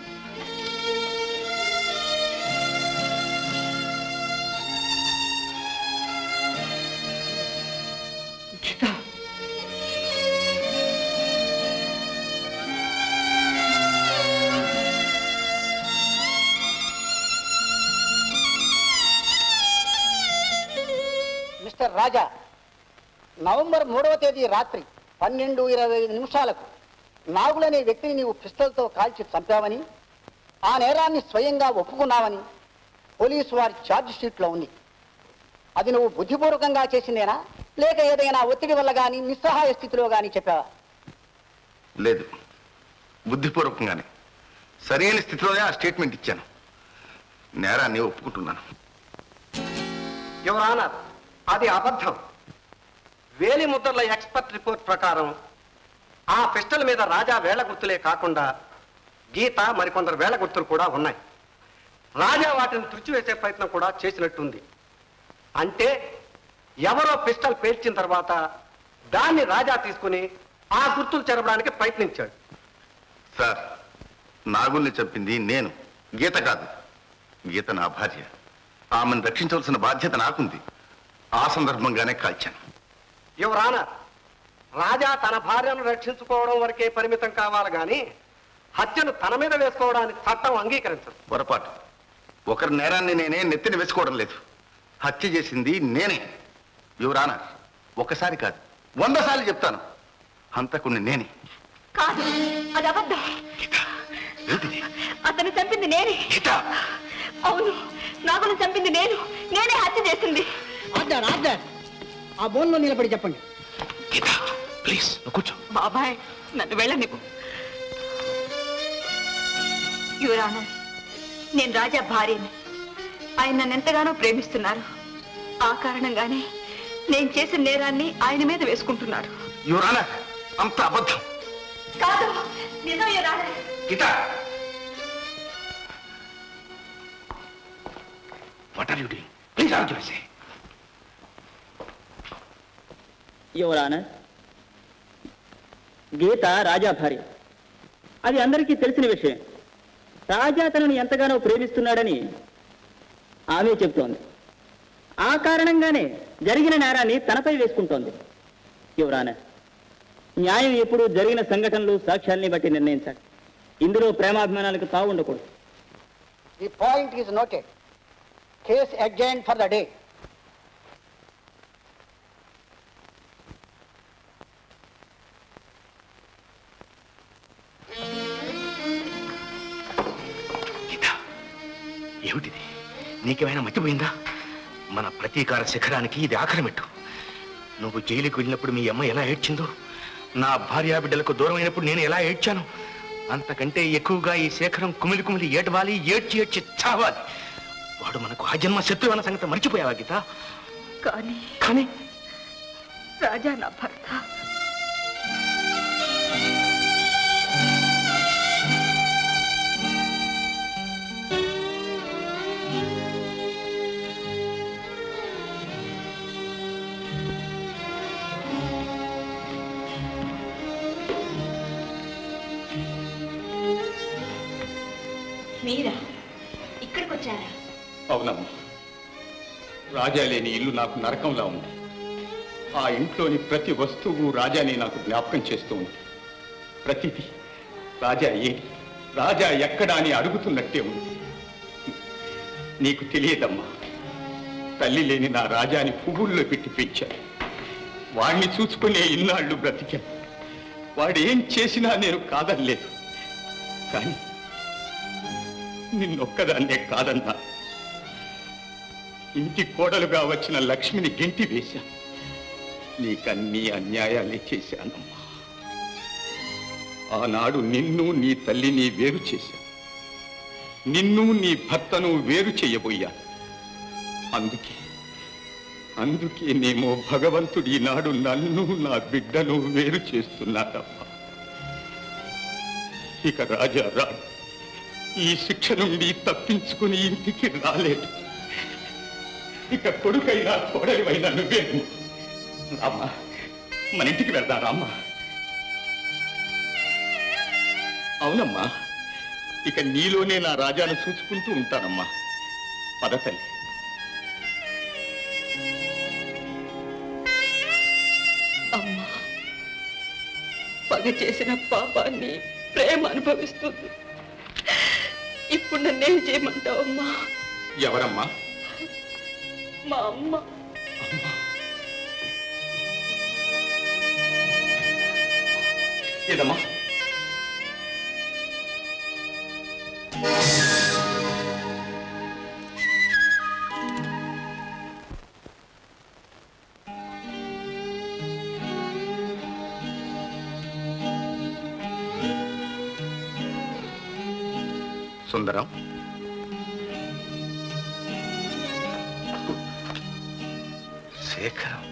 మిస్టర్ రాజా నవంబర్ మూడవ తేదీ రాత్రి పన్నెండు ఇరవై ఐదు నిమిషాలకు నాగులనే వ్యక్తిని నీవు పిస్టల్తో కాల్చి చంపావని ఆ నేరాన్ని స్వయంగా ఒప్పుకున్నావని పోలీసు వారి ఛార్జ్ షీట్లో ఉంది అది నువ్వు బుద్ధిపూర్వకంగా చేసిందేనా లేక ఏదైనా ఒత్తిడి వల్ల కానీ నిస్సహాయ స్థితిలో కానీ చెప్పావా లేదు బుద్ధిపూర్వకంగానే సరైన స్థితిలోనే ఆ స్టేట్మెంట్ ఇచ్చాను నేరాన్ని ఒప్పుకుంటున్నాను యువర్ ఆనర్ అది అబద్ధం వేలి ముద్రల ఎక్స్పర్ట్ రిపోర్ట్ ప్రకారం ఆ పిస్టల్ మీద రాజా వేళ్ల గుర్తులే కాకుండా గీత మరికొందరు వేళ్ల గుర్తులు కూడా ఉన్నాయి రాజా వాటిని తుడిచివేసే ప్రయత్నం కూడా చేసినట్టుంది అంటే ఎవరో పిస్టల్ పేల్చిన తర్వాత దాన్ని రాజా తీసుకుని ఆ గుర్తులు చెరపడానికి ప్రయత్నించాడు సార్ నాగుల్ని చంపింది నేను గీత కాదు గీత నా భార్య ఆమెను రక్షించవలసిన బాధ్యత నాకుంది ఆ సందర్భంగానే కాల్చాను యువర్ ఆనర్ రాజా తన భార్యను రక్షించుకోవడం వరకే పరిమితం కావాలి గాని హత్యను తన మీద వేసుకోవడానికి చట్టం అంగీకరించదు పొరపాటు ఒకరి నేరాన్ని నేనే నెత్తిన వేసుకోవడం లేదు హత్య చేసింది నేనే యువరానా ఒకసారి కాదు వంద సార్లు చెప్తాను హంతకుణ్ణి నేనే కాదు అది అబద్ధం ఏమిటిది? అతను చంపింది నేనే అవును నాగును చంపింది నేను నేనే హత్య చేసింది ఆర్డర్ ఆర్డర్ ఆ బోన్లో నిలబడి చెప్పండి ప్లీజ్ కూర్చో బాబాయ్ నన్ను వెళ్ళనివ్వు యువరాన నేను రాజా భార్యని ఆయన నన్ను ఎంతగానో ప్రేమిస్తున్నారు ఆ కారణంగానే నేను చేసిన నేరాన్ని ఆయన మీద వేసుకుంటున్నారు యువరానా అంత అబద్ధం కాదు నిజం యువరాన Geetha what are you doing please argue say your honour Geetha Raja భార్య అది అందరికీ తెలిసిన విషయం రాజా తనను ఎంతగానో ప్రేమిస్తున్నాడని ఆమె చెబుతోంది ఆ కారణంగానే జరిగిన నేరాన్ని తనపై వేసుకుంటోంది యువర్ ఆనర్ న్యాయం ఎప్పుడు జరిగిన సంఘటనలు సాక్ష్యాల్ని బట్టి నిర్ణయించాలి ఇందులో ప్రేమాభిమానాలకు తావు ఉండకూడదు the point is noted case adjourn for the day ఏమిటిది నీకేమైనా మర్చిపోయిందా మన ప్రతీకార శిఖరానికి ఇది ఆఖరి మెట్టు నువ్వు జైలుకి వెళ్ళినప్పుడు మీ అమ్మ ఎలా ఏడ్చిందో నా భార్యా బిడ్డలకు దూరం అయినప్పుడు నేను ఎలా ఏడ్చాను అంతకంటే ఎక్కువగా ఈ శేఖరం కుమిలి కుమిలి ఏడవాలి ఏడ్చి ఏడ్చి చావాలి వాడు మనకు ఆజన్మ శత్రువు అన్న సంగతి మర్చిపోయావా గీత కానీ కానీ రాజా నా భర్త మీరా ఇక్కడికి వచ్చారా అవునమ్మా రాజా లేని ఇల్లు నాకు నరకంలా ఉంది ఆ ఇంట్లోని ప్రతి వస్తువు రాజాని నాకు జ్ఞాపకం చేస్తూ ఉంది ప్రతిదీ రాజా ఏది రాజా ఎక్కడా అని అడుగుతున్నట్టే ఉంది నీకు తెలియదమ్మా తల్లి లేని నా రాజాని పువ్వుల్లో పెట్టి పెంచాను వాడిని చూసుకునే ఇన్నాళ్ళు బ్రతికాను వాడు ఏం చేసినా నేను కాదనలేదు కానీ నిన్నొక్కదాన్నే కాదన్నా ఇంటి కోడలుగా వచ్చిన లక్ష్మిని గెంటి వేశాను నీకన్నీ అన్యాయాలే చేశానమ్మా ఆనాడు నిన్ను నీ తల్లిని వేరు చేశాను నిన్ను నీ భర్తను వేరు చేయబోయాను అందుకే అందుకే నేమో భగవంతుడు ఈనాడు నన్ను నా బిడ్డను వేరు చేస్తున్నాడమ్మా ఇక రాజా రాడు ఈ శిక్ష నుండి తప్పించుకుని ఇంటికి రాలేదు ఇక కొడుకైనా కోడలివైనా నువ్వే రామ్మా మన ఇంటికి వెళ్దా రామ్మా అవునమ్మా ఇక నీలోనే నా రాజాను చూసుకుంటూ ఉంటానమ్మా పద తల్లి అమ్మా పగ చేసిన పాపాన్ని ప్రేమ అనుభవిస్తుంది ఇప్పుడు నన్నేం చేయమంటావు అమ్మా ఎవరమ్మా మా అమ్మ ఏదమ్మా సుందరం శేఖరం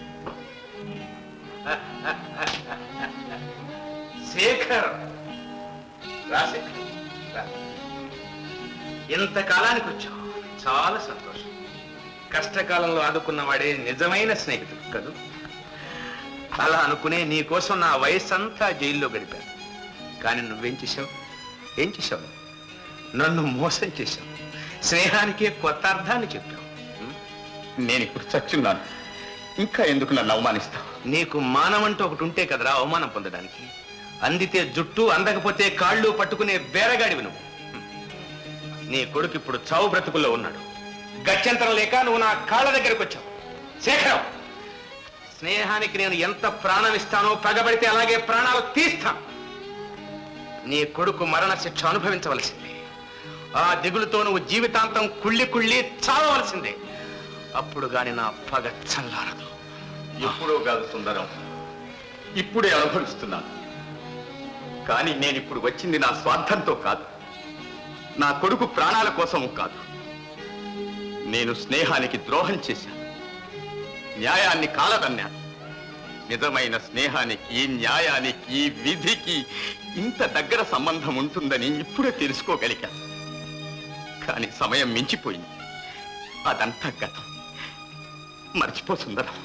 శేఖరం రా శేఖరం రా. ఇంతకాలానికి వచ్చావు చాలా సంతోషం కష్టకాలంలో ఆదుకున్నవాడే నిజమైన స్నేహితుడు కదూ అలా అనుకునే నీ కోసం నా వయస్సంతా జైల్లో గడిపాను కానీ నువ్వేం చేశావు ఏం చేశావు నన్ను మోసం చేశావు స్నేహానికే కొత్త అర్థాన్ని చెప్పావు నేను ఇప్పుడు చచ్చున్నాను ఇంకా ఎందుకు నన్ను అవమానిస్తావు నీకు మానవంటూ ఒకటి ఉంటే కదరా అవమానం పొందడానికి అందితే జుట్టు అందకపోతే కాళ్ళు పట్టుకునే బేరగాడివి నువ్వు హ్మ్. నీ కొడుకు ఇప్పుడు చావు బ్రతుకుల్లో ఉన్నాడు గత్యంతరం లేక నువ్వు నా కాళ్ళ దగ్గరకు వచ్చావు శేఖరం స్నేహానికి నేను ఎంత ప్రాణం ఇస్తానో పగబడితే అలాగే ప్రాణాలు తీస్తాను నీ కొడుకు మరణ శిక్ష అనుభవించవలసిందే ఆ దిగులుతో నువ్వు జీవితాంతం కుళ్ళి కుళ్ళి చావవలసిందే అప్పుడు గాని నా పగ చల్లారదు ఎప్పుడో కాదు సుందరం ఇప్పుడే అనుభవిస్తున్నాను కానీ నేను ఇప్పుడు వచ్చింది నా స్వార్థంతో కాదు నా కొడుకు ప్రాణాల కోసం కాదు నేను స్నేహానికి ద్రోహం చేశాను న్యాయాన్ని కాలదన్నాను నిజమైన స్నేహానికి న్యాయానికి విధికి ఇంత దగ్గర సంబంధం ఉంటుందని ఇప్పుడే తెలుసుకోగలిగాను కానీ సమయం మించిపోయింది అదంతా గతం మర్చిపో సుందరం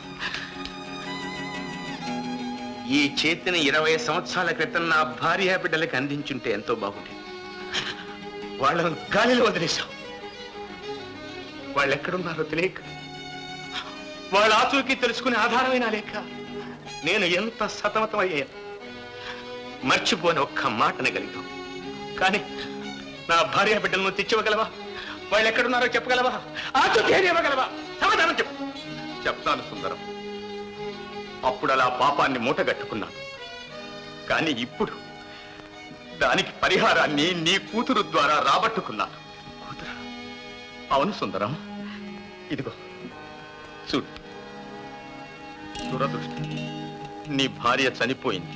ఈ చేతిని ఇరవై సంవత్సరాల క్రితం నా భార్య బిడ్డలకి అందించుంటే ఎంతో బాగుండేది వాళ్ళను గాలిలో వదిలేశావు వాళ్ళు ఎక్కడున్నారో తెలియక వాళ్ళ ఆచూకీ తెలుసుకునే ఆధారమైన లేక నేను ఎంత సతమతం అయ్యాను మర్చిపోని ఒక్క మాట అనగలిగాం కానీ నా భార్య బిడ్డలను తెచ్చివ్వగలవా వాళ్ళు ఎక్కడున్నారో చెప్పగలవా ఆచూకీ ఏది ఇవ్వగలవా సమాధానం చెప్పు చెప్తాను సుందరం అప్పుడు అలా పాపాన్ని మూటగట్టుకున్నాను కానీ ఇప్పుడు దానికి పరిహారాన్ని నీ కూతురు ద్వారా రాబట్టుకున్నాను అవును సుందరం ఇదిగో చూడు దురదృష్టం నీ భార్య చనిపోయింది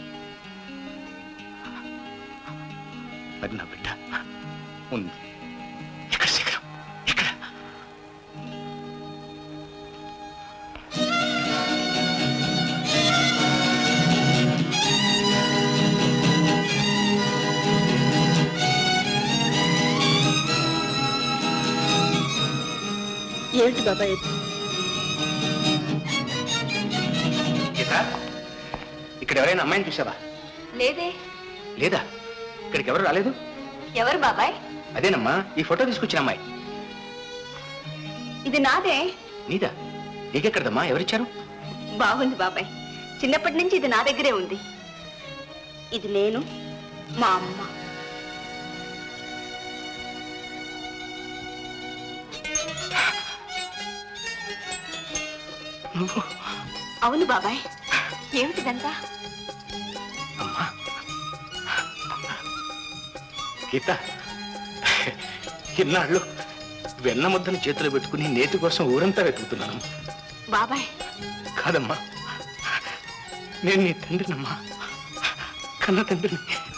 మరి నా బిడ్డ ఉంది ఎక్కడ శేఖరం ఎక్కడ ఏమిటి బాబాయ్ ఇది? గీత ఇక్కడ ఎవరైనా అమ్మాయిని చూసావా లేదే లేదా ఇక్కడికి ఎవరు రాలేదు ఎవరు బాబాయ్ అదేనమ్మా ఈ ఫోటో తీసుకొచ్చిన అమ్మాయి ఇది నాదే నీదా నీకెక్కడదమ్మా ఎవరిచ్చారు బాగుంది బాబాయ్ చిన్నప్పటి నుంచి ఇది నా దగ్గరే ఉంది ఇది నేను మా అమ్మ నువ్వు అవును బాబాయ్ ఏమిటిదంతా అమ్మా గీత ఇన్నాళ్ళు వెన్న ముద్దను చేతిలో పెట్టుకుని నేతి కోసం ఊరంతా వెతుకుతున్నాను బాబాయ్ కాదమ్మా నేను నీ తండ్రినమ్మా కన్న తండ్రిని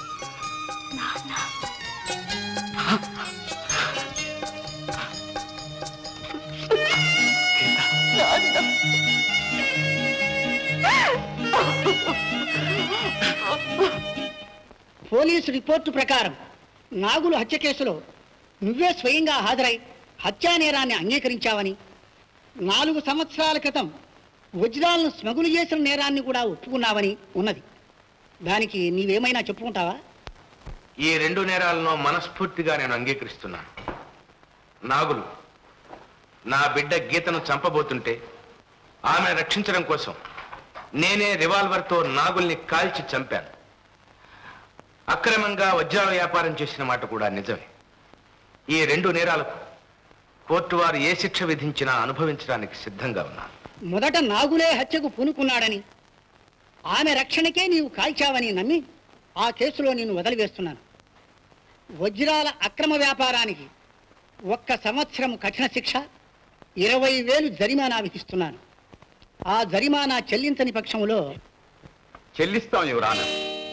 పోలీసు రిపోర్టు ప్రకారం నాగులు హత్య కేసులో నువ్వే స్వయంగా హాజరై హత్యా నేరాన్ని అంగీకరించావని నాలుగు సంవత్సరాల క్రితం వజ్రాలను స్మగులు చేసిన నేరాన్ని కూడా ఒప్పుకున్నావని ఉన్నది దానికి నీవేమైనా చెప్పుకుంటావా ఈ రెండు నేరాలను మనస్ఫూర్తిగా నేను అంగీకరిస్తున్నాను నాగులు నా బిడ్డ గీతను చంపబోతుంటే ఆమె రక్షించడం కోసం నేనే రివాల్వర్తో నాగుల్ని కాల్చి చంపాను అక్రమంగా వజ్రాల వ్యాపారం చేసిన మాట కూడా నిజమే ఈ రెండు నేరాలకు కోర్టు వారు ఏ శిక్ష విధించినా అనుభవించడానికి సిద్ధంగా ఉన్నాను మొదట నాగులే హత్యకు పూనుకున్నాడని ఆమె రక్షణకే నీవు కాల్చావని నమ్మి ఆ కేసులో నేను వదిలివేస్తున్నాను వజ్రాల అక్రమ వ్యాపారానికి ఒక్క సంవత్సరం కఠిన శిక్ష ఇరవై వేలు జరిమానా విధిస్తున్నాను ఆ జరిమానా చెల్లించని పక్షంలో చెల్లిస్తాం యువరాన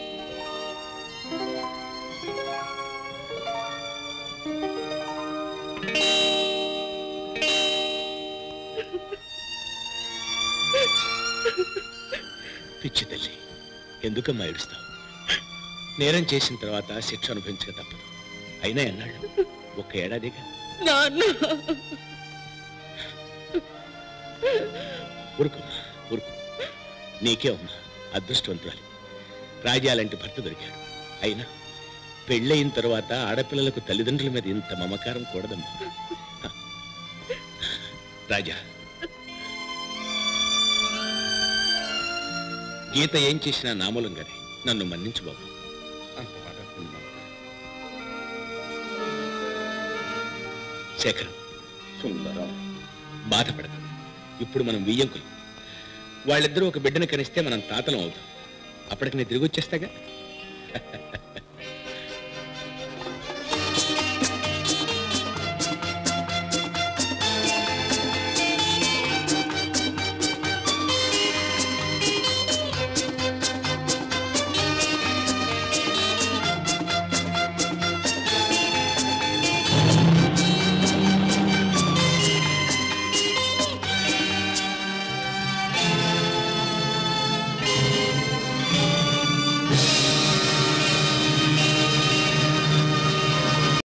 పిచ్చి తల్లి ఎందుకమ్మా ఏడుస్తావు నేరం చేసిన తర్వాత శిక్ష అనుభవించక తప్పదు అయినా ఎన్నాళ్ళు ఒక్క ఏడాదిగా ఊరుకోమ్మా ఊరుకో నీకే ఉన్నా అదృష్టవంతురాలి రాజాలాంటి భర్త దొరికాడు అయినా పెళ్ళయిన తర్వాత ఆడపిల్లలకు తల్లిదండ్రుల మీద ఇంత మమకారం కూడదమ్మా రాజా గీత ఏం చేసినా నామూలంగానే నన్ను మన్నించు బాబు అంత మాట అనుకున్నాను. శేఖరం సుందరం బాధపడదు ఇప్పుడు మనం వియ్యంకులు వాళ్ళిద్దరూ ఒక బిడ్డను కనిస్తే మనం తాతలం అవుతాం అప్పటికి నేను తిరిగి వచ్చేస్తాగా